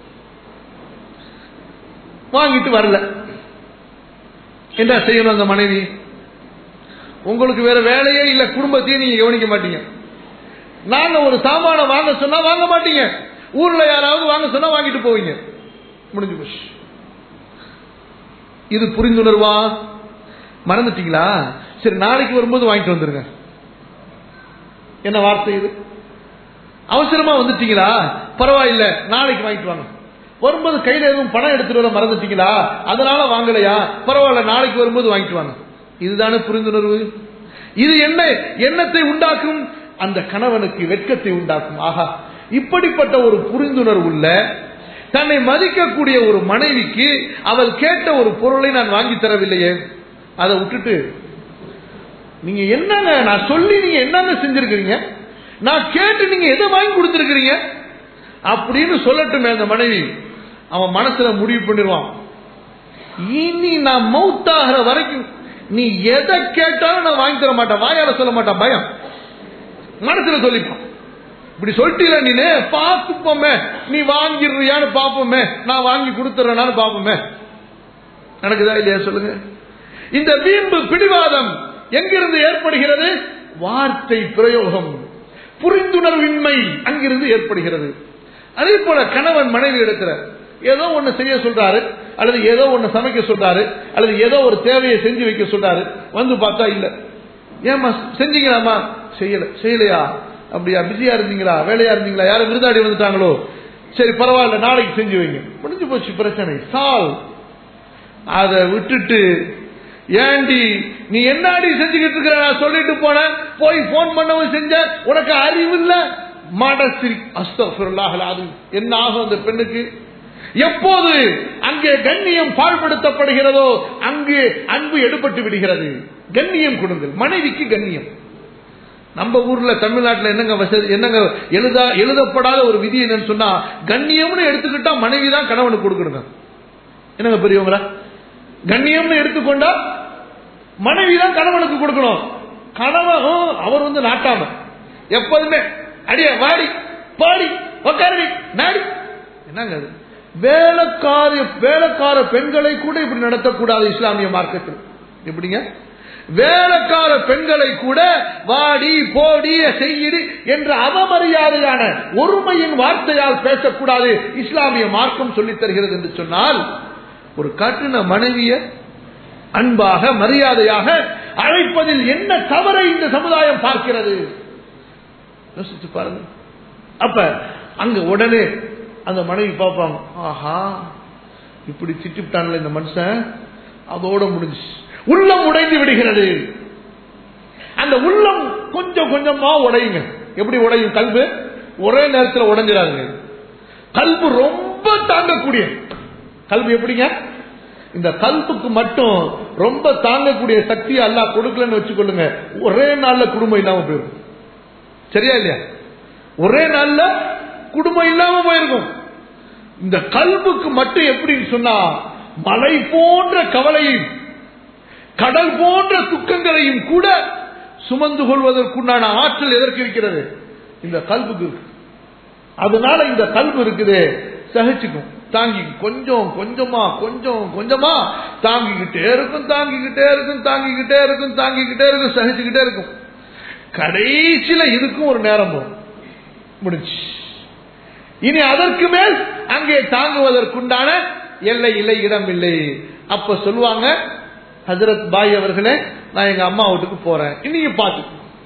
வாங்கிட்டு வரல என்ன செய்யணும் அந்த மனைவி உங்களுக்கு வேற வேலையே இல்ல குடும்பத்தையும் நீங்க கவனிக்க மாட்டீங்க நாங்க ஒரு சாமான வாங்க சொன்னா வாங்க மாட்டீங்க ஊர்ல யாராவது வாங்க சொன்னா வாங்கிட்டு போவீங்க முடிஞ்சு போச்சு இது புரிந்துணர்வா மறந்துட்டீங்களா சரி நாளைக்கு வரும்போது வாங்கிட்டு வந்துருங்க என்ன வார்த்தை இது அவசரமா வந்துட்டீங்களா பரவாயில்ல நாளைக்கு வாங்கிட்டு வாங்க வரும்போது கையில எதுவும் பணம் எடுத்துட்டு வர மறந்துட்டீங்களா அதனால வாங்கலையா பரவாயில்ல நாளைக்கு வரும்போது வாங்கிட்டு வாங்க இதுதானே புரிந்துணர்வு இது என்ன எண்ணத்தை உண்டாக்கும் அந்த கணவனுக்கு வெட்கத்தை உண்டாக்கும் ஆஹா இப்படிப்பட்ட ஒரு புரிந்துணர்வு உள்ள தன்னை மதிக்கக்கூடிய ஒரு மனைவிக்கு அவள் கேட்ட ஒரு பொருளை நான் வாங்கி தரவில்லையே அதை விட்டுட்டு நீங்க என்னங்க நான் சொல்லி நீங்க என்னங்க செஞ்சிருக்கிறீங்க நான் கேட்டு நீங்க எதை வாங்கி கொடுத்திருக்கிறீங்க அப்படின்னு சொல்லட்டுமே அந்த மனைவி அவன் மனசுல முடிவு பண்ணிடுவான் இனி நான் மௌத்தாகிற வரைக்கும் நீ எதை கேட்டாலும் நான் வாங்கி தர மாட்டேன் வாயால சொல்ல மாட்டேன் பயம் மனசுல சொல்லிப்பான் இப்படி சொல்லிட்டீல நீனு பார்த்துப்போமே நீ வாங்கிடுறியான்னு பாப்போமே நான் வாங்கி கொடுத்துறேனான்னு பாப்போமே நடக்குதா இல்லையா சொல்லுங்க இந்த வீம்பு பிடிவாதம் எங்கிருந்து ஏற்படுகிறது வார்த்தை பிரயோகம் புரிந்துணர்வின்மை அங்கிருந்து ஏற்படுகிறது அதே போல கணவன் மனைவி இடத்துல ஏதோ ஒண்ணு செய்ய சொல்றாரு அல்லது ஏதோ ஒண்ணு சமைக்க சொல்றாரு அல்லது ஏதோ ஒரு தேவையை செஞ்சு வைக்க சொல்றாரு வந்து பார்த்தா இல்ல ஏமா செஞ்சீங்களாமா செய்யல செய்யலையா அப்படியா பிஸியா இருந்தீங்களா வேலையா இருந்தீங்களா யாரும் விருதாடி வந்துட்டாங்களோ சரி பரவாயில்ல நாளைக்கு செஞ்சு வைங்க முடிஞ்சு போச்சு பிரச்சனை சால்வ் அதை விட்டுட்டு ஏண்டி நீ என்னாடி செஞ்சுக்கிட்டு இருக்கிற நான் சொல்லிட்டு போனேன் போய் போன் பண்ணவும் செஞ்ச உனக்கு அறிவு இல்ல மடசிரி அஸ்தபிரலாகலாது என்ன ஆகும் அந்த பெண்ணுக்கு எப்போது அங்கே கண்ணியம் பாழ்படுத்தப்படுகிறதோ அங்கே அன்பு எடுபட்டு விடுகிறது கண்ணியம் கொடுங்கள் மனைவிக்கு கண்ணியம் நம்ம ஊர்ல தமிழ்நாட்டில் என்னங்க வசதி என்னங்க எழுதா எழுதப்படாத ஒரு விதி என்னன்னு சொன்னா கண்ணியம்னு எடுத்துக்கிட்டா மனைவி தான் கணவனுக்கு கொடுக்கணுங்க என்னங்க பெரியவங்களா கண்ணியம்னு எடுத்துக்கொண்டா மனைவி தான் கணவனுக்கு கொடுக்கணும் கணவன் அவர் வந்து நாட்டாம எப்போதுமே அடிய வாடி பாடி உக்காரடி நாடி என்னங்க அது வேலைக்கார வேலைக்கார பெண்களை கூட இப்படி நடத்தக்கூடாது இஸ்லாமிய மார்க்கத்தில் எப்படிங்க வேலைக்கார பெண்களை கூட வாடி போடி செய்யிடி என்ற அவமரியாதையான ஒருமையின் வார்த்தையால் பேசக்கூடாது இஸ்லாமிய மார்க்கம் சொல்லித் தருகிறது என்று சொன்னால் ஒரு கட்டின மனைவிய அன்பாக மரியாதையாக அழைப்பதில் என்ன தவறை இந்த சமுதாயம் பார்க்கிறது யோசிச்சு பாருங்க அப்ப அங்க உடனே அந்த மனைவி பார்ப்பாங்க ஆஹா இப்படி திட்டிவிட்டான்ல இந்த மனுஷன் அதோட முடிஞ்சு உள்ளம் உடைந்து விடுகிறது அந்த உள்ளம் கொஞ்சம் கொஞ்சமா உடையுங்க எப்படி உடையும் கல்வு ஒரே நேரத்தில் உடைஞ்சிடாதுங்க கல்வு ரொம்ப தாங்கக்கூடிய கல்வி எப்படிங்க இந்த கல்புக்கு மட்டும் ரொம்ப தாங்கக்கூடிய சக்தி அல்லா கொடுக்கலன்னு வச்சுக்கொள்ளுங்க ஒரே நாள்ல குடும்பம் இல்லாம போயிருக்கும் சரியா இல்லையா ஒரே நாள்ல குடும்பம் இல்லாம போயிருக்கும் இந்த கல்புக்கு மட்டும் எப்படின்னு சொன்னா மலை போன்ற கவலையும் கடல் போன்ற துக்கங்களையும் கூட சுமந்து கொள்வதற்குண்டான ஆற்றல் எதற்கு இருக்கிறது இந்த கல்புக்கு இருக்கு அதனால இந்த கல்பு இருக்குது சகிச்சுக்கும் தாங்கி கொஞ்சம் கொஞ்சமா கொஞ்சம் கொஞ்சமா தாங்கிக்கிட்டே இருக்கும் தாங்கிக்கிட்டே இருக்கும் தாங்கிக்கிட்டே இருக்கும் தாங்கிக்கிட்டே இருக்கும் சகிச்சுக்கிட்டே இருக்கும் கடைசியில இதுக்கும் ஒரு நேரம் வரும் முடிச்சு இனி அதற்கு மேல் அங்கே தாங்குவதற்குண்டான எல்லை இல்லை இடம் இல்லை அப்ப சொல்லுவாங்க ஹசரத் பாய் அவர்களே நான் எங்க அம்மா வீட்டுக்கு போறேன் இன்னைக்கு பார்த்து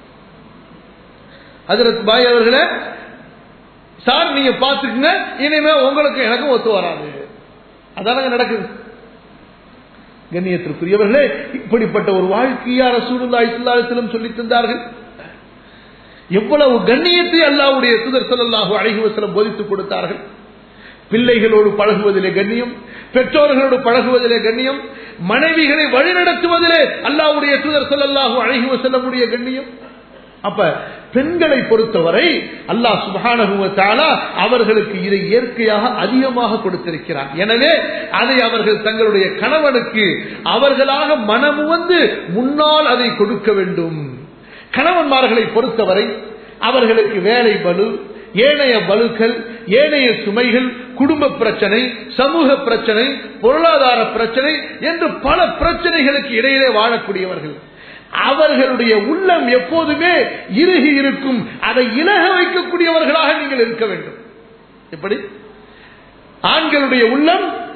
ஹசரத் பாய் அவர்களே சார் நீங்க பாத்துக்குங்க இனிமே உங்களுக்கு எனக்கும் ஒத்து வராது அதானங்க நடக்குது கண்ணியத்திற்குரியவர்களே இப்படிப்பட்ட ஒரு வாழ்க்கையார சூழ்நிலை இஸ்லாத்திலும் சொல்லி தந்தார்கள் எவ்வளவு கண்ணியத்தை அல்லாவுடைய தூதர் சொல்லலாக அழகுவசலம் போதித்துக் கொடுத்தார்கள் பிள்ளைகளோடு பழகுவதிலே கண்ணியம் பெற்றோர்களோடு பழகுவதிலே கண்ணியம் மனைவிகளை வழிநடத்துவதிலே அல்லாவுடைய தூதர் சொல்லல்லாஹு அழகி செல்லமுடைய கண்ணியம் அப்ப பெண்களை பொறுத்தவரை அல்லாஹ் சுபானுவத்தாலா அவர்களுக்கு இதை இயற்கையாக அதிகமாக கொடுத்திருக்கிறார் எனவே அதை அவர்கள் தங்களுடைய கணவனுக்கு அவர்களாக மனமுவந்து முன்னால் அதை கொடுக்க வேண்டும் கணவன்மார்களை பொறுத்தவரை அவர்களுக்கு வேலை பலு ஏனைய பலுக்கள் ஏனைய சுமைகள் குடும்ப பிரச்சனை சமூக பிரச்சனை பொருளாதார பிரச்சனை என்று பல பிரச்சனைகளுக்கு இடையிலே வாழக்கூடியவர்கள் அவர்களுடைய உள்ளம் எப்போதுமே இறுகி இருக்கும் அதை இலக வைக்கக்கூடியவர்களாக நீங்கள் இருக்க வேண்டும் எப்படி ஆண்களுடைய உள்ளம்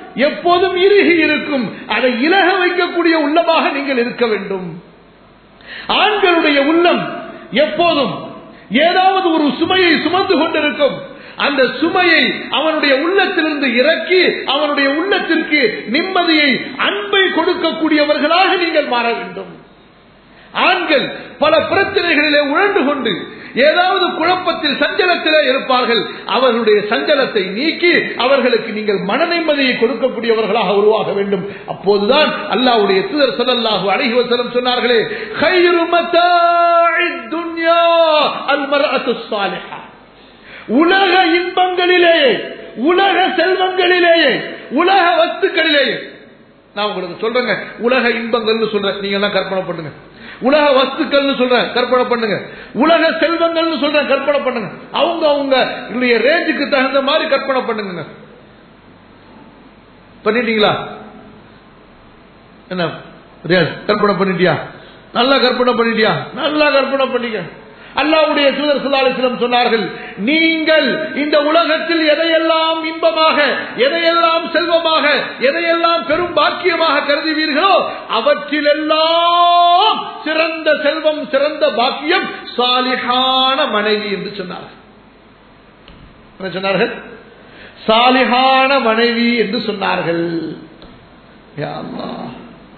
எப்போதும் இறுகி இருக்கும் அதை இலக வைக்கக்கூடிய உள்ளமாக நீங்கள் இருக்க வேண்டும் ஆண்களுடைய உள்ளம் எப்போதும் ஏதாவது ஒரு சுமையை சுமந்து கொண்டிருக்கும் அந்த சுமையை அவனுடைய உள்ளத்திலிருந்து இறக்கி அவனுடைய உள்ளத்திற்கு நிம்மதியை அன்பை கொடுக்கக்கூடியவர்களாக நீங்கள் மாற வேண்டும் ஆண்கள் பல பிரச்சனைகளிலே உழண்டு கொண்டு ஏதாவது குழப்பத்தில் சஞ்சலத்திலே இருப்பார்கள் அவர்களுடைய சஞ்சலத்தை நீக்கி அவர்களுக்கு நீங்கள் மன நிம்மதியை கொடுக்கக்கூடியவர்களாக உருவாக வேண்டும் அப்போதுதான் அல்லாவுடைய தூதர் ஸல்லல்லாஹு அலைஹி வஸல்லம் சொன்னார்களே "கைரு மத்தாஇத் துன்யா அல் மர்அத்து ஸாலிஹா." உலக இன்பங்களிலேயே உலக செல்வங்களிலேயே உலக வஸ்துக்களிலேயே நான் உங்களுக்கு சொல்றேங்க உலக இன்பங்கள்னு சொல்றேன் நீங்க எல்லாம் கற்பனை பண்ணுங்க உலக வஸ்துக்கள்னு சொல்றேன் கற்பனை பண்ணுங்க உலக செல்வங்கள்னு சொல்றேன் கற்பனை பண்ணுங்க அவங்க அவங்க ரேஞ்சுக்கு தகுந்த மாதிரி கற்பனை பண்ணுங்க பண்ணிட்டீங்களா என்ன ரியாஸ் கற்பனை பண்ணிட்டியா நல்லா கற்பனை பண்ணிட்டியா நல்லா கற்பனை பண்ணிக்க அல்லாவுடைய தூதர் சுல்லாலிஸ்லம் சொன்னார்கள் நீங்கள் இந்த உலகத்தில் எதையெல்லாம் இன்பமாக எதையெல்லாம் செல்வமாக எதையெல்லாம் பெரும் பாக்கியமாக கருதுவீர்களோ அவற்றிலெல்லாம் சிறந்த செல்வம் சிறந்த பாக்கியம் சாலிகான மனைவி என்று சொன்னார்கள் என்ன சொன்னார்கள் சாலிகான மனைவி என்று சொன்னார்கள் யா அல்லாஹ்.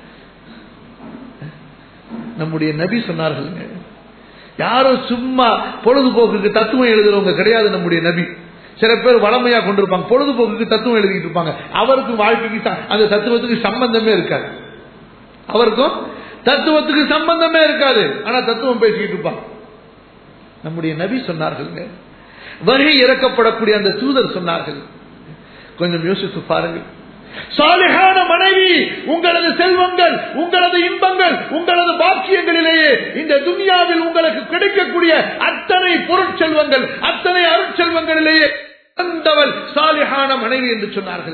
நம்முடைய நபி சொன்னார்கள் யாரும் சும்மா பொழுதுபோக்குக்கு தத்துவம் எழுதுறவங்க கிடையாது நம்முடைய நபி சில பேர் வளமையா கொண்டிருப்பாங்க பொழுதுபோக்குக்கு தத்துவம் எழுதிட்டு இருப்பாங்க அவருக்கும் வாழ்க்கைக்கு ச- அந்த தத்துவத்துக்கு சம்பந்தமே இருக்காது அவருக்கும் தத்துவத்துக்கு சம்பந்தமே இருக்காது ஆனா தத்துவம் பேசிக்கிட்டு இருப்பாங்க நம்முடைய நபி சொன்னார்கள் வகை இறக்கப்படக்கூடிய அந்த தூதர் சொன்னார்கள் கொஞ்சம் யோசித்து பாருங்கள் சாலிகான மனைவி உங்களது செல்வங்கள் உங்களது இன்பங்கள் உங்களது பாக்கியங்களிலேயே இந்த துனியாவில் உங்களுக்கு கிடைக்கக்கூடிய அத்தனை பொருட்செல்வங்கள் அத்தனை அருட்செல்வங்களிலேயே சிறந்தவள் சாலிகான மனைவி என்று சொன்னார்கள்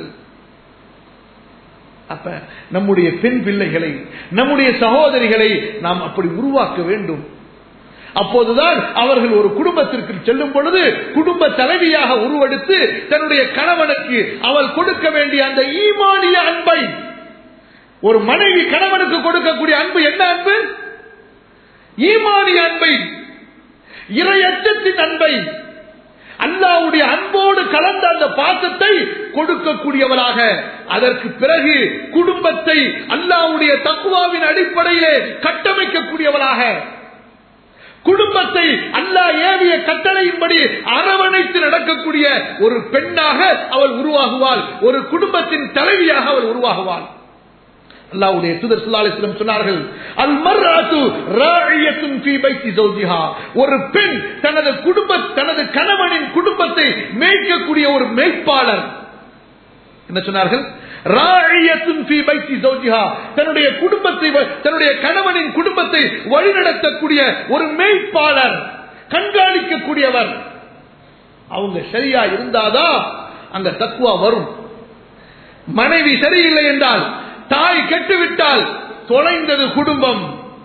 அப்ப நம்முடைய பெண் பிள்ளைகளை நம்முடைய சகோதரிகளை நாம் அப்படி உருவாக்க வேண்டும் அப்போதுதான் அவர்கள் ஒரு குடும்பத்திற்கு செல்லும் பொழுது குடும்ப தலைவியாக உருவெடுத்து தன்னுடைய கணவனுக்கு அவள் கொடுக்க வேண்டிய அந்த ஈமானிய அன்பை ஒரு மனைவி கணவனுக்கு கொடுக்கக்கூடிய அன்பு என்ன அன்பு ஈமானிய அன்பை இரையச்சத்தின் அன்பை அல்லாவுடைய அன்போடு கலந்த அந்த பாசத்தை கொடுக்கக்கூடியவளாக அதற்கு பிறகு குடும்பத்தை அல்லாவுடைய தக்குவாவின் அடிப்படையிலே கட்டமைக்கக்கூடியவளாக குடும்பத்தை அல்லாஹ் ஏவிய கட்டளையின்படி அரவணைத்து நடக்கக்கூடிய ஒரு பெண்ணாக அவள் உருவாகுவாள் ஒரு குடும்பத்தின் தலைவியாக அவள் உருவாகுவாள் அல்லாவுடைய தூதர் சுல்லாலிஸ்லம் சொன்னார்கள் அல் மர்ராத்து ராயியத்துன் ஃபீ பைத்தி ஜௌஜிஹா ஒரு பெண் தனது குடும்ப தனது கணவனின் குடும்பத்தை மேய்க்கக்கூடிய ஒரு மேய்ப்பாளர் என்ன சொன்னார்கள் ராயியத்துன் ஃபீ பைத்தி ஜௌஜிஹா தன்னுடைய குடும்பத்தை வ- தன்னுடைய கணவனின் குடும்பத்தை வழிநடத்தக்கூடிய ஒரு மேய்ப்பாளர் கண்காணிக்கக்கூடியவர் அவங்க சரியா இருந்தாதான் அங்க தக்குவா வரும் மனைவி சரியில்லை என்றால் தாய் கெட்டுவிட்டால் தொலைந்தது குடும்பம்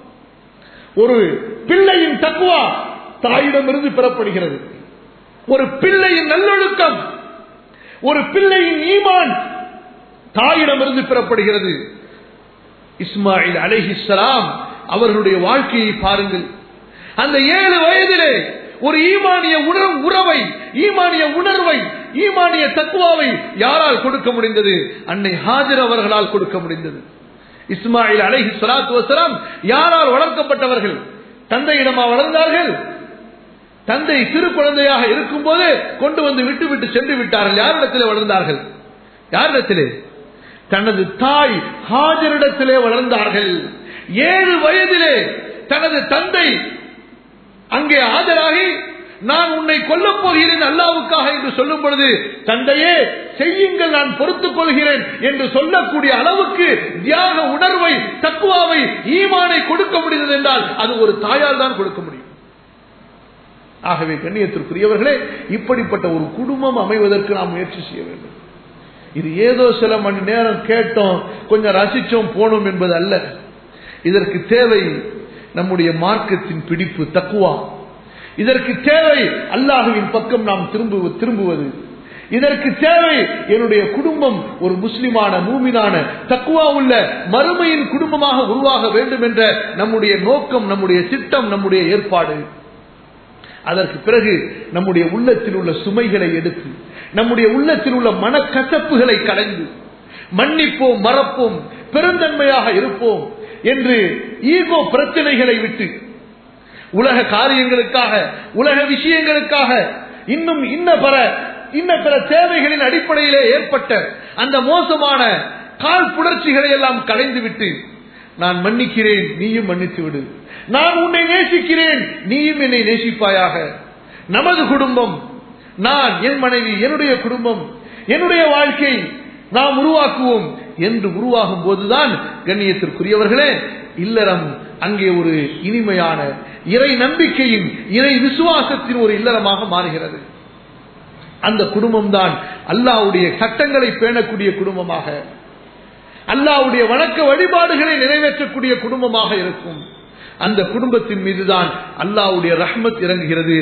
ஒரு பிள்ளையின் தக்குவா தாயிடமிருந்து பெறப்படுகிறது ஒரு பிள்ளையின் நல்லொழுக்கம் ஒரு பிள்ளையின் ஈமான் தாயிடமிருந்து பெறப்படுகிறது இஸ்மாயில் அலைஹிஸ்ஸலாம் அவர்களுடைய வாழ்க்கையை பாருங்கள் அந்த ஏழு வயதிலே ஒரு ஈமானிய உணர் உறவை ஈமானிய உணர்வை ஈமானிய தத்துவாவை யாரால் கொடுக்க முடிந்தது அன்னை ஹாஜர் அவர்களால் கொடுக்க முடிந்தது இஸ்மாயில் அலைஹி ஸலாத்து வஸலாம் யாரால் வளர்க்கப்பட்டவர்கள் தந்தையிடமா வளர்ந்தார்கள் தந்தை சிறு குழந்தையாக இருக்கும் போது கொண்டு வந்து விட்டு விட்டு சென்று விட்டார்கள் யாரிடத்திலே வளர்ந்தார்கள் யாரிடத்திலே தனது தாய் ஹாஜரிடத்திலே வளர்ந்தார்கள் ஏழு வயதிலே தனது தந்தை அங்கே ஆஜராகி நான் உன்னை கொல்லப் போகிறேன் அல்லாவுக்காக என்று சொல்லும் பொழுது தந்தையே செய்யுங்கள் நான் பொறுத்துக் கொள்கிறேன் என்று சொல்லக்கூடிய அளவுக்கு தியாக உணர்வை தக்குவாவை ஈமானை கொடுக்க முடிந்தது என்றால் அது ஒரு தாயால் தான் கொடுக்க முடியும் ஆகவே கண்ணியத்திற்குரியவர்களே இப்படிப்பட்ட ஒரு குடும்பம் அமைவதற்கு நாம் முயற்சி செய்ய வேண்டும் இது ஏதோ சில மணி நேரம் கேட்டோம் கொஞ்சம் ரசிச்சோம் போனோம் என்பது அல்ல இதற்கு தேவை நம்முடைய மார்க்கத்தின் பிடிப்பு தக்குவா இதற்கு தேவை அல்லாஹுவின் பக்கம் நாம் திரும்பு திரும்புவது இதற்கு தேவை என்னுடைய குடும்பம் ஒரு முஸ்லிமான மூமினான தக்குவா உள்ள மறுமையின் குடும்பமாக உருவாக வேண்டும் என்ற நம்முடைய நோக்கம் நம்முடைய திட்டம் நம்முடைய ஏற்பாடு அதற்கு பிறகு நம்முடைய உள்ளத்தில் உள்ள சுமைகளை எடுத்து நம்முடைய உள்ளத்தில் உள்ள மனக்கசப்புகளை கலைந்து மன்னிப்போம் மறப்போம் பெருந்தன்மையாக இருப்போம் என்று ஈகோ பிரச்சனைகளை விட்டு உலக காரியங்களுக்காக உலக விஷயங்களுக்காக இன்னும் இன்ன பல இன்ன பிற தேவைகளின் அடிப்படையிலே ஏற்பட்ட அந்த மோசமான கால் புணர்ச்சிகளை எல்லாம் கலைந்துவிட்டு நான் மன்னிக்கிறேன் நீயும் மன்னித்து விடு நான் உன்னை நேசிக்கிறேன் நீயும் என்னை நேசிப்பாயாக நமது குடும்பம் நான் என் மனைவி என்னுடைய குடும்பம் என்னுடைய வாழ்க்கை நாம் உருவாக்குவோம் என்று உருவாகும் போதுதான் கண்ணியத்திற்குரியவர்களே இல்லறம் அங்கே ஒரு இனிமையான இறை நம்பிக்கையின் இறை விசுவாசத்தின் ஒரு இல்லறமாக மாறுகிறது அந்த குடும்பம் தான் அல்லாவுடைய சட்டங்களை பேணக்கூடிய குடும்பமாக அல்லாவுடைய வணக்க வழிபாடுகளை நிறைவேற்றக்கூடிய குடும்பமாக இருக்கும் அந்த குடும்பத்தின் மீதுதான் அல்லாவுடைய ரஹ்மத் இறங்குகிறது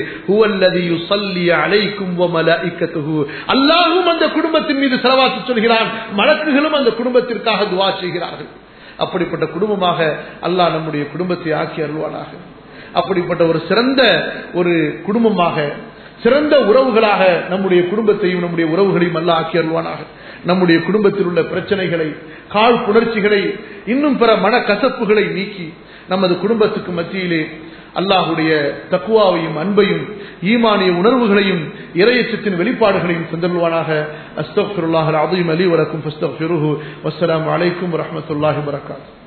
அல்லாஹும் அந்த குடும்பத்தின் மீது செலவாத்து சொல்கிறான் மலக்குகளும் அந்த குடும்பத்திற்காக துவா செய்கிறார்கள் அப்படிப்பட்ட குடும்பமாக அல்லாஹ் நம்முடைய குடும்பத்தை ஆக்கி அருள்வானாக அப்படிப்பட்ட ஒரு சிறந்த ஒரு குடும்பமாக சிறந்த உறவுகளாக நம்முடைய குடும்பத்தையும் நம்முடைய உறவுகளையும் அல்ல ஆக்கி அருள்வானாக நம்முடைய குடும்பத்தில் உள்ள பிரச்சனைகளை கால் புணர்ச்சிகளை இன்னும் பிற மன கசப்புகளை நீக்கி நமது குடும்பத்துக்கு மத்தியிலே அல்லாஹுடைய தக்குவாவையும் அன்பையும் ஈமானிய உணர்வுகளையும் இறையச்சத்தின் வெளிப்பாடுகளையும் தந்தருவானாக அஸ்தப்ருல்லாஹ் அலீம் அலி வலக்கும் வஸ்ஸலாம் அலைக்கும் வரமத்துல்லாஹி வரகாத்து